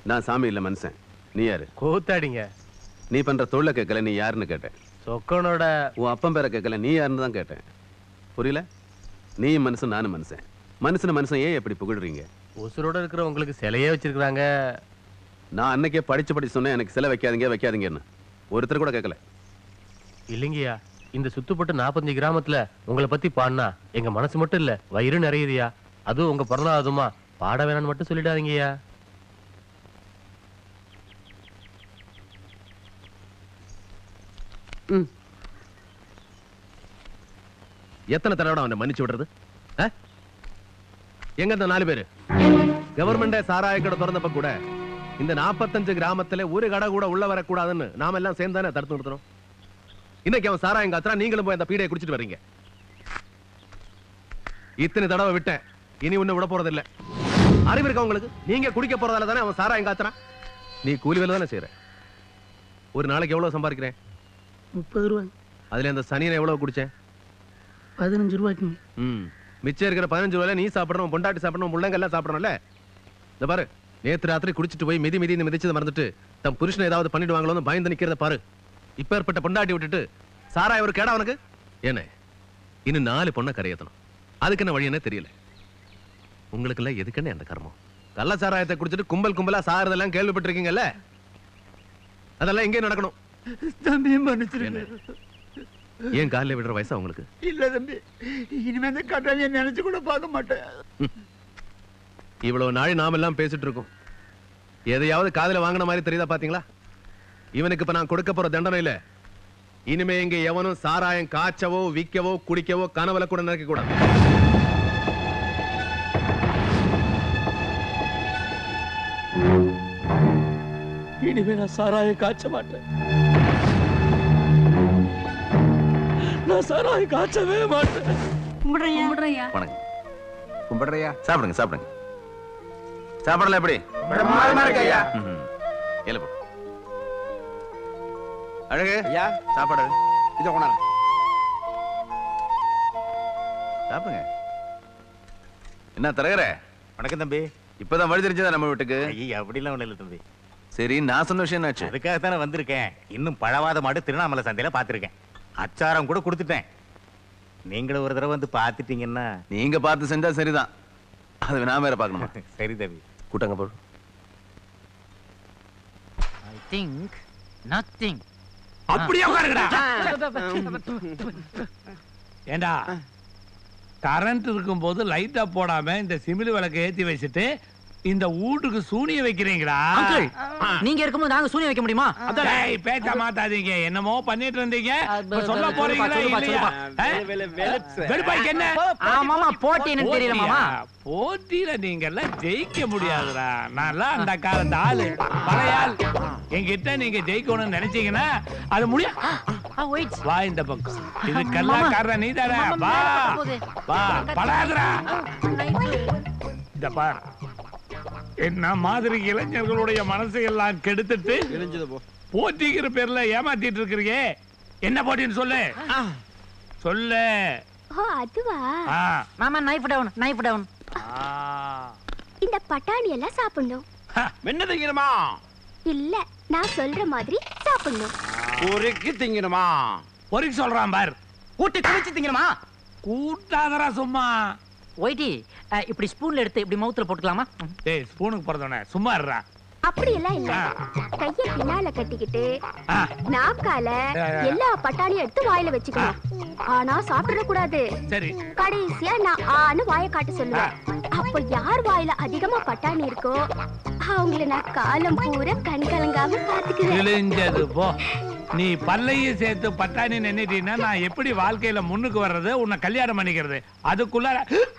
நான் சாமி இல்ல மனுஷன் நீ யாரு கூத்தாடிங்க நீ பண்ற தொழிலை கேட்கல நீ யாருன்னு கேட்டேன் சொக்கனோட உன் அப்பன் பேரை கேட்கல நீ யாருன்னு தான் கேட்டேன் புரியல நீ மனுஷன் நானும் மனுஷன் மனுஷன் மனுஷன் ஏன் எப்படி புகழ்றீங்க உசுரோட இருக்கிற உங்களுக்கு சிலையே வச்சிருக்கிறாங்க நான் அன்னைக்கே படிச்சு படிச்சு சொன்னேன் எனக்கு சிலை வைக்காதீங்க வைக்காதீங்கன்னு ஒருத்தர் கூட கேட்கல இல்லைங்கய்யா இந்த சுத்துப்பட்டு நாற்பத்தஞ்சு கிராமத்துல உங்களை பத்தி பாடினா எங்க மனசு மட்டும் இல்ல வயிறு நிறையுதுயா அதுவும் உங்க பிறந்தாதுமா பாட வேணாம்னு மட்டும் சொல்லிடாதீங்கய்யா எத்தனை தடவை அவனை மன்னிச்சு விடுறது ஆ? எங்க இந்த நாலு பேரு கவர்மெண்டே சாராய கடை திறந்தப்ப கூட இந்த நாற்பத்தஞ்சு கிராமத்துல ஒரு கடை கூட உள்ள வரக்கூடாதுன்னு நாம எல்லாம் சேர்ந்து தானே தடுத்து நிறுத்தணும் இன்னைக்கு அவன் சாராயம் காத்துறா நீங்களும் போய் அந்த பீடையை குடிச்சிட்டு வர்றீங்க இத்தனை தடவை விட்டேன் இனி ஒண்ணு விட போறது இல்ல அறிவு இருக்கா உங்களுக்கு நீங்க குடிக்க போறதால தானே அவன் சாராயம் காத்துறான் நீ கூலி வேலை தானே செய்யற ஒரு நாளைக்கு எவ்வளவு சம்பாதிக்கிறேன் முப்பது ரூபா அதுல அந்த சனியனை எவ்வளவு குடிச்சேன் பதினஞ்சு ரூபாய்க்குங்க ம் மிச்சம் இருக்கிற பதினஞ்சு ரூபாயில நீ சாப்பிடணும் பொண்டாட்டி சாப்பிடணும் முள்ளங்க எல்லாம் சாப்பிடணும்ல இந்த பாரு நேத்து ராத்திரி குடிச்சிட்டு போய் மிதி மிதி மிதிச்சதை மறந்துட்டு தன் புருஷனை ஏதாவது பண்ணிடுவாங்களோன்னு பயந்து நிக்கிறத பாரு இப்ப ஏற்பட்ட பொண்டாட்டி விட்டுட்டு சாராய ஒரு கேடா அவனுக்கு ஏனே இன்னும் நாலு பொண்ணை கரையத்தணும் அதுக்கு என்ன வழி என்ன தெரியல உங்களுக்கு எல்லாம் எதுக்குன்னு அந்த கர்மம் கள்ள சாராயத்தை குடிச்சிட்டு கும்பல் கும்பலா சாகிறதெல்லாம் கேள்விப்பட்டிருக்கீங்கல்ல அதெல்லாம் எங்கே நடக்கணும் தம்பி மன்னிச்சிருங்க ஏன் காலைல விடுற வயசா உங்களுக்கு இல்ல தம்பி இனிமே இந்த கட்டாளியை நினைச்சு கூட பார்க்க மாட்டேன் இவ்வளவு நாள் நாம எல்லாம் பேசிட்டு இருக்கோம் எதையாவது காதுல வாங்கின மாதிரி தெரியுதா பாத்தீங்களா இவனுக்கு இப்ப நான் கொடுக்க போற தண்டனை இல்ல இனிமே இங்க எவனும் சாராயம் காய்ச்சவோ விற்கவோ குடிக்கவோ கனவுல கூட நினைக்க கூடாது இனிமே நான் சாராய காய்ச்ச மாட்டேன் நான் சாராய காய்ச்சவே மாட்டேன் கும்பிடுறையா வணக்கம் கும்பிடுறியா சாப்பிடுங்க சாப்பிடுங்க சாப்பிடல எப்படி ம்ஹும். எழுப்பு அழகு ஐயா சாப்பாடு இதை கொண்டாங்க சாப்பிடுங்க என்ன தரகர வணக்கம் தம்பி இப்பதான் வழி தெரிஞ்சதா நம்ம வீட்டுக்கு ஐயா அப்படிலாம் ஒண்ணும் இல்லை தம்பி சரி நான் சொன்ன விஷயம் என்னாச்சு அதுக்காகத்தானே வந்திருக்கேன் இன்னும் பழவாத மாடு திருவண்ணாமலை சந்தையில பார்த்திருக்கேன் அச்சாரம் கூட கொடுத்துட்டேன் நீங்களும் ஒரு தடவை வந்து பார்த்துட்டீங்கன்னா நீங்க பார்த்து செஞ்சா சரிதான் அது நான் வேற பார்க்கணுமா சரி தம்பி கூட்டாங்க போடு ஐ திங்க் நத்திங் அப்படியே உட்காருங்கடா ஏண்டா கரண்ட் இருக்கும்போது லைட்டா போடாம இந்த சிமிலி விளக்க ஏத்தி வச்சுட்டு இந்த வீட்டுக்கு சூனிய வைக்கிறீங்களா அங்கிள் நீங்க இருக்கும்போது நாங்க சூனியம் வைக்க முடியுமா டேய், பேச்ச மாத்தாதீங்க என்னமோ பண்ணிட்டு இருந்தீங்க இப்ப சொல்ல சொல்லுப்பா, போறீங்களா சொல்லுப்பா, இல்லையா சொல்லுப்பா. ஆ? வெளுப்பாய்க்கு என்ன ஆமாமா போட்டி எனக்கு தெரியல மாமா போட்டியா? போட்டியில நீங்க எல்லாம் ஜெயிக்க முடியாதுடா நான்லாம் அந்த காலத்து ஆளு பழைய ஆள் என்கிட்ட நீங்க ஜெயிக்கணும்னு நினைச்சீங்கன்னா அது முடியும் வெயிட் வா இந்த பக்கம் இதுக்கெல்லாம் காரணம் நீ தானே வா வா படாதுடா இந்த பார் என்ன மாதிரி இளைஞர்களுடைய மனசை எல்லாம் கெடுத்துட்டு போட்டிங்கிற பேர்ல ஏமாத்திட்டு இருக்கிறீங்க என்ன போட்டின்னு சொல்லு சொல்லு ஓ அதுவா ஆ. மாமா நைஃப் டவுன் நைஃப் டவுன் ஆ. இந்த பட்டாணி எல்லாம் சாப்பிடணும் என்ன திங்கணுமா இல்ல நான் சொல்ற மாதிரி சாப்பிடணும் பொறுக்கி திங்கணுமா பொறுக்கி சொல்றான் பார் கூட்டி குளிச்சு திங்கணுமா கூட்டாதரா சும்மா ஒயிட்டி இப்படி ஸ்பூன்ல எடுத்து இப்படி மவுத்துல போட்டுக்கலாமா டேய் ஸ்பூனுக்கு பிறந்தவனே சும்மா இருடா அப்படி எல்லாம் இல்ல கைய பின்னால கட்டிக்கிட்டு ஆ. நாக்கால எல்லா பட்டாணியும் எடுத்து வாயில வச்சுக்கணும் ஆனா சாப்பிட கூடாது சரி கடைசியா நான் ஆன்னு வாயை காட்ட சொல்லுவேன் அப்ப யார் வாயில அதிகமா பட்டாணி இருக்கோ அவங்கள நான் காலம் பூரா கண் கலங்காம பாத்துக்குவேன் கிழிஞ்சது போ நீ பல்லையும் சேர்த்து பட்டாணி நின்னுட்டீன்னா நான் எப்படி வாழ்க்கையில முன்னுக்கு வர்றது உன்னை கல்யாணம் பண்ணிக்கிறது அதுக்குள்ள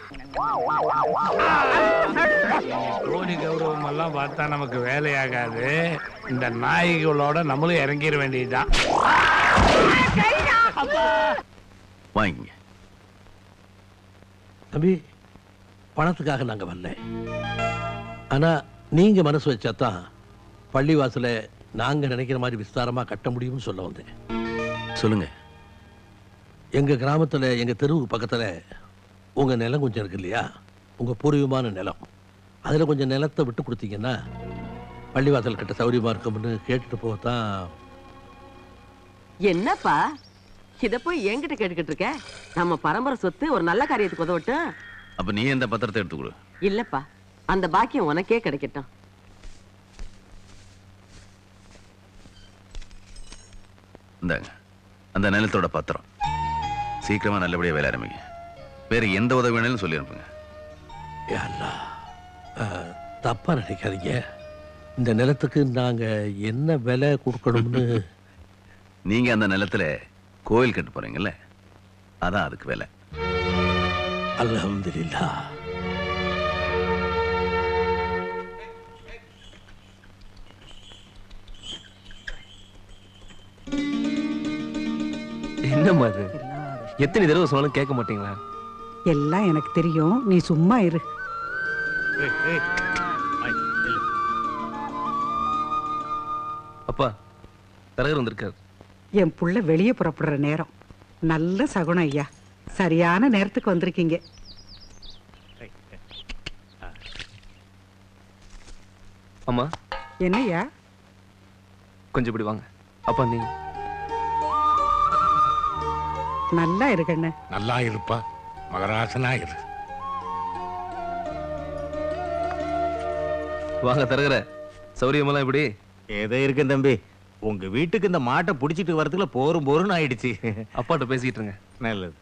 கோடி கௌரவம் எல்லாம் பார்த்தா நமக்கு வேலையாகாது இந்த நாய்களோட நம்மளும் இறங்கிட வேண்டியதுதான் வாங்கிங்க தம்பி பணத்துக்காக நாங்க வரல ஆனா நீங்க மனசு வச்சாதான் பள்ளிவாசல நாங்க நினைக்கிற மாதிரி விஸ்தாரமா கட்ட முடியும்னு சொல்ல வந்தேன் சொல்லுங்க எங்க கிராமத்துல எங்க தெருவுக்கு பக்கத்துல உங்க நிலம் கொஞ்சம் இருக்கு இல்லையா உங்க பூர்வீகமான நிலம் அதுல கொஞ்சம் நிலத்தை விட்டு கொடுத்தீங்கன்னா பள்ளிவாசல் கட்ட சௌரியமா இருக்கும்னு கேட்டுட்டு போகத்தான் என்னப்பா இத போய் என்கிட்ட கேட்டுக்கிட்டு இருக்க நம்ம பரம்பரை சொத்து ஒரு நல்ல காரியத்துக்கு உதவட்டும் அப்ப நீ இந்த பத்திரத்தை எடுத்து கொடு இல்லப்பா அந்த பாக்கியம் உனக்கே கிடைக்கட்டும் இந்தாங்க அந்த நிலத்தோட பத்திரம் சீக்கிரமா நல்லபடியா வேலை ஆரம்பிங்க வேற எந்த உதவி வேணாலும் சொல்லி அனுப்புங்க யா அல்லாஹ். அஹ், தப்பா நினைக்காதீங்க இந்த நிலத்துக்கு நாங்க என்ன விலை கொடுக்கணும்னு நீங்க அந்த நிலத்துல கோயில் கட்ட போறீங்கல்ல அதான் அதுக்கு வேலை அல்ஹம்துலில்லாஹ் என்னம்மா அது எத்தனை தடவை சொன்னாலும் கேட்க மாட்டீங்களா எல்லாம் எனக்கு தெரியும் நீ சும்மா இரு அப்பா தரகர் வந்திருக்காரு என் புள்ள வெளியே புறப்படுற நேரம் நல்ல சகுனம் ஐயா சரியான நேரத்துக்கு வந்திருக்கீங்க அம்மா என்னய்யா கொஞ்சம் இப்படி வாங்க அப்பா நீங்க நல்லா இருக்கண்ணு நல்லா இருப்பா மகராசனா இரு வாங்க தரகர சௌரியமெல்லாம் இப்படி ஏதோ இருக்கு தம்பி உங்க வீட்டுக்கு இந்த மாட்டை புடிச்சிட்டு வரதுக்குள்ள போரும் போருன்னு ஆயிடுச்சு அப்பாட்ட பேசிக்கிட்டு இருங்க நல்லது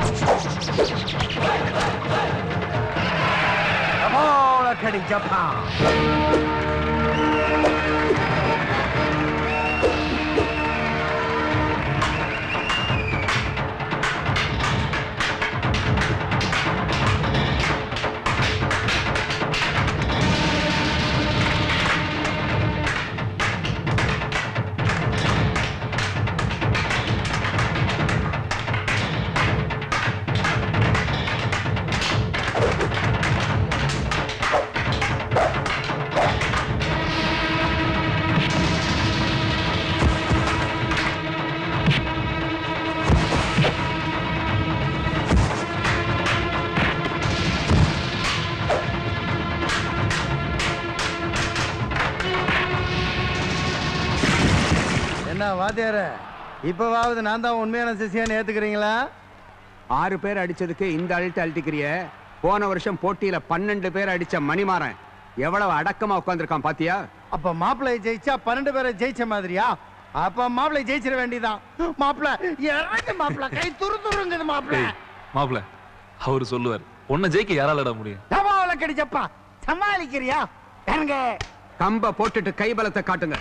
என்ன வாத்தியார இப்பவாவது நான் தான் உண்மையான சிசியான்னு ஏத்துக்கிறீங்களா ஆறு பேர் அடிச்சதுக்கு இந்த அழுத்த அழுத்திக்கிறிய போன வருஷம் போட்டியில பன்னெண்டு பேர் அடிச்ச மணிமாறன் எவ்வளவு அடக்கமா உட்கார்ந்திருக்கான் பாத்தியா அப்ப மாப்பிள்ளை ஜெயிச்சா பன்னெண்டு பேரை ஜெயிச்ச மாதிரியா அப்ப மாப்பிள்ளை ஜெயிச்சிட வேண்டியதான் மாப்பிள்ள இறங்கு மாப்பிள்ள கை துரு துருங்குது மாப்பிள்ள மாப்பிள அவரு சொல்லுவார் உன்னை ஜெயிக்க யாராலட முடியும் தவாவில கடிச்சப்பா சமாளிக்கிறியா இறங்க கம்ப போட்டுட்டு கைபலத்தை காட்டுங்க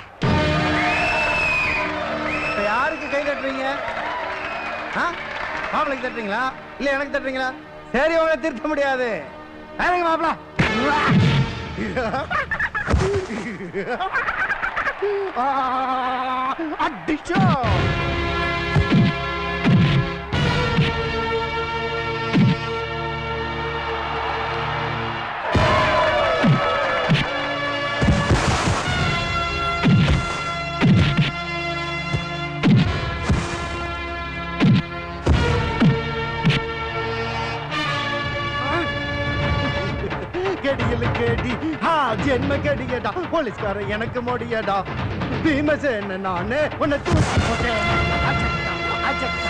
இப்ப யாருக்கு கை தட்டுறீங்க ஆ? மாப்பிள்ளைக்கு தட்டுறீங்களா இல்ல எனக்கு தட்டுறீங்களா சரி உங்களை திருத்த முடியாது இறங்க மாப்பிள்ள ஆ, அடிச்சோ கடிகள் கேடி ஆ ஜென்ம கடியடா போலீஸ்கார எனக்கு மோடியடா பீமசேன நானு உன்னை தூக்கி போட்டேன் அச்சட்டா, அச்சட்டா.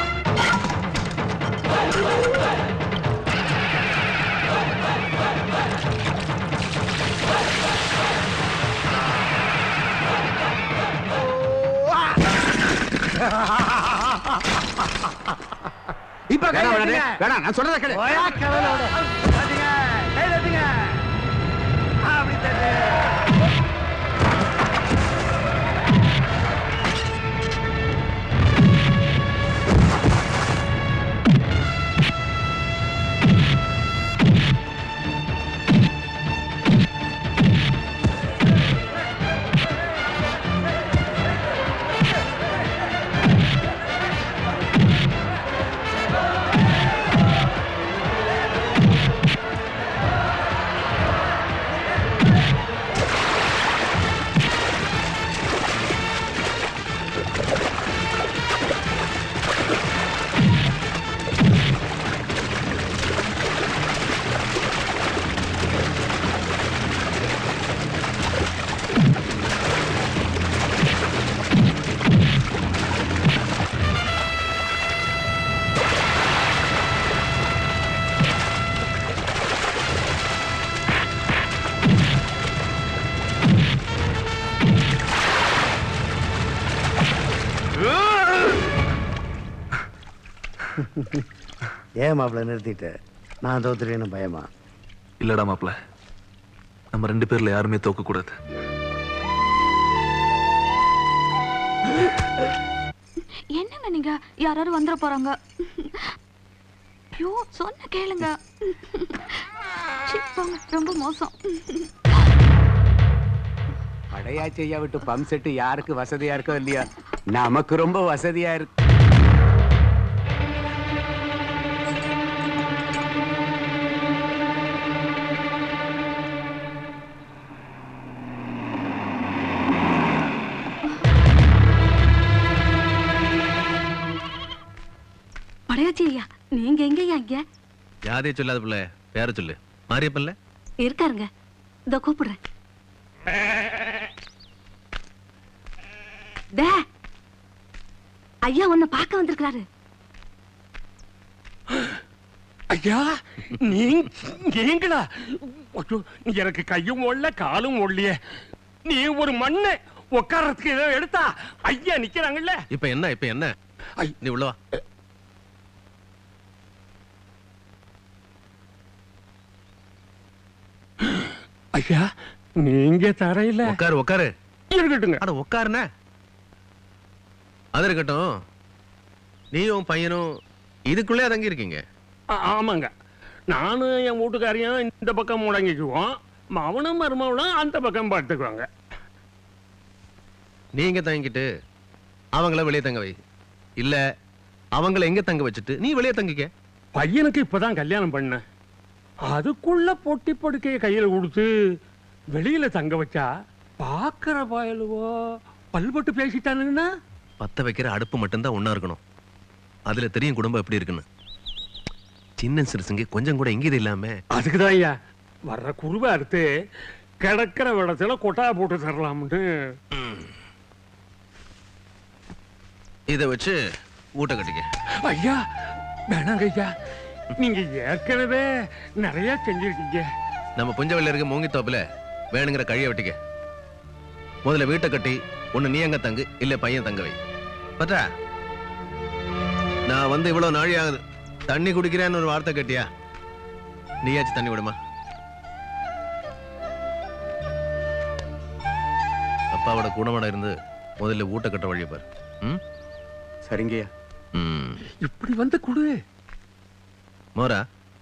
இப்ப கை வேணாம், தட்டுங்க. வேணாம். வேணாம் நான் சொல்றத கேளு ஓயா கவலோட தட்டுங்க கை தட்டுங்க அப்படி தட்டு ஏன் மாப்பிள்ள நிறுத்திட்டு நான் தோத்துருவேன்னு பயமா இல்லடா மாப்ள நம்ம ரெண்டு பேர்ல யாருமே தோக்க கூடாது என்னங்க நீங்க யாராவது வந்துட போறாங்க ஐயோ சொன்ன கேளுங்க சீ, போங்க ரொம்ப மோசம் படையாச்சி ஐயா விட்டு பம்ப் செட்டு யாருக்கு வசதியா இருக்கோ இல்லையா நமக்கு ரொம்ப வசதியா இருக்கு படையாச்சி ஐயா நீங்க எங்கய்யா இங்க யாரையே சொல்லாத பிள்ளை பேர சொல்லு மாரியப்பன்ல இருக்காருங்க இதோ கூப்பிடுறேன் டே ஐயா உன்னை பார்க்க வந்திருக்கிறாரு ஐயா நீ- நீங்களா ஐயோ, எனக்கு கையும் ஒல்ல காலும் ஒல்லியே நீ ஒரு மண்ணு உட்கார்றதுக்கு ஏதோ எடுத்தா ஐயா நிக்கிறாங்கல்ல இப்ப என்ன இப்ப என்ன நீ உள்ள வா ஐயா நீங்க தரையில உட்காரு உட்காரு இருக்கட்டுங்க அட உட்காருன அது இருக்கட்டும் நீயும் பையனும் இதுக்குள்ளே தங்கி இருக்கீங்க ஆ- ஆமாங்க நானும் என் வீட்டுக்காரையும் இந்த பக்கம் முடங்கிக்குவோம் மவனும் மருமவளும் அந்த பக்கம் படுத்துக்குவாங்க நீங்க தங்கிட்டு அவங்கள வெளியே தங்க வை இல்ல அவங்கள எங்க தங்க வச்சுட்டு நீ வெளியே தங்கிக்க பையனுக்கு இப்பதான் கல்யாணம் பண்ண அதுக்குள்ள பொட்டி படுக்கைய கையில கொடுத்து வெளியில தங்க வச்சா பாக்குற பயலுவோ பல்பட்டு பேசிட்டானுங்கன்னா பத்த வைக்கிற அடுப்பு மட்டும்தான் ஒண்ணா இருக்கணும் அதுல தெரியும் குடும்பம் எப்படி இருக்குன்னு சின்ன சிறுசுங்க கொஞ்சம் கூட இங்கீது இல்லாம அதுக்குதான் ஐயா வர்ற குருவை அறுத்து கிடக்கிற இடத்துல கொட்டா போட்டு தரலாம்னு இதை வச்சு ஊட்ட கட்டிக்க ஐயா வேணாங்க ஐயா நீங்க ஏற்கனவே நிறைய செஞ்சிருக்கீங்க நம்ம புஞ்சவெளியில இருக்க மூங்கி தோப்புல வேணுங்கிற கழிய வெட்டிக்க முதல்ல வீட்டை கட்டி ஒண்ணு நீ அங்க தங்கு இல்ல பையன் தங்க வை பட்டா நான் வந்து இவ்வளவு நாழி ஆகுது தண்ணி குடிக்கிறேன்னு ஒரு வார்த்தை கேட்டியா நீயாச்சும் தண்ணி விடுமா அப்பாவோட குணமட இருந்து முதல்ல ஊட்ட கட்ட வழியை பாரு ம் சரிங்கய்யா ம் இப்படி வந்து குடு மோரா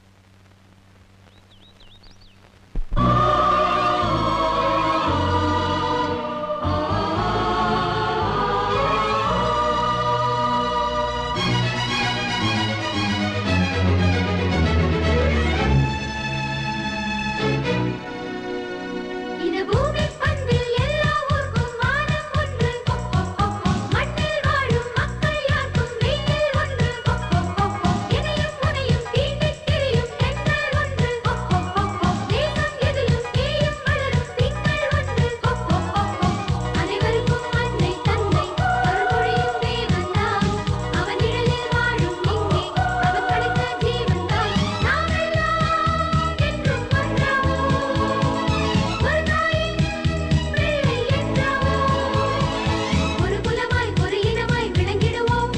இது பூமி பந்தில் எல்லா ஊர்க்கும் வானம் ஒன்று மண்ணில் வாழும் மக்கள் யாருக்கும் வெயில் ஒன்று இணையும் முனையும் தீண்டித் திரியும் தென்றல் ஒன்று தேசம் எதிலும் தேயும் வளரும் திங்கள் ஒன்று அனைவருக்கும் அன்னை தந்தை அருள்மொழியும் தேவன்தான் அவன் நிழலில் வாழும் இங்கே அவன் படைத்த ஜீவன்தான் நாமெல்லாம் என்றும் ஒன்றாவோம் ஒரு தாயின் பிள்ளை என்றாவோம் ஒரு குலமாய் ஒரு இனமாய் விளங்கிடுவோம்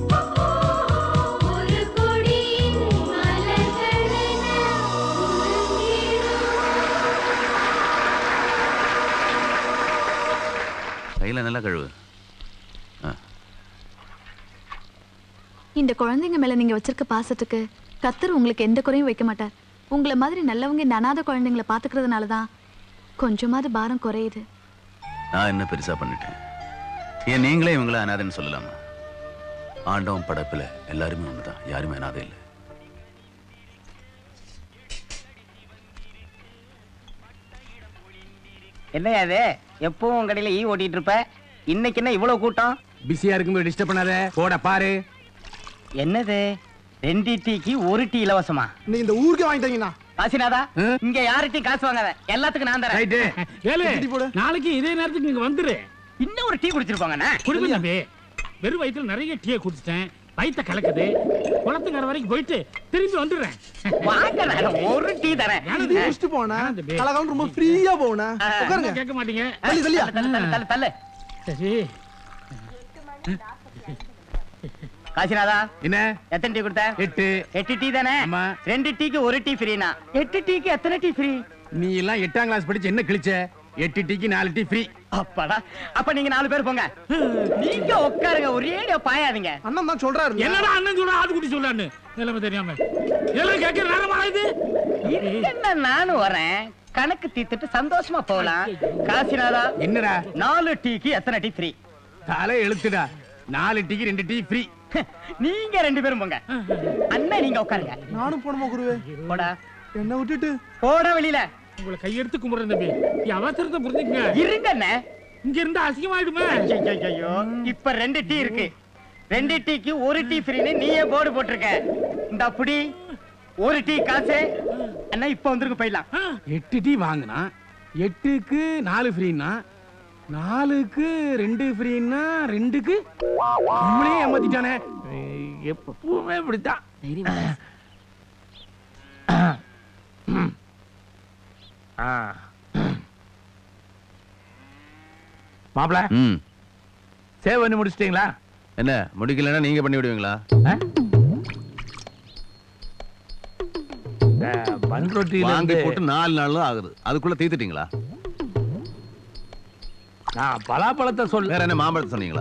ஒரு கொடியின் மலர்களென கையில நல்லா கழுவு இந்த குழந்தைங்க மேல நீங்க வச்சிருக்க பாசத்துக்கு கத்தர் உங்களுக்கு எந்த குறையும் வைக்க மாட்டார் உங்களை மாதிரி நல்லவங்க இந்த அனாதை குழந்தைங்களை பாத்துக்கிறதுனால தான் கொஞ்சமாவது பாரம் குறையுது நான் என்ன பெருசா பண்ணிட்டேன் ஏன் நீங்களே இவங்கள அனாதைன்னு சொல்லலாமா ஆண்டவன் படைப்புல எல்லாருமே ஒண்ணுதான் யாருமே அனாதை இல்லை என்னையா அது எப்பவும் உங்க கடையில ஈ ஓட்டிட்டு இருப்ப இன்னைக்கு என்ன இவ்வளவு கூட்டம் பிஸியா இருக்கும்போது டிஸ்டர்ப் பண்ணாத போட பாரு என்னது ரெண்டு டீக்கு ஒரு டீ இலவசமா நீ இந்த ஊருக்கு வாங்கிட்டீங்கண்ணா காசிநாதா இங்க யார்கிட்டயும் காசு வாங்காத எல்லாத்துக்கும் நான் தரேன் ஏலே நாளைக்கு இதே நேரத்துக்கு நீங்க வந்துரு இன்னும் ஒரு டீ குடிச்சிருப்பாங்கண்ணா குடிப்பேன் தம்பி வெறும் வயித்துல நிறைய டீயை குடிச்சிட்டேன் வயித்த கலக்குது குளத்துக்கரை வரைக்கும் போயிட்டு திரும்பி வந்துடுறேன் வாங்க நான் ஒரு டீ தரேன் டீ குடிச்சிட்டு போனா கலகாலம் ரொம்ப ஃப்ரீயா போனா உட்காருங்க கேட்க மாட்டீங்க தள்ளி, தள்ளியா? தள்ளு, தள்ளு, தள்ளு, தள்ளு. சரி காசிநாதா என்ன எத்தனை டீ கொடுத்த எட்டு எட்டு டீ தானே ரெண்டு டீக்கு ஒரு டீ ஃப்ரீனா எட்டு டீக்கு எத்தனை டீ ஃப்ரீ நீ எல்லாம் எட்டாம் கிளாஸ் படிச்சு என்ன கிழிச்ச எட்டு டீக்கு நாலு டீ ஃப்ரீ அப்பாடா அப்ப நீங்க நாலு பேர் போங்க நீங்க உட்காருங்க ஒரே பாயாதீங்க அண்ணன் தான் சொல்றாரு என்னடா அண்ணன் சொல்ற ஆது குடி சொல்லான்னு நிலைமை தெரியாம இதெல்லாம் கேட்க நேரமா இது என்ன நானும் வரேன் கணக்கு தீர்த்துட்டு சந்தோஷமா போகலாம் காசிநாதா என்னடா நாலு டீக்கு எத்தனை டீ ஃப்ரீ தலை எழுத்துடா நாலு டீக்கு ரெண்டு டீ ஃப்ரீ நீங்க ரெண்டு பேரும் போங்க அண்ணன் நீங்க உட்காருங்க நானும் போனமா குருவே போடா என்ன விட்டுட்டு போட வெளியில உங்களை கையெடுத்து கும்பிடுறேன் தம்பி என் அவசரத்தை புரிஞ்சுக்கங்க இருங்க அண்ணன் இங்க இருந்தா அசிங்கமாயிடுமே ஐயோ இப்ப ரெண்டு டீ இருக்கு ரெண்டு டீக்கு ஒரு டீ ஃப்ரீன்னு நீயே போர்டு போட்டிருக்க இந்த அப்படி ஒரு டீ காசு அண்ணா இப்ப வந்துருக்கு போயிடலாம் எட்டு டீ வாங்கினா எட்டுக்கு நாலு ஃப்ரீனா நாலுக்கு ரெண்டு ஃப்ரீனா ரெண்டுக்கு நம்மளே ஏமாத்திட்டானே எப்பவுமே இப்படித்தான் ஆ. மாப்பிள ம் சேவ் பண்ணி முடிச்சிட்டீங்களா என்ன முடிக்கலன்னா நீங்க பண்ணி விடுவீங்களா பன் ரொட்டியில வாங்கி இருந்து போட்டு நாலு நாள் தான் ஆகுது அதுக்குள்ள தீத்துட்டீங்களா நான் பலாப்பழத்தை சொல்ல வேற என்ன மாம்பழத்தை சொன்னீங்களா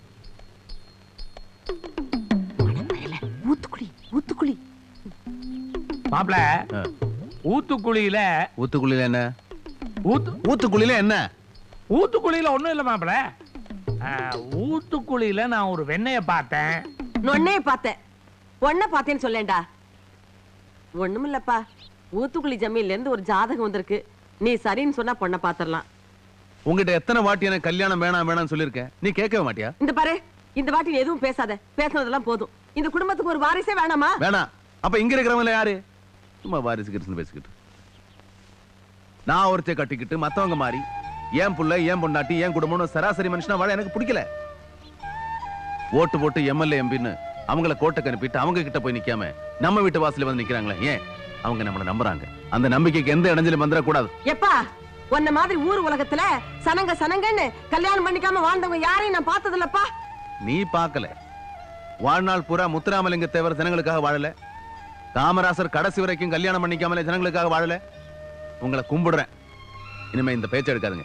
ஊத்துக்குழி ஊத்துக்குழி மாப்பிள ஊத்துக்குழியில ஊத்துக்குழியில என்ன ஊத்து ஊத்துக்குழியில என்ன ஊத்துக்குழியில ஒண்ணும் இல்ல மாப்பிள ஆ, ஊத்துக்குழியில நான் ஒரு வெண்ணெய பார்த்தேன் நொன்னைய பார்த்தேன் பொண்ணை பார்த்தேன்னு சொல்லேன்டா ஒண்ணுமில்லப்பா ஊத்துக்குழி ஜமீன்ல இருந்து ஒரு ஜாதகம் வந்திருக்கு நீ சரின்னு சொன்னா பொண்ணை பாத்திரலாம் உங்ககிட்ட எத்தனை வாட்டி எனக்கு கல்யாணம் வேணாம் வேணாம்னு சொல்லியிருக்கேன் நீ கேட்கவே மாட்டியா இந்த பாரு இந்த வாட்டி நீ எதுவும் பேசாத பேசுனதெல்லாம் போதும் இந்த குடும்பத்துக்கு ஒரு வாரிசே வேணாமா வேணாம் அப்ப இங்க இருக்கிறவங்க யாரு சும்மா வாரிசு கிரிசுன்னு பேசிக்கிட்டு நான் ஒருத்தைய கட்டிக்கிட்டு மத்தவங்க மாதிரி ஏன் புள்ள ஏன் பொண்டாட்டி ஏன் குடும்பம்னு சராசரி மனுஷனா வாழ எனக்கு பிடிக்கல ஓட்டு போட்டு எம்எல்ஏ எம்பின்னு அவங்கள கோட்டைக்கு அனுப்பிட்டு அவங்க கிட்ட போய் நிக்காம நம்ம வீட்டு வாசல்ல வந்து நிக்கிறாங்களே ஏன் அவங்க நம்மள நம்புறாங்க அந்த நம்பிக்கைக்கு எந்த இடைஞ்சலும் வந்துட கூடாது எப்பா உன்ன மாதிரி ஊர் உலகத்துல சனங்க சனங்கன்னு கல்யாணம் பண்ணிக்காம வாழ்ந்தவங்க யாரையும் நான் பார்த்தது இல்லப்பா நீ பார்க்கல வாழ்நாள் பூரா முத்துராமலிங்க தேவர் ஜனங்களுக்காக வாழல காமராசர் கடைசி வரைக்கும் கல்யாணம் பண்ணிக்காமலே ஜனங்களுக்காக வாழல உங்களை கும்பிடுறேன் இனிமே இந்த பேச்சை எடுக்காதுங்க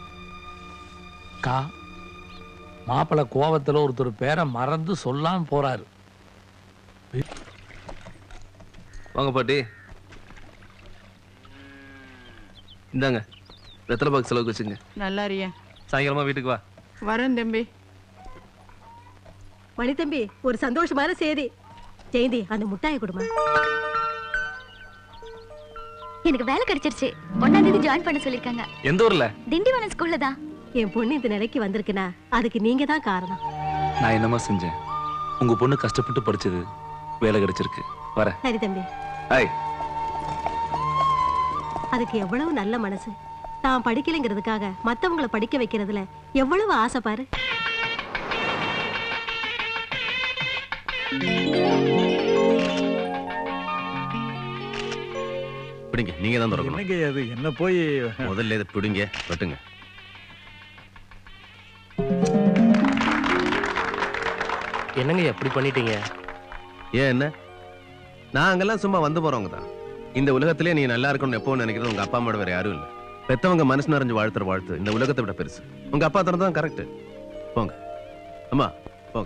கா மாப்பிள கோவத்துல ஒருத்தர் பேரை மறந்து சொல்லாம போறாரு வாங்க பாட்டி இந்தாங்க வெத்தலை பாக்கு செலவுக்கு வச்சுங்க நல்லா இருக்கியா சாயங்காலமா வீட்டுக்கு வா வரேன் தம்பி மணி தம்பி ஒரு சந்தோஷமான செய்தி ஜெயந்தி அந்த முட்டாயை கொடுமா எனக்கு வேலை கிடைச்சிருச்சு ஒன்னாம் தேதி ஜாயின் பண்ண சொல்லிருக்காங்க எந்த ஊர்ல திண்டிவனம் ஸ்கூல்ல தான் என் பொண்ணு இந்த நிலைக்கு வந்திருக்குனா அதுக்கு நீங்க தான் காரணம் நான் என்னமா செஞ்சேன் உங்க பொண்ணு கஷ்டப்பட்டு படிச்சது வேலை கிடைச்சிருக்கு வரேன் சரி தம்பி ஐய் அதுக்கு எவ்வளவு நல்ல மனசு தான் படிக்கலைங்கிறதுக்காக மத்தவங்கள படிக்க வைக்கிறதுல எவ்வளவு ஆசை பாரு பிடிங்க நீங்க தான் திறக்கணும் என்னங்க அது என்ன போய் முதல்ல இதை பிடிங்க வெட்டுங்க என்னங்க எப்படி பண்ணிட்டீங்க ஏன் என்ன நாங்கெல்லாம் சும்மா வந்து போறவங்க தான் இந்த உலகத்திலே நீ நல்லா இருக்கணும்னு எப்போ நினைக்கிறது உங்க அப்பா அம்மாவோட வேற யாரும் இல்ல பெத்தவங்க மனசு நிறைஞ்சு வாழ்த்துற வாழ்த்து இந்த உலகத்தை விட பெருசு உங்க அப்பா தரது தான் கரெக்ட் போங்க அம்மா போங்க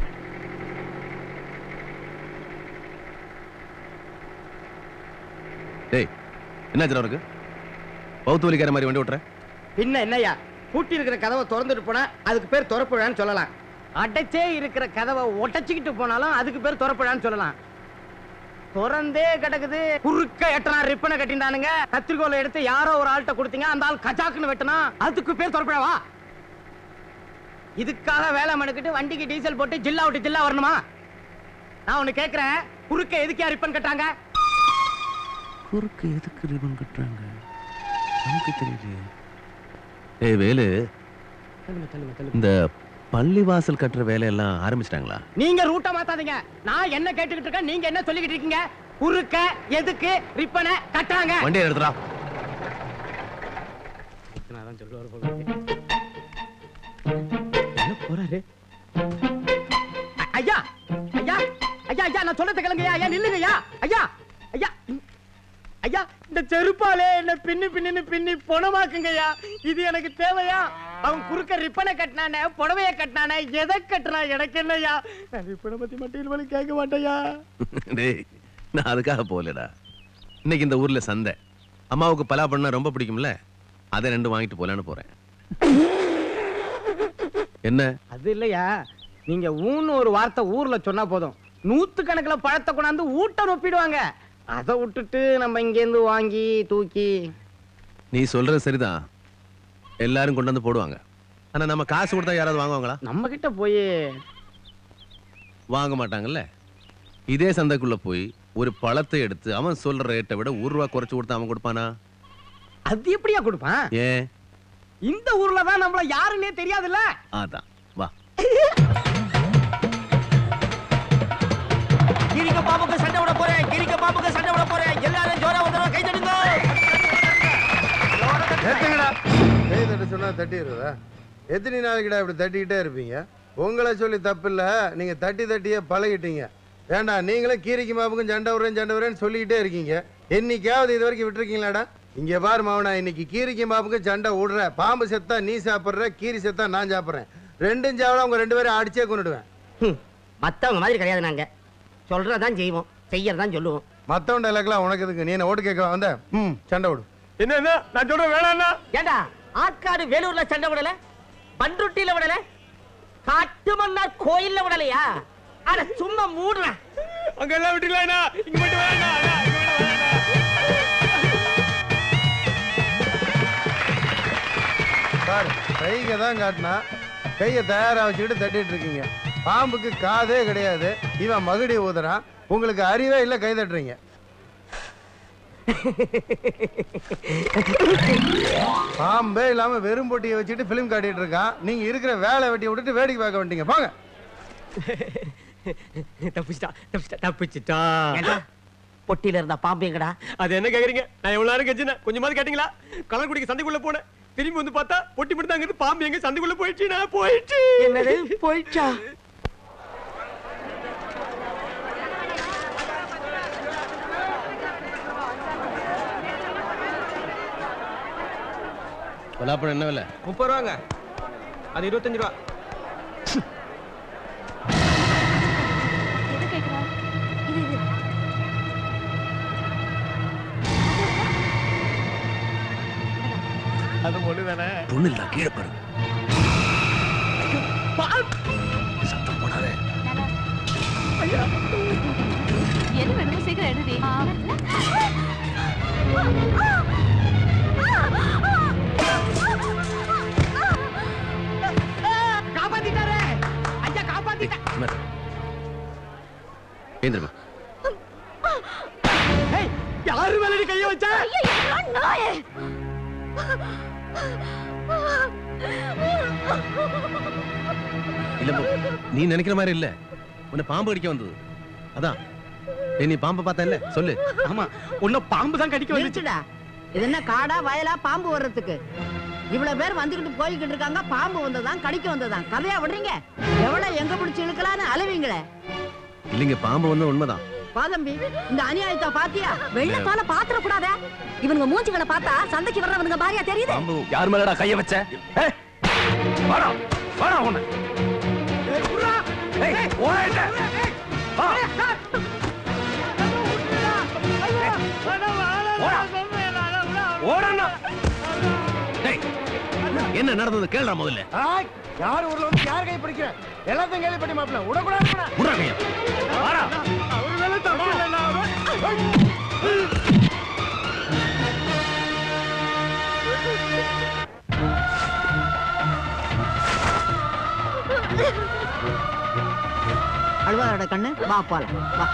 டேய் என்னாச்சு அவருக்கு பௌத்து வலிக்கார மாதிரி வண்டி ஓட்டுற பின்ன என்னய்யா பூட்டி இருக்கிற கதவை திறந்துட்டு போனா அதுக்கு பேர் திறப்புழான்னு சொல்லலாம் அடைச்சே இருக்கிற கதவை ஒட்டச்சிக்கிட்டு போனாலும் அதுக்கு பேர் திறப்புழான்னு சொல்லலாம் திறந்தே கிடக்குது குறுக்க எட்டனா ரிப்பனை கட்டினானுங்க கத்திரிக்கோலை எடுத்து யாரோ ஒரு ஆள்கிட்ட கொடுத்தீங்க அந்த ஆள் கச்சாக்குன்னு வெட்டனா அதுக்கு பேர் திறப்புழாவா இதுக்காக வேலை மனுக்கிட்டு வண்டிக்கு டீசல் போட்டு ஜில்லா விட்டு ஜில்லா வரணுமா நான் ஒண்ணு கேக்குறேன் குறுக்க எதுக்கே ரிப்பன் கட்டாங்க குறுக்கு எதுக்கு ரிபன் கட்டுறாங்க நமக்கு தெரியலையே ஏய் வேலு இந்த பள்ளிவாசல் கட்டுற வேலையெல்லாம் ஆரம்பிச்சிட்டாங்களா நீங்க ரூட்ட மாத்தாதீங்க நான் என்ன கேட்டுக்கிட்டு இருக்கேன் நீங்க என்ன சொல்லிக்கிட்டு இருக்கீங்க குறுக்க எதுக்கு ரிப்பனை கட்டாங்க வண்டியை எடுத்துடா என்ன போறாரு அ- ஐயா ஐயா ஐயா நான் சொல்றத கேளுங்கய்யா ஐயா நில்லுங்கய்யா ஐயா ஐயா ஐயா இந்த செருப்பாலே என்ன பின்னி பின்னின்னு பின்னி பொணமாக்குங்கய்யா இது எனக்கு தேவையா அவன் குறுக்க ரிப்பனை கட்டினானே புடவைய கட்டினானே எதை கட்டினா எனக்கு என்னய்யா நான் ரிப்பனை பத்தி மட்டும் இனிமேல் கேட்க மாட்டேயா டேய் நான் அதுக்காக போகலடா இன்னைக்கு இந்த ஊர்ல சந்தை அம்மாவுக்கு பலா பண்ண ரொம்ப பிடிக்கும்ல அதை ரெண்டு வாங்கிட்டு போலான்னு போறேன் என்ன அது இல்லையா நீங்க ஊன்னு ஒரு வார்த்தை ஊர்ல சொன்னா போதும் நூத்து கணக்குல பழத்தை கொண்டாந்து ஊட்ட நொப்பிடுவாங்க அதை விட்டுட்டு நம்ம இங்கேருந்து வாங்கி தூக்கி நீ சொல்றது சரிதான் எல்லாரும் கொண்டு வந்து போடுவாங்க ஆனா நம்ம காசு கொடுத்தா யாராவது வாங்குவாங்களா நம்ம கிட்ட போய் வாங்க மாட்டாங்கல்ல இதே சந்தைக்குள்ள போய் ஒரு பழத்தை எடுத்து அவன் சொல்ற ரேட்டை விட ஒரு ரூபா குறைச்சு கொடுத்தா அவன் கொடுப்பானா அது எப்படியா கொடுப்பான் ஏன் இந்த ஊர்ல தான் நம்மள யாருன்னே தெரியாதுல்ல அதான் வா கிரிக்க பாம்புக்கு சண்டை விட போறேன் கிரிக்க பாம்புக்கு சண்டை விட போறேன் எல்லாரும் ஜோரா வந்து கை தட்டுங்க நிறுத்துங்கடா கை தட்ட சொன்னா தட்டிடுறதா எத்தனை நாளைக்குடா இப்படி தட்டிக்கிட்டே இருப்பீங்க உங்களை சொல்லி தப்பு இல்ல நீங்க தட்டி தட்டியே பழகிட்டீங்க வேண்டாம் நீங்களும் கீரிக்கு மாப்புக்கும் சண்டை விடுறேன் சண்டை விடுறேன்னு சொல்லிக்கிட்டே இருக்கீங்க என்னைக்காவது இது வரைக்கும் விட்டுருக்கீங்களாடா இங்க பாரு மாவனா இன்னைக்கு கீரிக்கு மாப்புக்கும் சண்டை விடுற பாம்பு செத்தா நீ சாப்பிடுற கீரி செத்தா நான் சாப்பிடுறேன் ரெண்டும் சாவல உங்க ரெண்டு பேரும் அடிச்சே கொண்டுடுவேன் மத்தவங்க மாதிரி கிடையாது நாங்க சொல்றதான் செய்வோம் செய்யறதான் சொல்லுவோம் மத்தவன் டைலாக்லாம் உனக்கு எதுக்கு நீ என்ன ஓட்டு கேட்க வந்த ம் சண்டை விடு என்ன என்ன நான் சொல்றேன் வேணாம்னா ஏண்டா ஆற்காடு வேலூர்ல சண்டை விடல பண்ருட்டியில விடல காட்டுமன்னார் கோயில்ல விடலையா அட சும்மா மூடுறேன் அங்க எல்லாம் விட்டுலானா இங்க மட்டும் வேணாம் பாரு கைங்க தான் காட்டினா கையை தயாரா வச்சுக்கிட்டு தட்டிட்டு இருக்கீங்க பாம்புக்கு காதே கிடையாது இவன் மகுடி ஊதுறான் உங்களுக்கு அறிவே இல்லை கை தட்டுறீங்க பாம்பே இல்லாம வெறும் பொட்டியை வச்சுட்டு பிலிம் காட்டிட்டு இருக்கான் நீங்க இருக்கிற வேலை வெட்டியை விட்டுட்டு வேடிக்கை பார்க்க வேண்டிங்க போங்க தப்பிச்சிட்டா தப்பிச்சிட்டா தப்பிச்சிட்டா பொட்டியில இருந்த பாம்பு எங்கடா அது என்ன கேக்குறீங்க நான் எவ்வளவு நேரம் கெஞ்சினேன் கொஞ்சமாவது கேட்டீங்களா கலர் குடிக்க சந்தைக்குள்ள போனேன் திரும்பி வந்து பார்த்தா பொட்டி மட்டும் தான் அங்கிருந்து பாம்பு எங்க சந்தைக்குள்ள போயிடுச்சு நான் போயிடுச்சு என்னது போயிடுச்சா பலாப்பழம் என்ன விலை முப்பது ரூபாங்க அது இருபத்தஞ்சு ரூபா எது கேக்குறா இது இது அது ஒண்ணு தானே பொண்ணு இல்ல கீழே பாரு சத்தம் போடாதே எது வேணுமோ சீக்கிரம் எடுடி காப்பாத்திட்டாரே ஐயா காப்பாத்திட்டா ஏந்திரமா ஏய் யாரு மேல நீ கைய வச்சா நாயே இல்ல போ. நீ நினைக்கிற மாதிரி இல்ல உன்னை பாம்பு கடிக்க வந்தது அதான் ஏய், நீ பாம்பை பார்த்த இல்ல சொல்லு ஆமா உன்ன பாம்பு தான் கடிக்க வந்துச்சு நிறுத்துடா இது என்ன காடா வயலா பாம்பு வர்றதுக்கு இவ்வளவு பேர் வந்துகிட்டு போய்கிட்டு இருக்காங்க பாம்பு வந்ததான் கடிக்க வந்ததான் கதையா விடுறீங்க எவ்வளவு எங்க பிடிச்சு இழுக்கலான்னு அழுவீங்களே இல்லைங்க பாம்பு வந்து உண்மைதான் பாதம்பி இந்த அநியாயத்தை பாத்தியா வெள்ளத்தால பாத்திர கூடாத இவனுங்க மூஞ்சிகளை பார்த்தா சந்தைக்கு வர்றவனுங்க பாரியா தெரியுது பாம்பு யார் மேலடா கைய வச்ச ஏய், வாடா வாடா உன்னை ஏய், ஓடாத. வா. ஓடணும் என்ன நடந்தது கேளுடா முதல்ல யார் ஊர்ல வந்து யார் கை பிடிக்கிற எல்லாத்தையும் கேள்விப்பட்டி மாப்பிள்ள விடக்கூடாது விட்றா கையா. வாடா அவர் மேல தப்பு இல்லைண்ணா அழுவாரோட கண்ணு வா போலாம் வா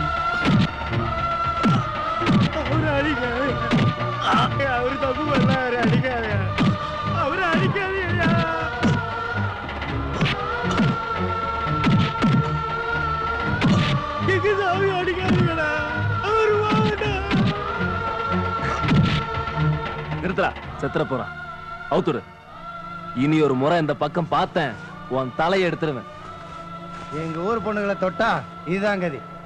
அவரு அடிக்காது அவரு தப்பு பண்ணாரு அடிக்காது அவரு அடிக்காது ஐயா எங்க சாமி அடிக்காதீங்கடா அவரு வாடா நிறுத்துடா செத்துற போறான் அவுத்துடு இனி ஒரு முறை இந்த பக்கம் பார்த்தேன் உன் தலையை எடுத்துருவேன் எங்க ஊர் பொண்ணுங்களை தொட்டா இதுதான் கதி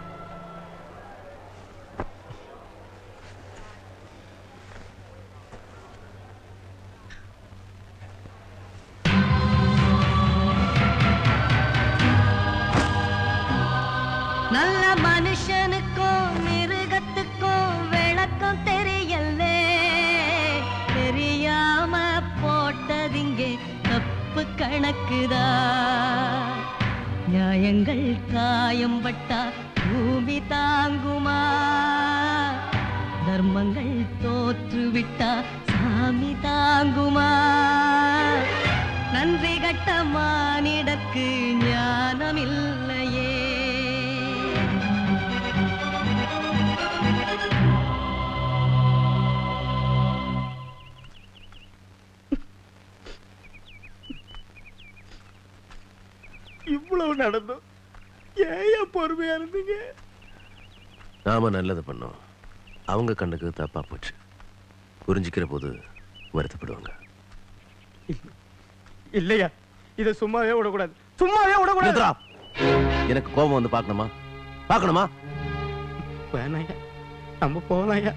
கணக்குதான் நியாயங்கள் காயம் பட்டா பூமி தாங்குமா தர்மங்கள் தோற்றுவிட்டா சாமி தாங்குமா நன்றி கட்ட மானிடக்கு ஞானமில்லையே இவ்வளவு நடந்தும் ஏன் பொறுமையா இருந்தீங்க நாம நல்லது பண்ணோம் அவங்க கண்ணுக்கு தப்பா போச்சு புரிஞ்சுக்கிற போது வருத்தப்படுவாங்க இல்லையா இத சும்மாவே விடக்கூடாது சும்மாவே விடக்கூடாது நிறுத்துடா. எனக்கு கோபம் வந்து பார்க்கணுமா பார்க்கணுமா வேணாயா நம்ம போகலாம்யா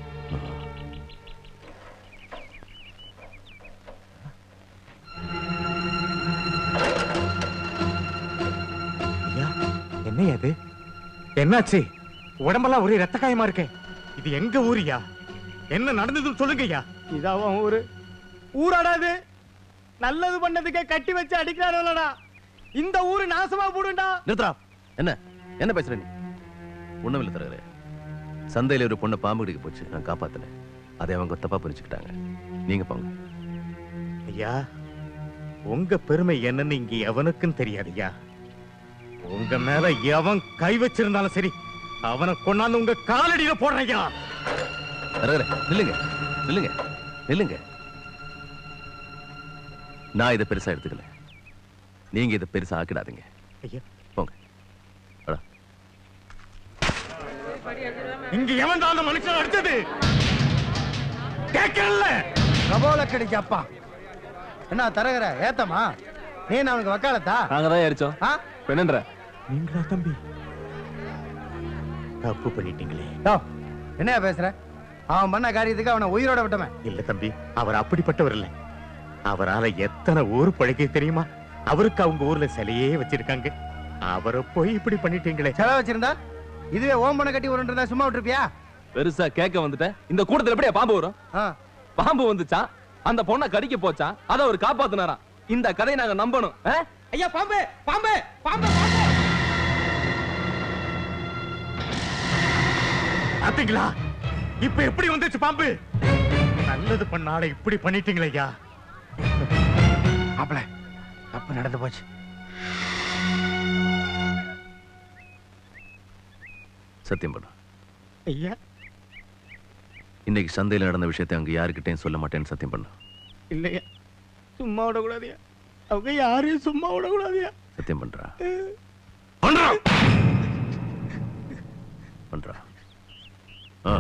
ஐயா என்னையா அது என்னாச்சு உடம்பெல்லாம் ஒரே ரத்த காயமா இருக்கே இது எங்க ஊரியா என்ன நடந்ததுன்னு சொல்லுங்கய்யா இதாவா ஊரு ஊராடாது நல்லது பண்ணதுக்கே கட்டி வச்சு அடிக்கிறாருலடா இந்த ஊரு நாசமா போடுண்டா நிறுத்துறா என்ன என்ன பேசுற நீ ஒண்ணும் இல்லை தரகரே சந்தையில ஒரு பொண்ணு பாம்பு கடிக்க போச்சு நான் காப்பாத்தினேன் அதை அவங்க தப்பா புரிஞ்சுக்கிட்டாங்க நீங்க போங்க ஐயா உங்க பெருமை என்னன்னு இங்க எவனுக்கும் தெரியாதுய்யா உங்க மேல எவன் கை வச்சிருந்தாலும் சரி அவனை கொண்டாந்து உங்க காலடியில போடுறையா தரகரே நில்லுங்க நில்லுங்க நில்லுங்க நான் இதை பெருசா எடுத்துக்கல நீங்க இதை பெருசா ஆக்கிடாதீங்க ஐயா போங்க வாடா. இங்க எவன் தான் அந்த மனுஷன் அடிச்சது கேட்கல கபோல கிடைக்க அப்பா என்ன தரகர ஏத்தமா நீ நான் அவனுக்கு வக்காலத்தா நாங்க தான் அடிச்சோம் ஆ? என்னன்ற நீங்களா தம்பி தப்பு பண்ணிட்டீங்களே டோ, என்னையா பேசுற அவன் பண்ண காரியத்துக்கு அவனை உயிரோட விட்டவன் இல்ல தம்பி அவர் அப்படிப்பட்டவர் இல்ல அவரால எத்தனை ஊர் பழகி தெரியுமா அவருக்கு அவங்க ஊர்ல சிலையே வச்சிருக்காங்க அவரை போய் இப்படி பண்ணிட்டீங்களே செலவு வச்சிருந்தா இதுவே ஓம் பண்ண கட்டி உருண்டு இருந்தா சும்மா விட்டுருப்பியா பெருசா கேட்க வந்துட்டேன் இந்த கூட்டத்துல எப்படியா பாம்பு வரும் ஆ. பாம்பு வந்துச்சா அந்த பொண்ணை கடிக்க போச்சா அத அவர் காப்பாத்துனாராம் இந்த கதையை நாங்க நம்பணும் ஆ? ஐயா பாம்பு பாம்பு பாம்பு பாத்தீங்களா இப்ப எப்படி வந்துச்சு பாம்பு நல்லது பண்ணால இப்படி பண்ணிட்டீங்களே ஐயா மாப்பிள தப்பு நடந்து போச்சு சத்தியம் பண்ணு ஐயா இன்னைக்கு சந்தையில் நடந்த விஷயத்தை அங்க யாருக்கிட்டையும் சொல்ல மாட்டேன்னு சத்தியம் பண்ணு இல்லையா சும்மா விடக்கூடாதியா அவங்க யாரையும் சும்மா விடக்கூடாதியா சத்தியம் பண்றா பண்றா ஆ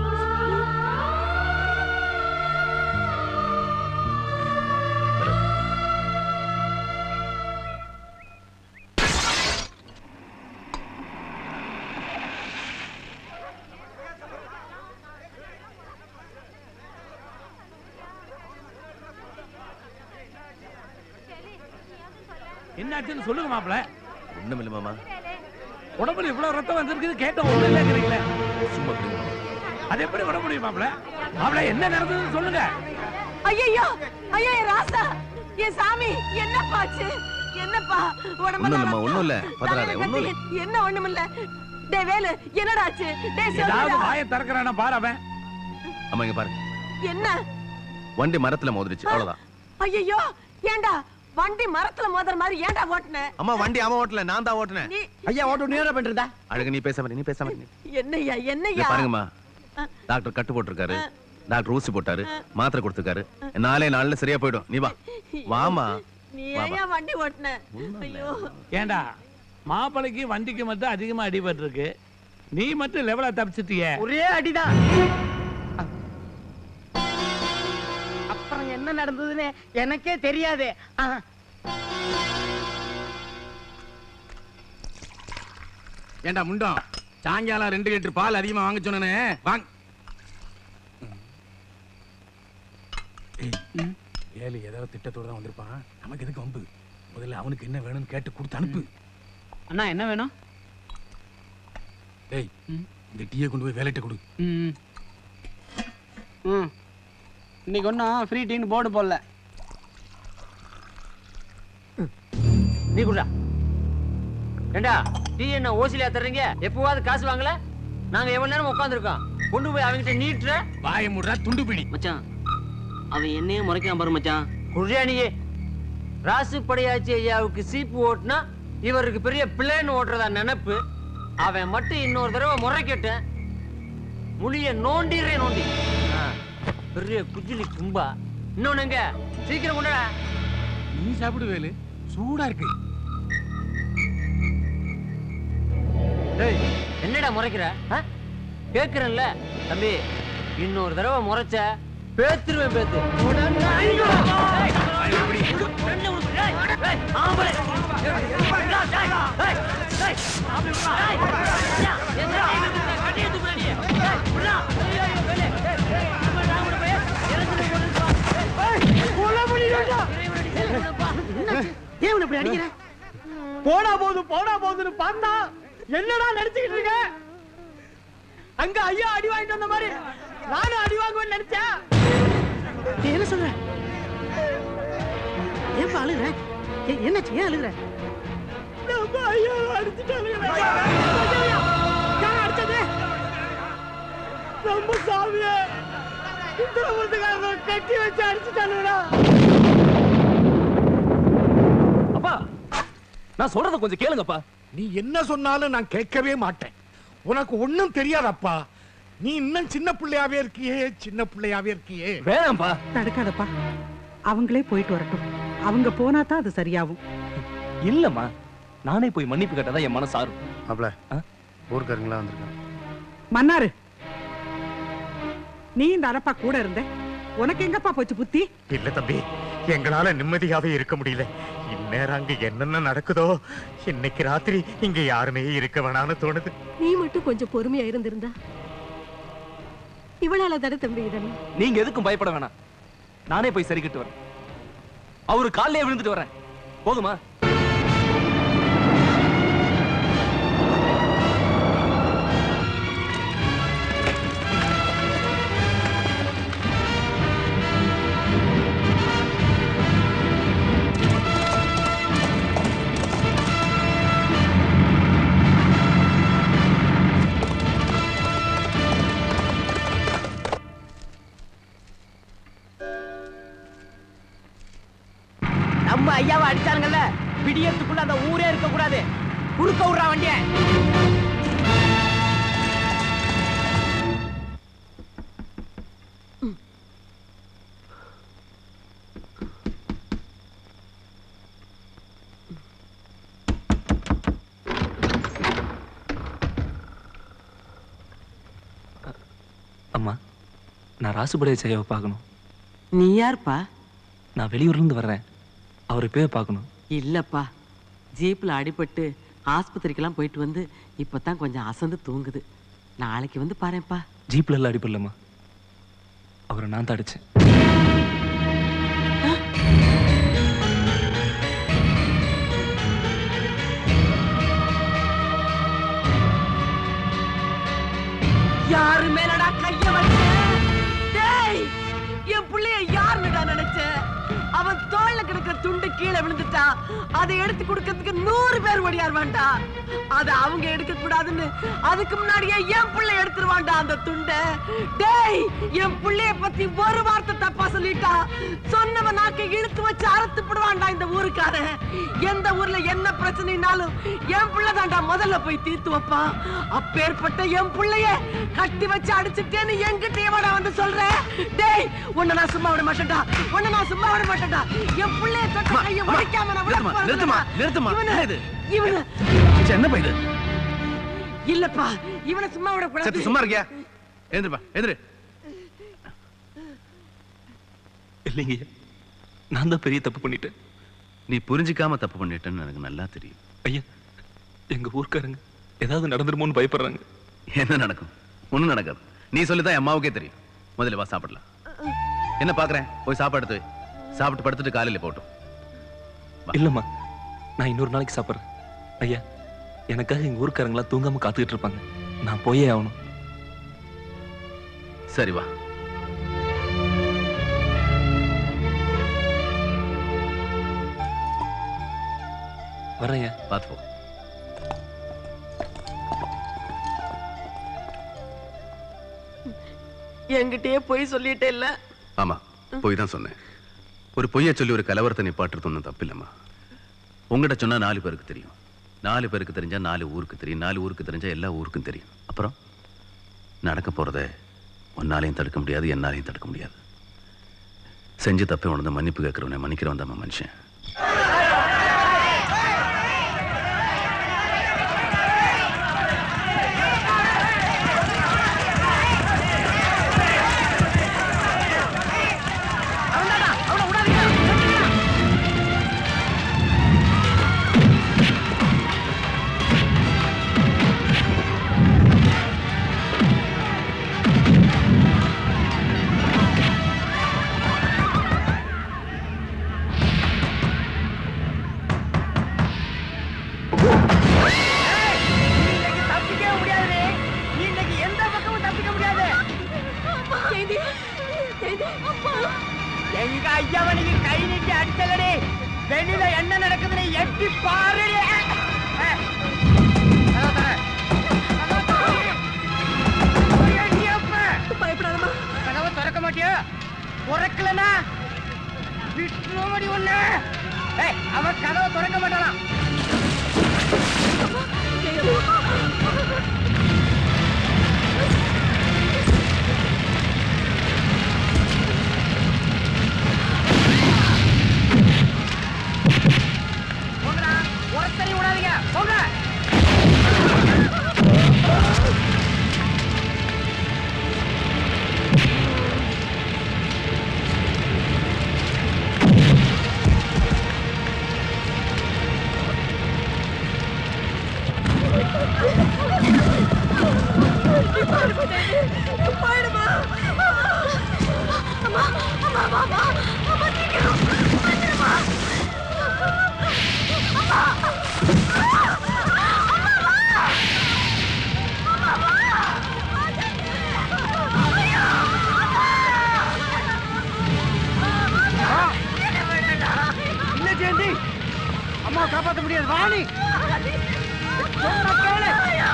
என்னாச்சுன்னு சொல்லுங்க மாப்பிள ஒண்ணும் இல்லை மாமா உடம்புல இவ்வளவு ரத்தம் வந்திருக்குது கேட்டோம் ஒண்ணு இல்லைங்கிறீங்களே சும்மா பிடிங்க மாமா. அது எப்படி விட முடியும் மாப்பிள மாப்பிள என்ன நடந்ததுன்னு சொல்லுங்க ஐயோ ஐயோ என் ராசா என் சாமி என்னப்பாச்சு என்னப்பா ஒண்ணும் இல்லம்மா ஒண்ணும் இல்ல பதறாதே ஒண்ணும் இல்ல என்ன ஒண்ணுமில்ல டேய் வேலு என்னடா ஆச்சு டேய் ஏதாவது சொல்லுடா வாயை திறக்கிறானா பாரு அவன் அம்மா இங்க பாரு என்ன வண்டி மரத்துல மோதிருச்சு அவ்வளவுதான் ஐயோ ஏன்டா வண்டி மரத்துல மோதுற மாதிரி ஏன்டா ஓட்டுன அம்மா வண்டி அவன் ஓட்டல நான் தான் ஓட்டுனேன் நீ ஐயா ஓட்டு நீ என்ன பண்றதா அழகு நீ பேசாம இரு, நீ பேசாம இரு. என்னய்யா இங்க என்னய்யா பாருங்கம்மா டாக்டர் கட்டு போட்டிருக்காரு டாக்டர் ஊசி போட்டாரு மாத்திரை கொடுத்துருக்காரு நாலே நாள்ல சரியா போயிடும் நீ வா வாமா நீ வா, ஏன்யா வண்டி ஓட்டுன ஐயோ ஏண்டா மாப்பிளைக்கு வண்டிக்கு மட்டும் அதிகமா அடிபட்டு இருக்கு நீ மட்டும் லெவலா தப்பிச்சிட்டியே ஒரே அடிதான் அப்புறம் என்ன நடந்ததுன்னு எனக்கே தெரியாது ஆ. ஏண்டா முண்டம் சாயங்காலம் ரெண்டு லிட்டர் பால் அதிகமா வாங்க சொன்னனே வாங்க ஏழு ஏதாவது திட்டத்தோட தான் வந்திருப்பான் நமக்கு எதுக்கு வம்பு முதல்ல அவனுக்கு என்ன வேணும்னு கேட்டு கொடுத்து அனுப்பு அண்ணா என்ன வேணும் டேய் இந்த டீயை கொண்டு போய் வேலைட்ட கொடு ம் ம் இன்னைக்கு ஒன்றும் ஃப்ரீ டீன்னு போர்டு போடல நீ குடுறா ஏண்டா டீ என்ன ஓசிலியா தர்றீங்க எப்பவாவது காசு வாங்கல நாங்க எவ்வளவு நேரம் உட்காந்துருக்கோம் கொண்டு போய் அவங்கிட்ட நீட்டுற வாய முடுறா துண்டு பிடி மச்சான் அவன் என்னையே முறைக்காம பாரு மச்சான் குடியா நீ ராசு படையாச்சி ஐயாவுக்கு சீப்பு ஓட்டுனா இவருக்கு பெரிய பிளேன் ஓட்டுறதா நினைப்பு அவன் மட்டும் இன்னொரு தடவை முறைக்கட்டேன் முழிய நோண்டிடுறே நோண்டி ஆ, பெரிய குஜிலி கும்பா இன்னொன்னு எங்க சீக்கிரம் கொண்டா நீ சாப்பிடு வேலு சூடா இருக்கு டேய் என்னடா முறைக்கிற ஆ? கேக்குறேன்ல தம்பி இன்னொரு தடவை முறைச்ச பேத்துருவேன் பேத்து ஏன் இப்படி அடிக்கிற போனா போது போனா போதுன்னு பார்த்தா என்னடா நினைச்சுக்கிட்டு இருக்க அங்க ஐயா அடி வாங்கிட்டு வந்த மாதிரி நானும் அடி வாங்குவேன்னு நினைச்சேன் நீ என்ன சொல்ற ஏன் அழுகுற ஏ- என்னாச்சு ஏன் அழுகுற நம்ம ஐயா அடிச்சுட்டாங்க யார் அடிச்சது நம்ம சாமிய உத்தரவுக்காரங்க கட்டி வச்சு அடிச்சுட்டானுடா அப்பா நான் சொல்றத கொஞ்சம் கேளுங்கப்பா நீ என்ன சொன்னாலும் நான் கேட்கவே மாட்டேன் உனக்கு ஒண்ணும் தெரியாதப்பா நீ இன்னும் சின்ன பிள்ளையாவே இருக்கியே சின்ன பிள்ளையாவே இருக்கியே வேணாம்ப்பா தடுக்காதப்பா அவங்களே போயிட்டு வரட்டும் அவங்க போனா தான் அது சரியாகும் இல்லம்மா நானே போய் மன்னிப்பு கேட்டதான் என் மனசு ஆறும் மாப்ள ஊர்க்காரங்களா வந்திருக்காங்க மன்னாரு நீ இந்த அரப்பா கூட இருந்த உனக்கு எங்கப்பா போச்சு புத்தி இல்ல தம்பி எங்களால நிம்மதியாவே இருக்க முடியல இந்நேரம் அங்க என்னென்ன நடக்குதோ இன்னைக்கு ராத்திரி இங்க யாருமே இருக்க வேணாம்னு தோணுது நீ மட்டும் கொஞ்சம் பொறுமையா இருந்திருந்தா இவளால தானே தம்பி இதெல்லாம் நீங்க எதுக்கும் பயப்பட வேணாம் நானே போய் சரிக்கிட்டு வரேன் அவரு காலையே விழுந்துட்டு வரேன் போதுமா நம்ம ஐயாவை அடிச்சானுங்கல்ல விடியத்துக்குள்ள அந்த ஊரே இருக்க கூடாது குறுக்க விடுறா வண்டிய அம்மா நான் ராசுபடைய செய்யாவை பார்க்கணும் நீ யாருப்பா நான் வெளியூர்ல இருந்து வர்றேன் அவரை போய் பார்க்கணும் இல்லப்பா ஜீப்ல அடிபட்டு ஆஸ்பத்திரிக்கெல்லாம் போயிட்டு வந்து இப்பதான் கொஞ்சம் அசந்து தூங்குது நாளைக்கு வந்து பாருப்பா ஜீப்ல எல்லாம் அடிப்படலம்மா அவரை நான் தான் அடிச்சேன் யாரு மேலடா கைய வச்ச டேய் என் புள்ளைய யாருன்னுடா நினைச்ச அவன் தோல்ல கிடக்கிற துண்டு கீழே விழுந்துட்டா அதை எடுத்து கொடுக்கறதுக்கு நூறு பேர் ஓடியாருவான்டா அதை அவங்க எடுக்க கூடாதுன்னு அதுக்கு முன்னாடியே என் புள்ளை எடுத்துருவான்டா அந்த துண்டை டேய் என் புள்ளைய பத்தி ஒரு வார்த்தை தப்பா சொல்லிட்டா சொன்னவன் நாக்கை இழுத்து வச்சு அறுத்து போடுவான்டா இந்த ஊருக்காரன் எந்த ஊர்ல என்ன பிரச்சனைனாலும் என் புள்ள தான்டா முதல்ல போய் தீர்த்து வைப்பான் அப்பேற்பட்ட என் புள்ளைய கட்டி வச்சு அடிச்சுட்டேன்னு என்கிட்ட எவடா வந்து சொல்ற டேய் உன்னை நான் சும்மா விட மாட்டேன்டா உன்னை நான் சும்மா விட மாட்டேன்டா என் புள்ளைய தொட்ட கைய உடைக்காம நான் விட நிறுத்துமா, போறதில்ல. நிறுத்துமா, நிறுத்துமா. இவனை- என்ன இது? இவனை ச்சே, என்னப்பா இது இல்லப்பா இவனை சும்மா விட சத்து கூடாது சும்மா இருக்கியா எழுந்துப்பா எழுந்துரு இல்லைங்க நான் தான் பெரிய தப்பு பண்ணிட்டேன் நீ புரிஞ்சுக்காம தப்பு பண்ணிட்டேன்னு எனக்கு நல்லா தெரியும் ஐயா எங்க ஊர்க்காரங்க ஏதாவது நடந்துருமோன்னு பயப்படுறாங்க என்ன நடக்கும் ஒண்ணும் நடக்காது நீ சொல்லிதான் என் அம்மாவுக்கே தெரியும் முதல்ல வா சாப்பிடலாம் என்ன பாக்குறேன் போய் சாப்பாடு எடுத்து வை. சாப்பிட்டு படுத்துட்டு காலையில போட்டும் இல்லம்மா நான் இன்னொரு நாளைக்கு சாப்பிட்றேன் ஐயா எனக்காக எங்க ஊர்க்காரங்களாம் தூங்காம காத்துக்கிட்டு இருப்பாங்க நான் போயே ஆகணும் சரி வா வரேன் ஐயா பார்த்து போ என்கிட்டயே போய் சொல்லிட்டே இல்ல ஆமா போய் தான் சொன்னேன் ஒரு பொய்யை சொல்லி ஒரு கலவரத்தை நிப்பாட்டுறது ஒன்றும் தப்பில்லைம்மா உங்ககிட்ட சொன்னா நாலு பேருக்கு தெரியும் நாலு பேருக்கு தெரிஞ்சா நாலு ஊருக்கு தெரியும் நாலு ஊருக்கு தெரிஞ்சா எல்லா ஊருக்கும் தெரியும் அப்புறம் நடக்க போறத உன்னாலையும் தடுக்க முடியாது என்னாலையும் தடுக்க முடியாது செஞ்சு தப்பை உணர்ந்து மன்னிப்பு கேட்கிறவனை மன்னிக்கிறவன் தான் மனுஷன் தப்பிக்கவே முடியாது நீ இன்னைக்கு எந்த பக்கமும் தப்பிக்க முடியாது எங்க ஐயாவனுக்கு கை நீட்டி அடிச்சலடி வெளியில என்ன நடக்குதுன்னு எட்டி பாரு பயப்படாதமா கதவை திறக்க மாட்டியா திறக்கலனா விட்டுருவடி ஒண்ணு ஏய் அவன் கதவை திறக்க மாட்டானா போங்கடா ஒருத்தரையும் விடாதீங்க போங்க போயிடுமா அம்மா அம்மா அம்மா அம்மா அம்மா சீக்கிரம் வந்துடுமா அம்மா இல்ல ஜெயந்தி அம்மா காப்பாத்த முடியாது வாணி சொன்னா கேளு.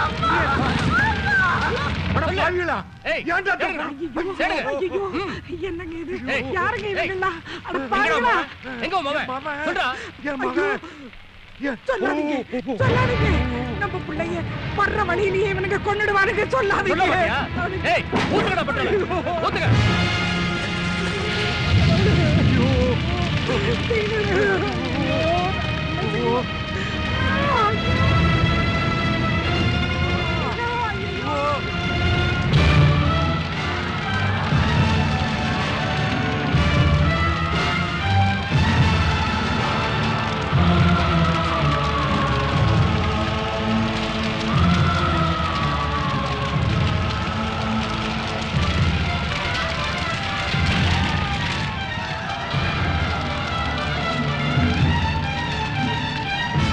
அட பாவிகளா ஏன்டா என்னங்க இது ஏய், யாருங்க ஏய். இவங்கெல்லாம் அட எங்கடா பாருங்களா மகன்? எங்க உன் மகன்? சொல்றா. என் மகன். சொல்லாதீங்க சொல்லாதீங்க நம்ம பிள்ளைய வர்ற வழியிலேயே இவனுங்க கொன்னுடுவானுங்க சொல்லாதீங்க சொல்ல மாட்டியா? ஏய், ஊத்துக்கடா பட்டவளே. ஊத்துக்க. அம்மா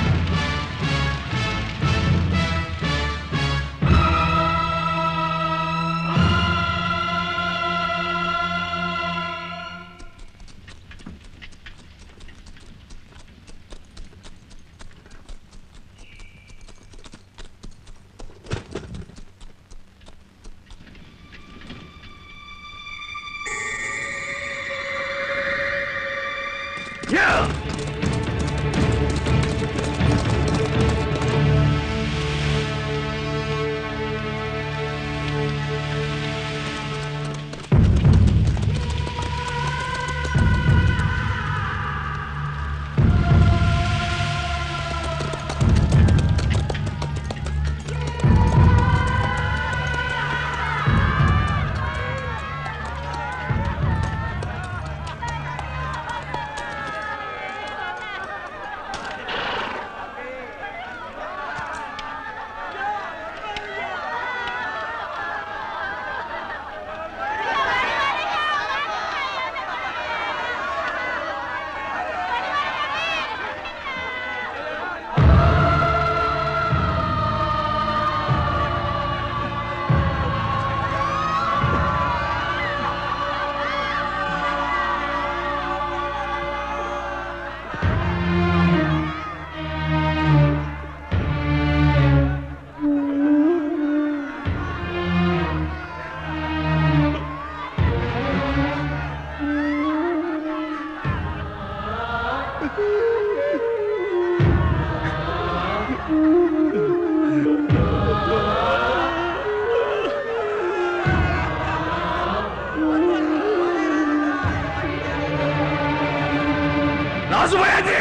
நாசுபயாஜி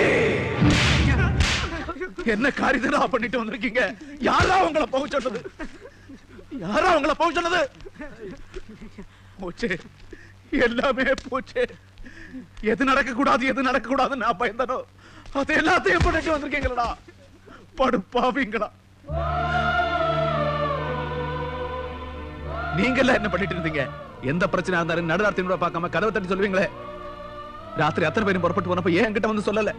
என்ன காரியத்தை பண்ணிட்டு வந்திருக்கீங்க யாரா உங்களை போக சொன்னது யாரா உங்களை போக சொன்னது போச்சு எல்லாமே போச்சு எது நடக்க கூடாது எது நடக்க கூடாதுன்னு நான் பயந்தனோ அது எல்லாத்தையும் பண்ணிட்டு வந்திருக்கீங்களா படுப்பாவீங்களா நீங்க எல்லாம் என்ன பண்ணிட்டு இருந்தீங்க எந்த பிரச்சனை இருந்தாலும் நடுராத்திரி கூட பார்க்காம கதவை தட்டி சொல்லுவீங்களே ராத்திரி அத்தனை பேரும் புறப்பட்டு போனப்ப ஏன் என்கிட்ட வந்து சொல்லல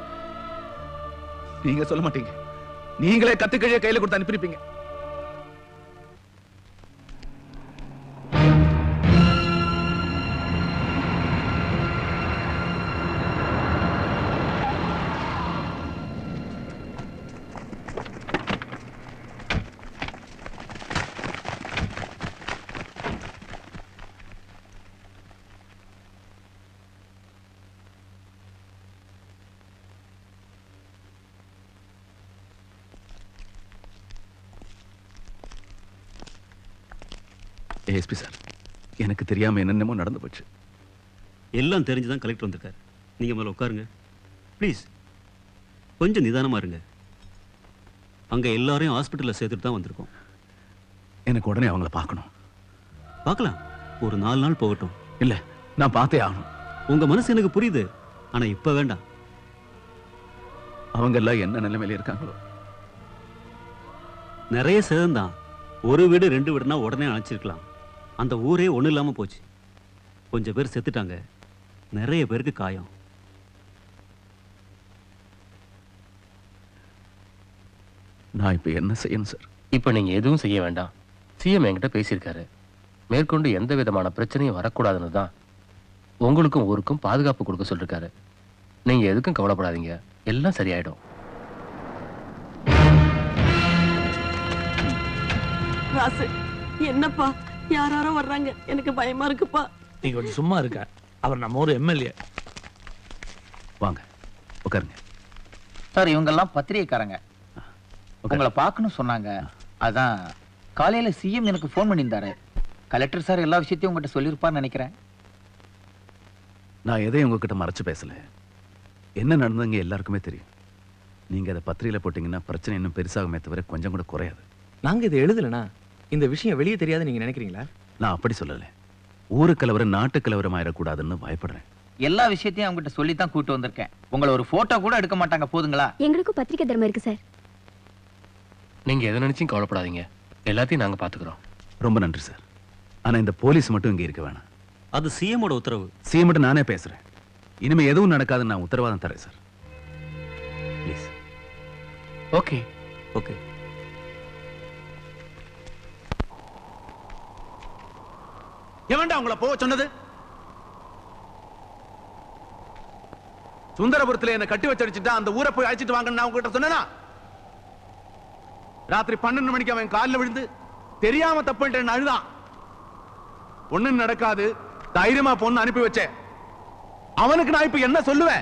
நீங்க சொல்ல மாட்டீங்க நீங்களே கத்துக்கழிய கையில கொடுத்து அனுப்பியிருப்பீங்க எஸ்பி சார் எனக்கு தெரியாம என்னென்னமோ நடந்து போச்சு எல்லாம் தெரிஞ்சு தான் கலெக்டர் வந்திருக்காரு நீங்கள் முதல்ல உட்காருங்க ப்ளீஸ் கொஞ்சம் நிதானமாக இருங்க அங்கே எல்லாரையும் ஹாஸ்பிட்டலில் சேர்த்துட்டு தான் வந்திருக்கோம் எனக்கு உடனே அவங்கள பார்க்கணும் பார்க்கலாம் ஒரு நாலு நாள் போகட்டும் இல்ல நான் பார்த்தே ஆகணும் உங்கள் மனசு எனக்கு புரியுது ஆனால் இப்போ வேண்டாம் அவங்க எல்லாம் என்ன நிலைமையில இருக்காங்களோ நிறைய சேதம் தான் ஒரு வீடு ரெண்டு வீடுனா உடனே அழைச்சிருக்கலாம் அந்த ஊரே ஒன்றும் இல்லாமல் போச்சு கொஞ்சம் பேர் செத்துட்டாங்க நிறைய பேருக்கு காயம் நான் இப்ப என்ன செய்யணும் சார் இப்போ நீங்க எதுவும் செய்ய வேண்டாம் சிஎம் என்கிட்ட பேசியிருக்காரு மேற்கொண்டு எந்த விதமான பிரச்சனையும் வரக்கூடாதுன்னு தான் உங்களுக்கும் ஊருக்கும் பாதுகாப்பு கொடுக்க சொல்லிருக்காரு நீங்க எதுக்கும் கவலைப்படாதீங்க எல்லாம் சரியாயிடும் ராசு என்னப்பா யாராரோ வர்றாங்க எனக்கு பயமா இருக்குப்பா நீ கொஞ்சம் சும்மா இருக்க அவர் நம்ம ஊர் எம்எல்ஏ வாங்க உட்காருங்க சார் இவங்கெல்லாம் பத்திரிகைக்காரங்க உங்களை பார்க்கணும் சொன்னாங்க அதான் காலையில சிஎம் எனக்கு ஃபோன் பண்ணியிருந்தாரு கலெக்டர் சார் எல்லா விஷயத்தையும் உங்ககிட்ட சொல்லியிருப்பார்னு நினைக்கிறேன் நான் எதையும் உங்ககிட்ட மறைச்சு பேசல என்ன நடந்ததுங்க எல்லாருக்குமே தெரியும் நீங்க அதை பத்திரிகையில போட்டீங்கன்னா பிரச்சனை இன்னும் பெருசாகுமே தவிர கொஞ்சம் கூட குறையாது நாங்க இதை எழுதலனா இந்த விஷயம் வெளியே தெரியாது நீங்க நினைக்கிறீங்களா நான் அப்படி சொல்லல ஊரு கலவரம் நாட்டு கலவரம் ஆயிடக்கூடாதுன்னு பயப்படுறேன் எல்லா விஷயத்தையும் அவங்ககிட்ட சொல்லி தான் கூட்டு வந்திருக்கேன் உங்களை ஒரு போட்டோ கூட எடுக்க மாட்டாங்க போதுங்களா எங்களுக்கும் பத்திரிக்கை தர்மம் இருக்கு சார் நீங்க எதை நினைச்சும் கவலைப்படாதீங்க எல்லாத்தையும் நாங்க பாத்துக்கிறோம் ரொம்ப நன்றி சார் ஆனா இந்த போலீஸ் மட்டும் இங்க இருக்க வேணாம் அது சிஎமோட உத்தரவு சிஎம் மட்டும் நானே பேசுறேன் இனிமே எதுவும் நடக்காதுன்னு நான் உத்தரவாதம் தரேன் சார் ப்ளீஸ் ஓகே ஓகே எவன்டா உங்களை போக சொன்னது சுந்தரபுரத்துல என்ன கட்டி வச்சடிச்சுட்டா அந்த ஊரை போய் அழைச்சிட்டு வாங்கன்னு நான் உங்ககிட்ட சொன்னேனா ராத்திரி பன்னெண்டு மணிக்கு அவன் காலில் விழுந்து தெரியாம தப்பு பண்ணிட்டேன்னு அழுதான் ஒண்ணும் நடக்காது தைரியமா பொண்ணு அனுப்பி வச்சேன் அவனுக்கு நான் இப்ப என்ன சொல்லுவேன்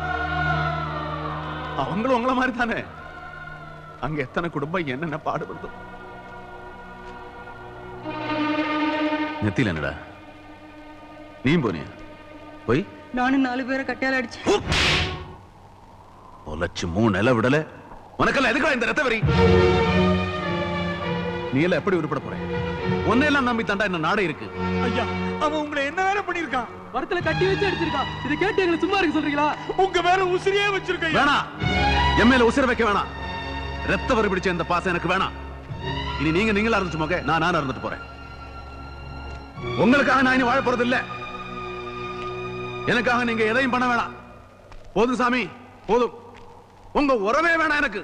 அவங்களும் உங்கள மாதிரி தானே அங்க எத்தனை குடும்பம் என்னென்ன பாடுபடுது நெத்தியில என்னடா நீ போனியா போய் நானும் நாலு பேரை கட்டையால அடிச்சு தொலைச்சு மூணு நில விடல உனக்கெல்லாம் எதுக்குடா இந்த ரத்த வரி நீ எல்லாம் எப்படி உருப்பட போற உன்னையெல்லாம் நம்பி தாண்டா இந்த நாடே இருக்கு ஐயா அவன் உங்களை என்ன வேலை பண்ணிருக்கான் மரத்துல கட்டி வச்சு அடிச்சிருக்கான் இதை கேட்டு எங்களை சும்மா இருக்க சொல்றீங்களா உங்க மேல உசிரியே வச்சிருக்க வேணாம் என் மேல உசிர வைக்க வேணாம் ரத்த வரி பிடிச்ச இந்த பாசம் எனக்கு வேணாம் இனி நீங்க நீங்களா இருந்துச்சு மோக நான் நானா இருந்துட்டு போறேன் உங்களுக்காக நான் இனி வாழ போறது இல்ல எனக்காக நீங்க எதையும் பண்ண வேணாம் போதும் சாமி போதும் உங்க உறவே வேணாம் எனக்கு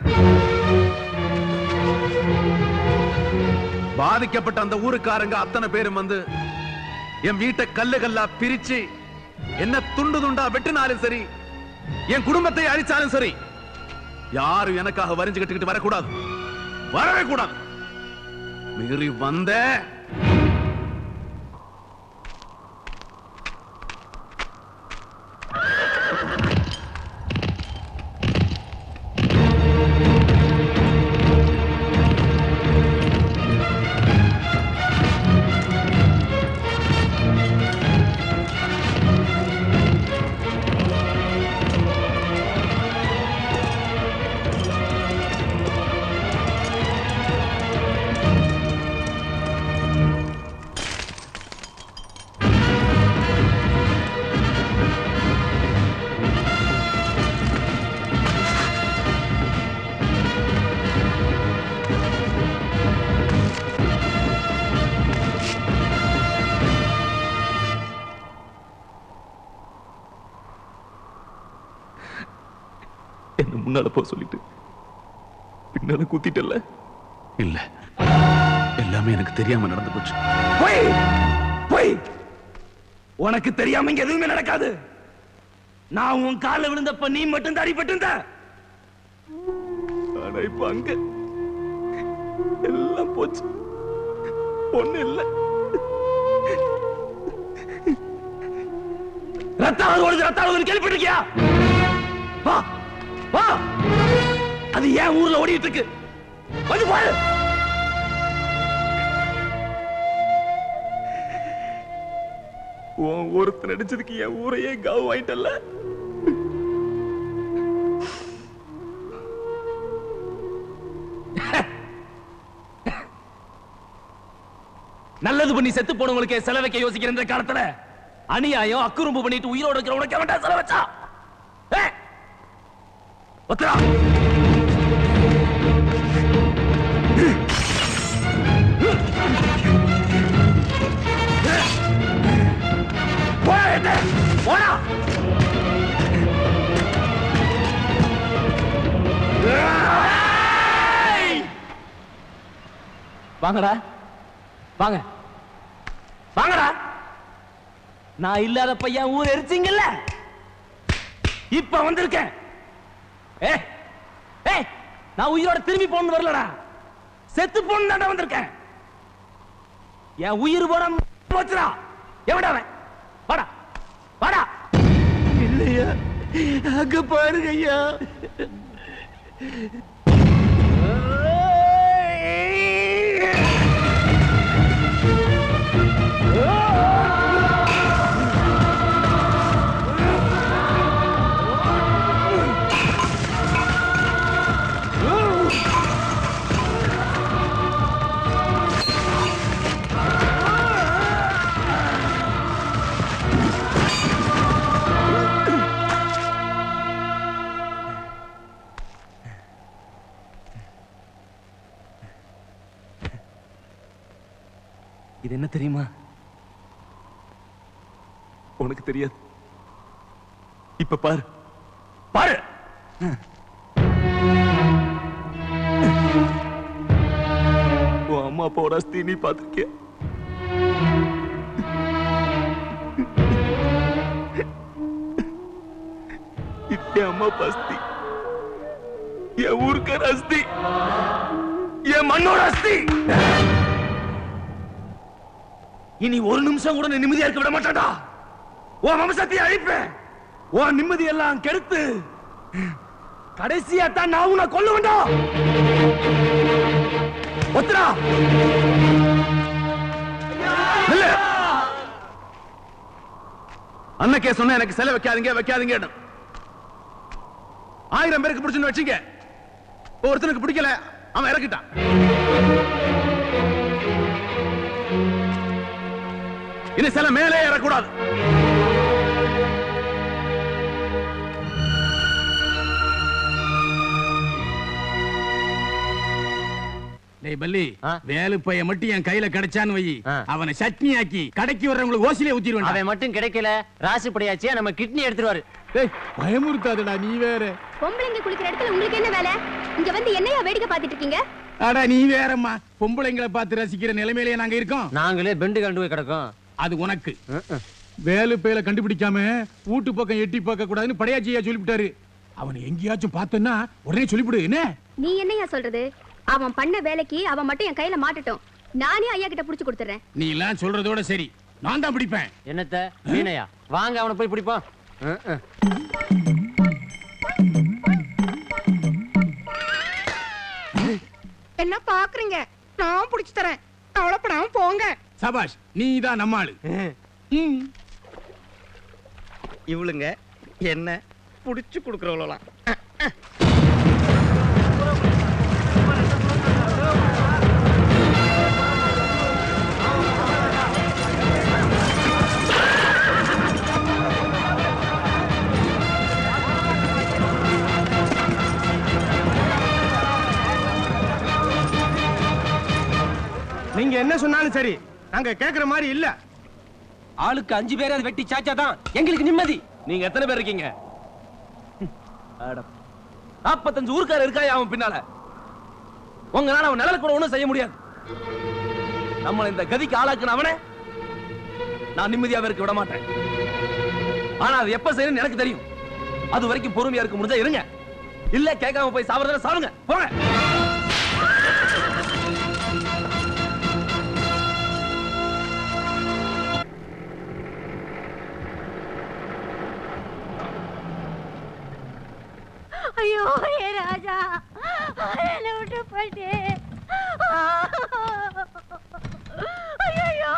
பாதிக்கப்பட்ட அந்த ஊருக்காரங்க அத்தனை பேரும் வந்து என் வீட்டை கல்லு கல்லா பிரிச்சு என்ன துண்டு துண்டா வெட்டினாலும் சரி என் குடும்பத்தை அழிச்சாலும் சரி யாரும் எனக்காக வரிஞ்சு கட்டிக்கிட்டு வரக்கூடாது வரவே கூடாது மீறி வந்த முன்னால போக சொல்லிட்டு பின்னால கூத்திட்டல இல்ல எல்லாமே எனக்கு தெரியாம நடந்து போச்சு போய் போய் உனக்கு தெரியாம இங்க எதுவுமே நடக்காது நான் உன் கால்ல விழுந்தப்ப நீ மட்டும் தான் அடிபட்டு இருந்த ஆனா இப்ப அங்க எல்லாம் போச்சு ஒண்ணு இல்ல ரத்தாவது ஓடுது ரத்தாவது கேள்விப்பட்டிருக்கியா வா வா அது ஏன் ஊர்ல ஓடிட்டு இருக்கு வந்து பாரு உன் ஒருத்தன் நடிச்சதுக்கு என் ஊரையே காவு வாங்கிட்டல்ல நல்லது பண்ணி செத்து போனவங்களுக்கு செலவைக்க யோசிக்கிற இந்த காலத்துல அநியாயம் அக்குறும்பு பண்ணிட்டு உயிரோட இருக்கிற உனக்கு வேண்டாம் செலவச்சா ஒத்துரா போடா எட்ட, போடா ஏய்! வாங்கடா வாங்க வாங்கடா நான் இல்லாத பையன் ஊர் எரிச்சிங்கல்ல இப்ப வந்திருக்கேன் ஏ ஏ நான் உயிரோட திரும்பி போன்னு வரலடா செத்து போன்னு தாண்டா வந்திருக்கேன் என் உயிர் போன போச்சுடா எவடா அவன் வாடா வாடா இல்லையா அங்க பாருங்க ஐயா இது என்ன தெரியுமா உனக்கு தெரியாது இப்ப பாரு பாரு உன் அம்மா அப்பாவோட அஸ்தி நீ பார்த்திருக்கிய இது என் அம்மா அப்பா அஸ்தி என் ஊருக்கார அஸ்தி என் மண்ணோட அஸ்தி இனி ஒரு நிமிஷம் கூட நீ நிம்மதியா இருக்க விட மாட்டாடா உன் வம்சத்தை அழிப்பேன் உன் நிம்மதி எல்லாம் கெடுத்து கடைசியா தான் நான் உன்னை கொல்ல வேண்டாம் ஒத்துரா இல்ல அன்னைக்கே சொன்ன எனக்கு செலை வைக்காதீங்க வைக்காதீங்க ஆயிரம் பேருக்கு பிடிச்சுன்னு வச்சுங்க ஒருத்தனுக்கு பிடிக்கல அவன் இறக்கிட்டான் இனி சில மேலே ஏறக்கூடாது டேய் பல்லி வேலு பையன் மட்டும் என் கையில கிடைச்சான்னு வை அவனை சட்னி ஆக்கி கடைக்கு வர்றவங்களுக்கு ஓசிலே ஊத்திடுவேன் அவன் மட்டும் கிடைக்கல ராசிப்படியாச்சு நம்ம கிட்னி எடுத்துருவாரு பயமுறுத்தாதடா நீ வேற பொம்பளைங்க குளிக்கிற இடத்துல உங்களுக்கு என்ன வேலை இங்க வந்து என்னையா வேடிக்கை பார்த்துட்டு இருக்கீங்க அடா நீ வேறம்மா பொம்பளைங்களை பார்த்து ரசிக்கிற நிலைமையிலேயே நாங்க இருக்கோம் நாங்களே பெண்டு கண்டு போய் கிடக்கோம் அது உனக்கு வேலு பேல கண்டுபிடிக்காம வீட்டு பக்கம் எட்டி பார்க்க கூடாதுன்னு படையாச்சியா சொல்லிவிட்டாரு அவனை எங்கேயாச்சும் பார்த்தேன்னா உடனே சொல்லிவிடு என்ன நீ என்னையா சொல்றது அவன் பண்ண வேலைக்கு அவன் மட்டும் என் கையில மாட்டட்டும் நானே ஐயா கிட்ட புடிச்சு கொடுத்துறேன் நீ எல்லாம் சொல்றதோட சரி நான் தான் பிடிப்பேன் என்னத்த மீனையா வாங்க அவனை போய் பிடிப்போம் அஹ், அஹ். என்ன பாக்குறீங்க நான் புடிச்சு தரேன் கவலைப்படாம போங்க சபாஷ் நீ தான் நம்ம ஆளு இவளுங்க என்ன புடிச்சு கொடுக்குறவளாம் நீங்க என்ன சொன்னாலும் சரி நாங்க கேக்குற மாதிரி இல்ல ஆளுக்கு அஞ்சு பேரை அதை வெட்டி சாச்சாதான் எங்களுக்கு நிம்மதி நீங்க எத்தனை பேர் இருக்கீங்க நாற்பத்தஞ்சு ஊர்க்கார இருக்காயா அவன் பின்னால உங்களால அவன் நிழல் கூட ஒண்ணும் செய்ய முடியாது நம்மளை இந்த கதிக்கு ஆளாக்குன அவனே நான் நிம்மதியாவே இருக்க விட மாட்டேன் ஆனா அது எப்ப செய்யணும்னு எனக்கு தெரியும் அது வரைக்கும் பொறுமையா இருக்க முடிஞ்சா இருங்க இல்ல கேட்காம போய் சாவறதுல சாவுங்க போங்க ஐயோ ஏ ராஜா என்னை விட்டு போயிட்டே ஐயோ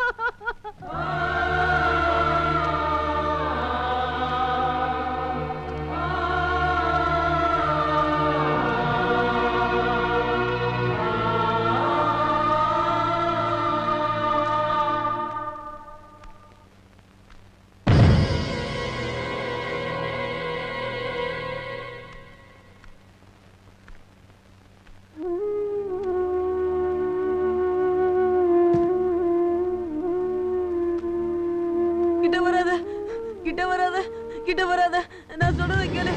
கிட்ட வராத கிட்ட வராத கிட்ட வராத நான் சொல்றத கேளு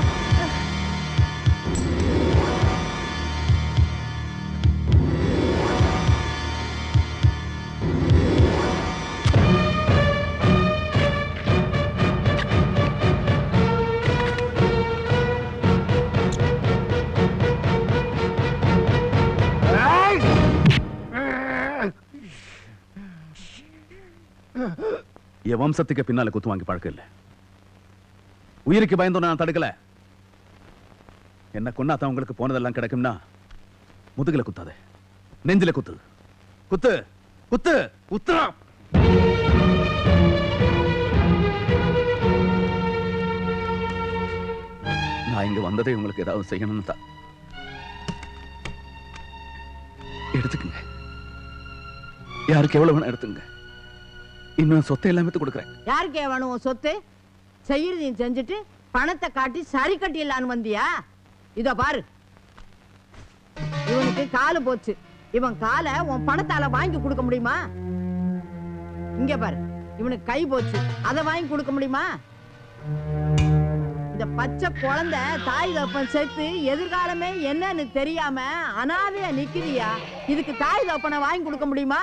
என் வம்சத்துக்கு பின்னால குத்து வாங்கி பழக்கம் இல்ல உயிருக்கு பயந்தோன்னு நான் தடுக்கல என்ன கொன்னா தான் உங்களுக்கு போனதெல்லாம் கிடைக்கும்னா முதுகுல குத்தாத நெஞ்சில குத்து குத்து குத்து குத்துறா நான் இங்க வந்ததே உங்களுக்கு ஏதாவது செய்யணும்னு தான் எடுத்துக்கங்க யாருக்கு எவ்வளவு வேணா எடுத்துங்க இன்னும் சொத்தை எல்லாமே கொடுக்குறேன் யாருக்கே வேணும் உன் சொத்து செய்யறதையும் செஞ்சுட்டு பணத்தை காட்டி சரி கட்டிடலான்னு வந்தியா இதோ பாரு இவனுக்கு காலு போச்சு இவன் காலை உன் பணத்தால வாங்கி கொடுக்க முடியுமா இங்க பாரு இவனுக்கு கை போச்சு அதை வாங்கி கொடுக்க முடியுமா இந்த பச்சை குழந்தை தாய் தப்பன் சேர்த்து எதிர்காலமே என்னன்னு தெரியாம அனாதையா நிக்கிறியா இதுக்கு தாய் தப்பனை வாங்கி கொடுக்க முடியுமா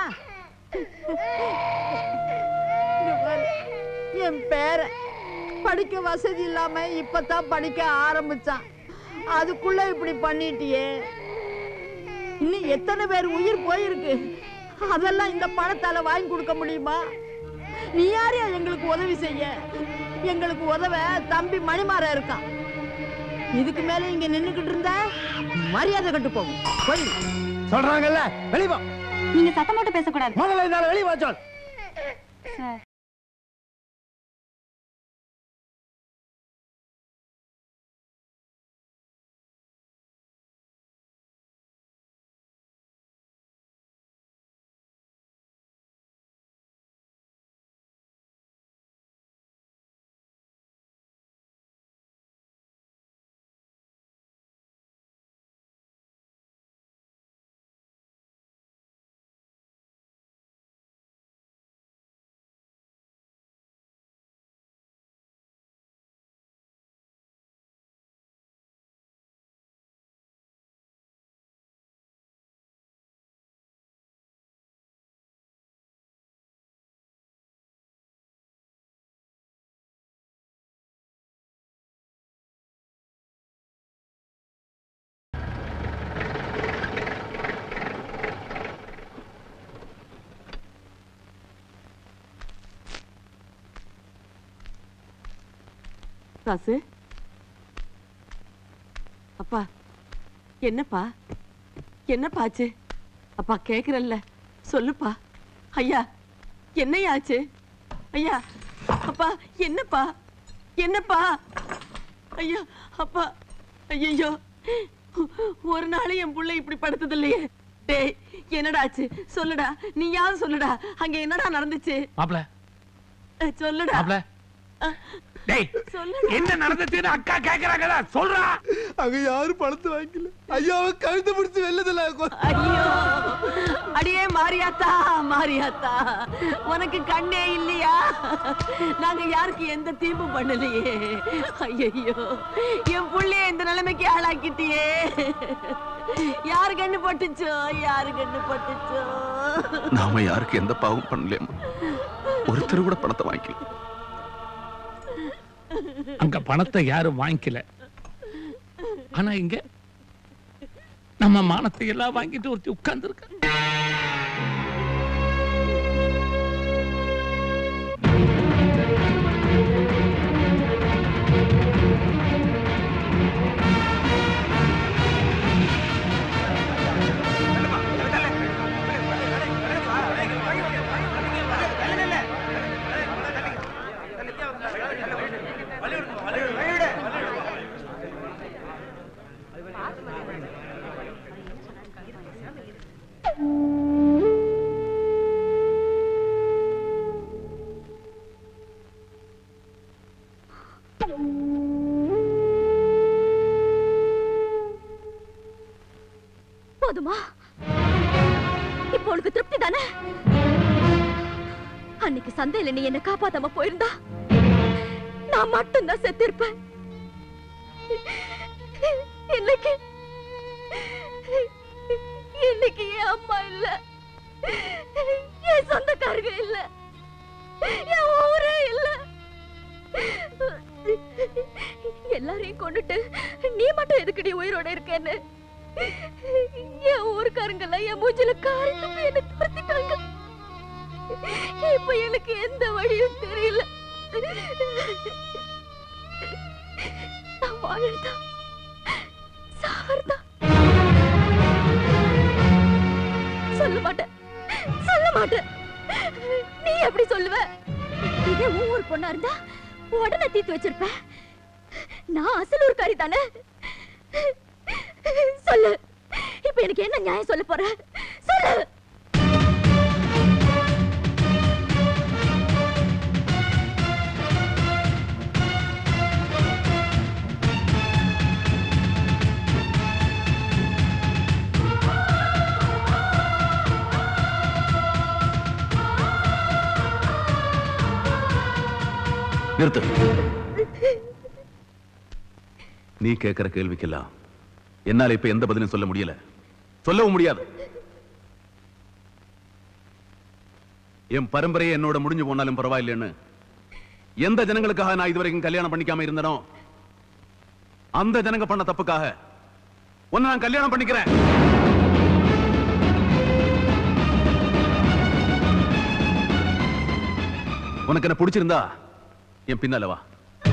இங்க பாரு, என் பேர படிக்க வசதி இல்லாம இப்பதான் படிக்க ஆரம்பிச்சான் அதுக்குள்ள இப்படி பண்ணிட்டியே இன்னும் எத்தனை பேர் உயிர் போயிருக்கு அதெல்லாம் இந்த பணத்தால வாங்கி கொடுக்க முடியுமா நீ யாரையா எங்களுக்கு உதவி செய்ய எங்களுக்கு உதவ தம்பி மணிமாற இருக்கான் இதுக்கு மேல இங்க நின்னுகிட்டு இருந்தா மரியாதை கட்டு போகும் போய் சொல்றாங்கல்ல வெளிவா நீங்க சத்தம் போட்டு பேசக்கூடாது முதல்ல இந்த வெளிவா சொல் சார் காசு அப்பா என்னப்பா என்னப்பா ஆச்சு அப்பா கேக்குறல்ல சொல்லுப்பா ஐயா என்னையாச்சு ஐயா அப்பா என்னப்பா என்னப்பா ஐயா அப்பா ஐயோ ஒரு நாள் என் புள்ள இப்படி படுத்தது இல்லையே டேய் என்னடா ஆச்சு சொல்லுடா நீ யாரும் சொல்லுடா அங்க என்னடா நடந்துச்சு மாப்ள அஹ், சொல்லுடா மாப்ள அஹ், டேய் என்ன நடந்துச்சுன்னு அக்கா கேக்குறாங்கடா சொல்றா அங்க யாரும் பணத்தை வாங்கிக்கல ஐயோ அவன் கழுத்து பிடிச்சு வெள்ளதுல ஐயோ அடியே மாரியாத்தா மாரியாத்தா உனக்கு கண்ணே இல்லையா நாங்க யாருக்கு எந்த தீம்பு பண்ணலையே ஐயோ என் புள்ளைய இந்த நிலைமைக்கு ஆளாக்கிட்டியே யாரு கண்ணு பட்டுச்சோ யாரு கண்ணு பட்டுச்சோ நாம யாருக்கு எந்த பாவம் பண்ணலையம்மா ஒருத்தர் கூட பணத்தை வாங்கிக்கல அங்க பணத்தை யாரும் வாங்கிக்கல ஆனா இங்க நம்ம மானத்தை எல்லாம் வாங்கிட்டு ஒருத்தி உட்கார்ந்து போதுமா இப்போ உனக்கு திருப்தி தானே அன்னைக்கு சந்தையில நீ என்ன காப்பாத்தாம போயிருந்தா நான் மட்டும்தான் செத்திருப்பேன் இன்னைக்கு இன்னைக்கு என் அம்மா இல்ல என் சொந்தக்காரங்க இல்ல என் ஊரே இல்ல எல்லாரையும் கொண்டுட்டு நீ மட்டும் எதுக்குடி உயிரோட இருக்கேன்னு என் ஊருக்காரங்க எல்லாம் என் மூஞ்சில காரி துப்பி என்ன துரத்திட்டாங்க இப்ப எனக்கு எந்த வழியும் தெரியல நான் வாழறதா சாவறதா சொல்ல மாட்டேன் சொல்ல மாட்டேன் நீ எப்படி சொல்லுவ இதே உன் ஊர் பொண்ணா இருந்தா உடனே தீர்த்து வச்சிருப்ப நான் அசல் ஊர்க்காரி தானே சொல்லு இப்ப எனக்கு என்ன நியாயம் சொல்ல போற சொல்லு நிறுத்து நீ கேட்கிற கேள்விக்கெல்லாம் என்னால இப்ப எந்த பதிலும் சொல்ல முடியல சொல்லவும் முடியாது என் பரம்பரையே என்னோட முடிஞ்சு போனாலும் பரவாயில்லைன்னு எந்த ஜனங்களுக்காக நான் இதுவரைக்கும் கல்யாணம் பண்ணிக்காம இருந்தனோ அந்த ஜனங்க பண்ண தப்புக்காக உன்னை நான் கல்யாணம் பண்ணிக்கிறேன் உனக்கு என்ன பிடிச்சிருந்தா என் பின்னால வா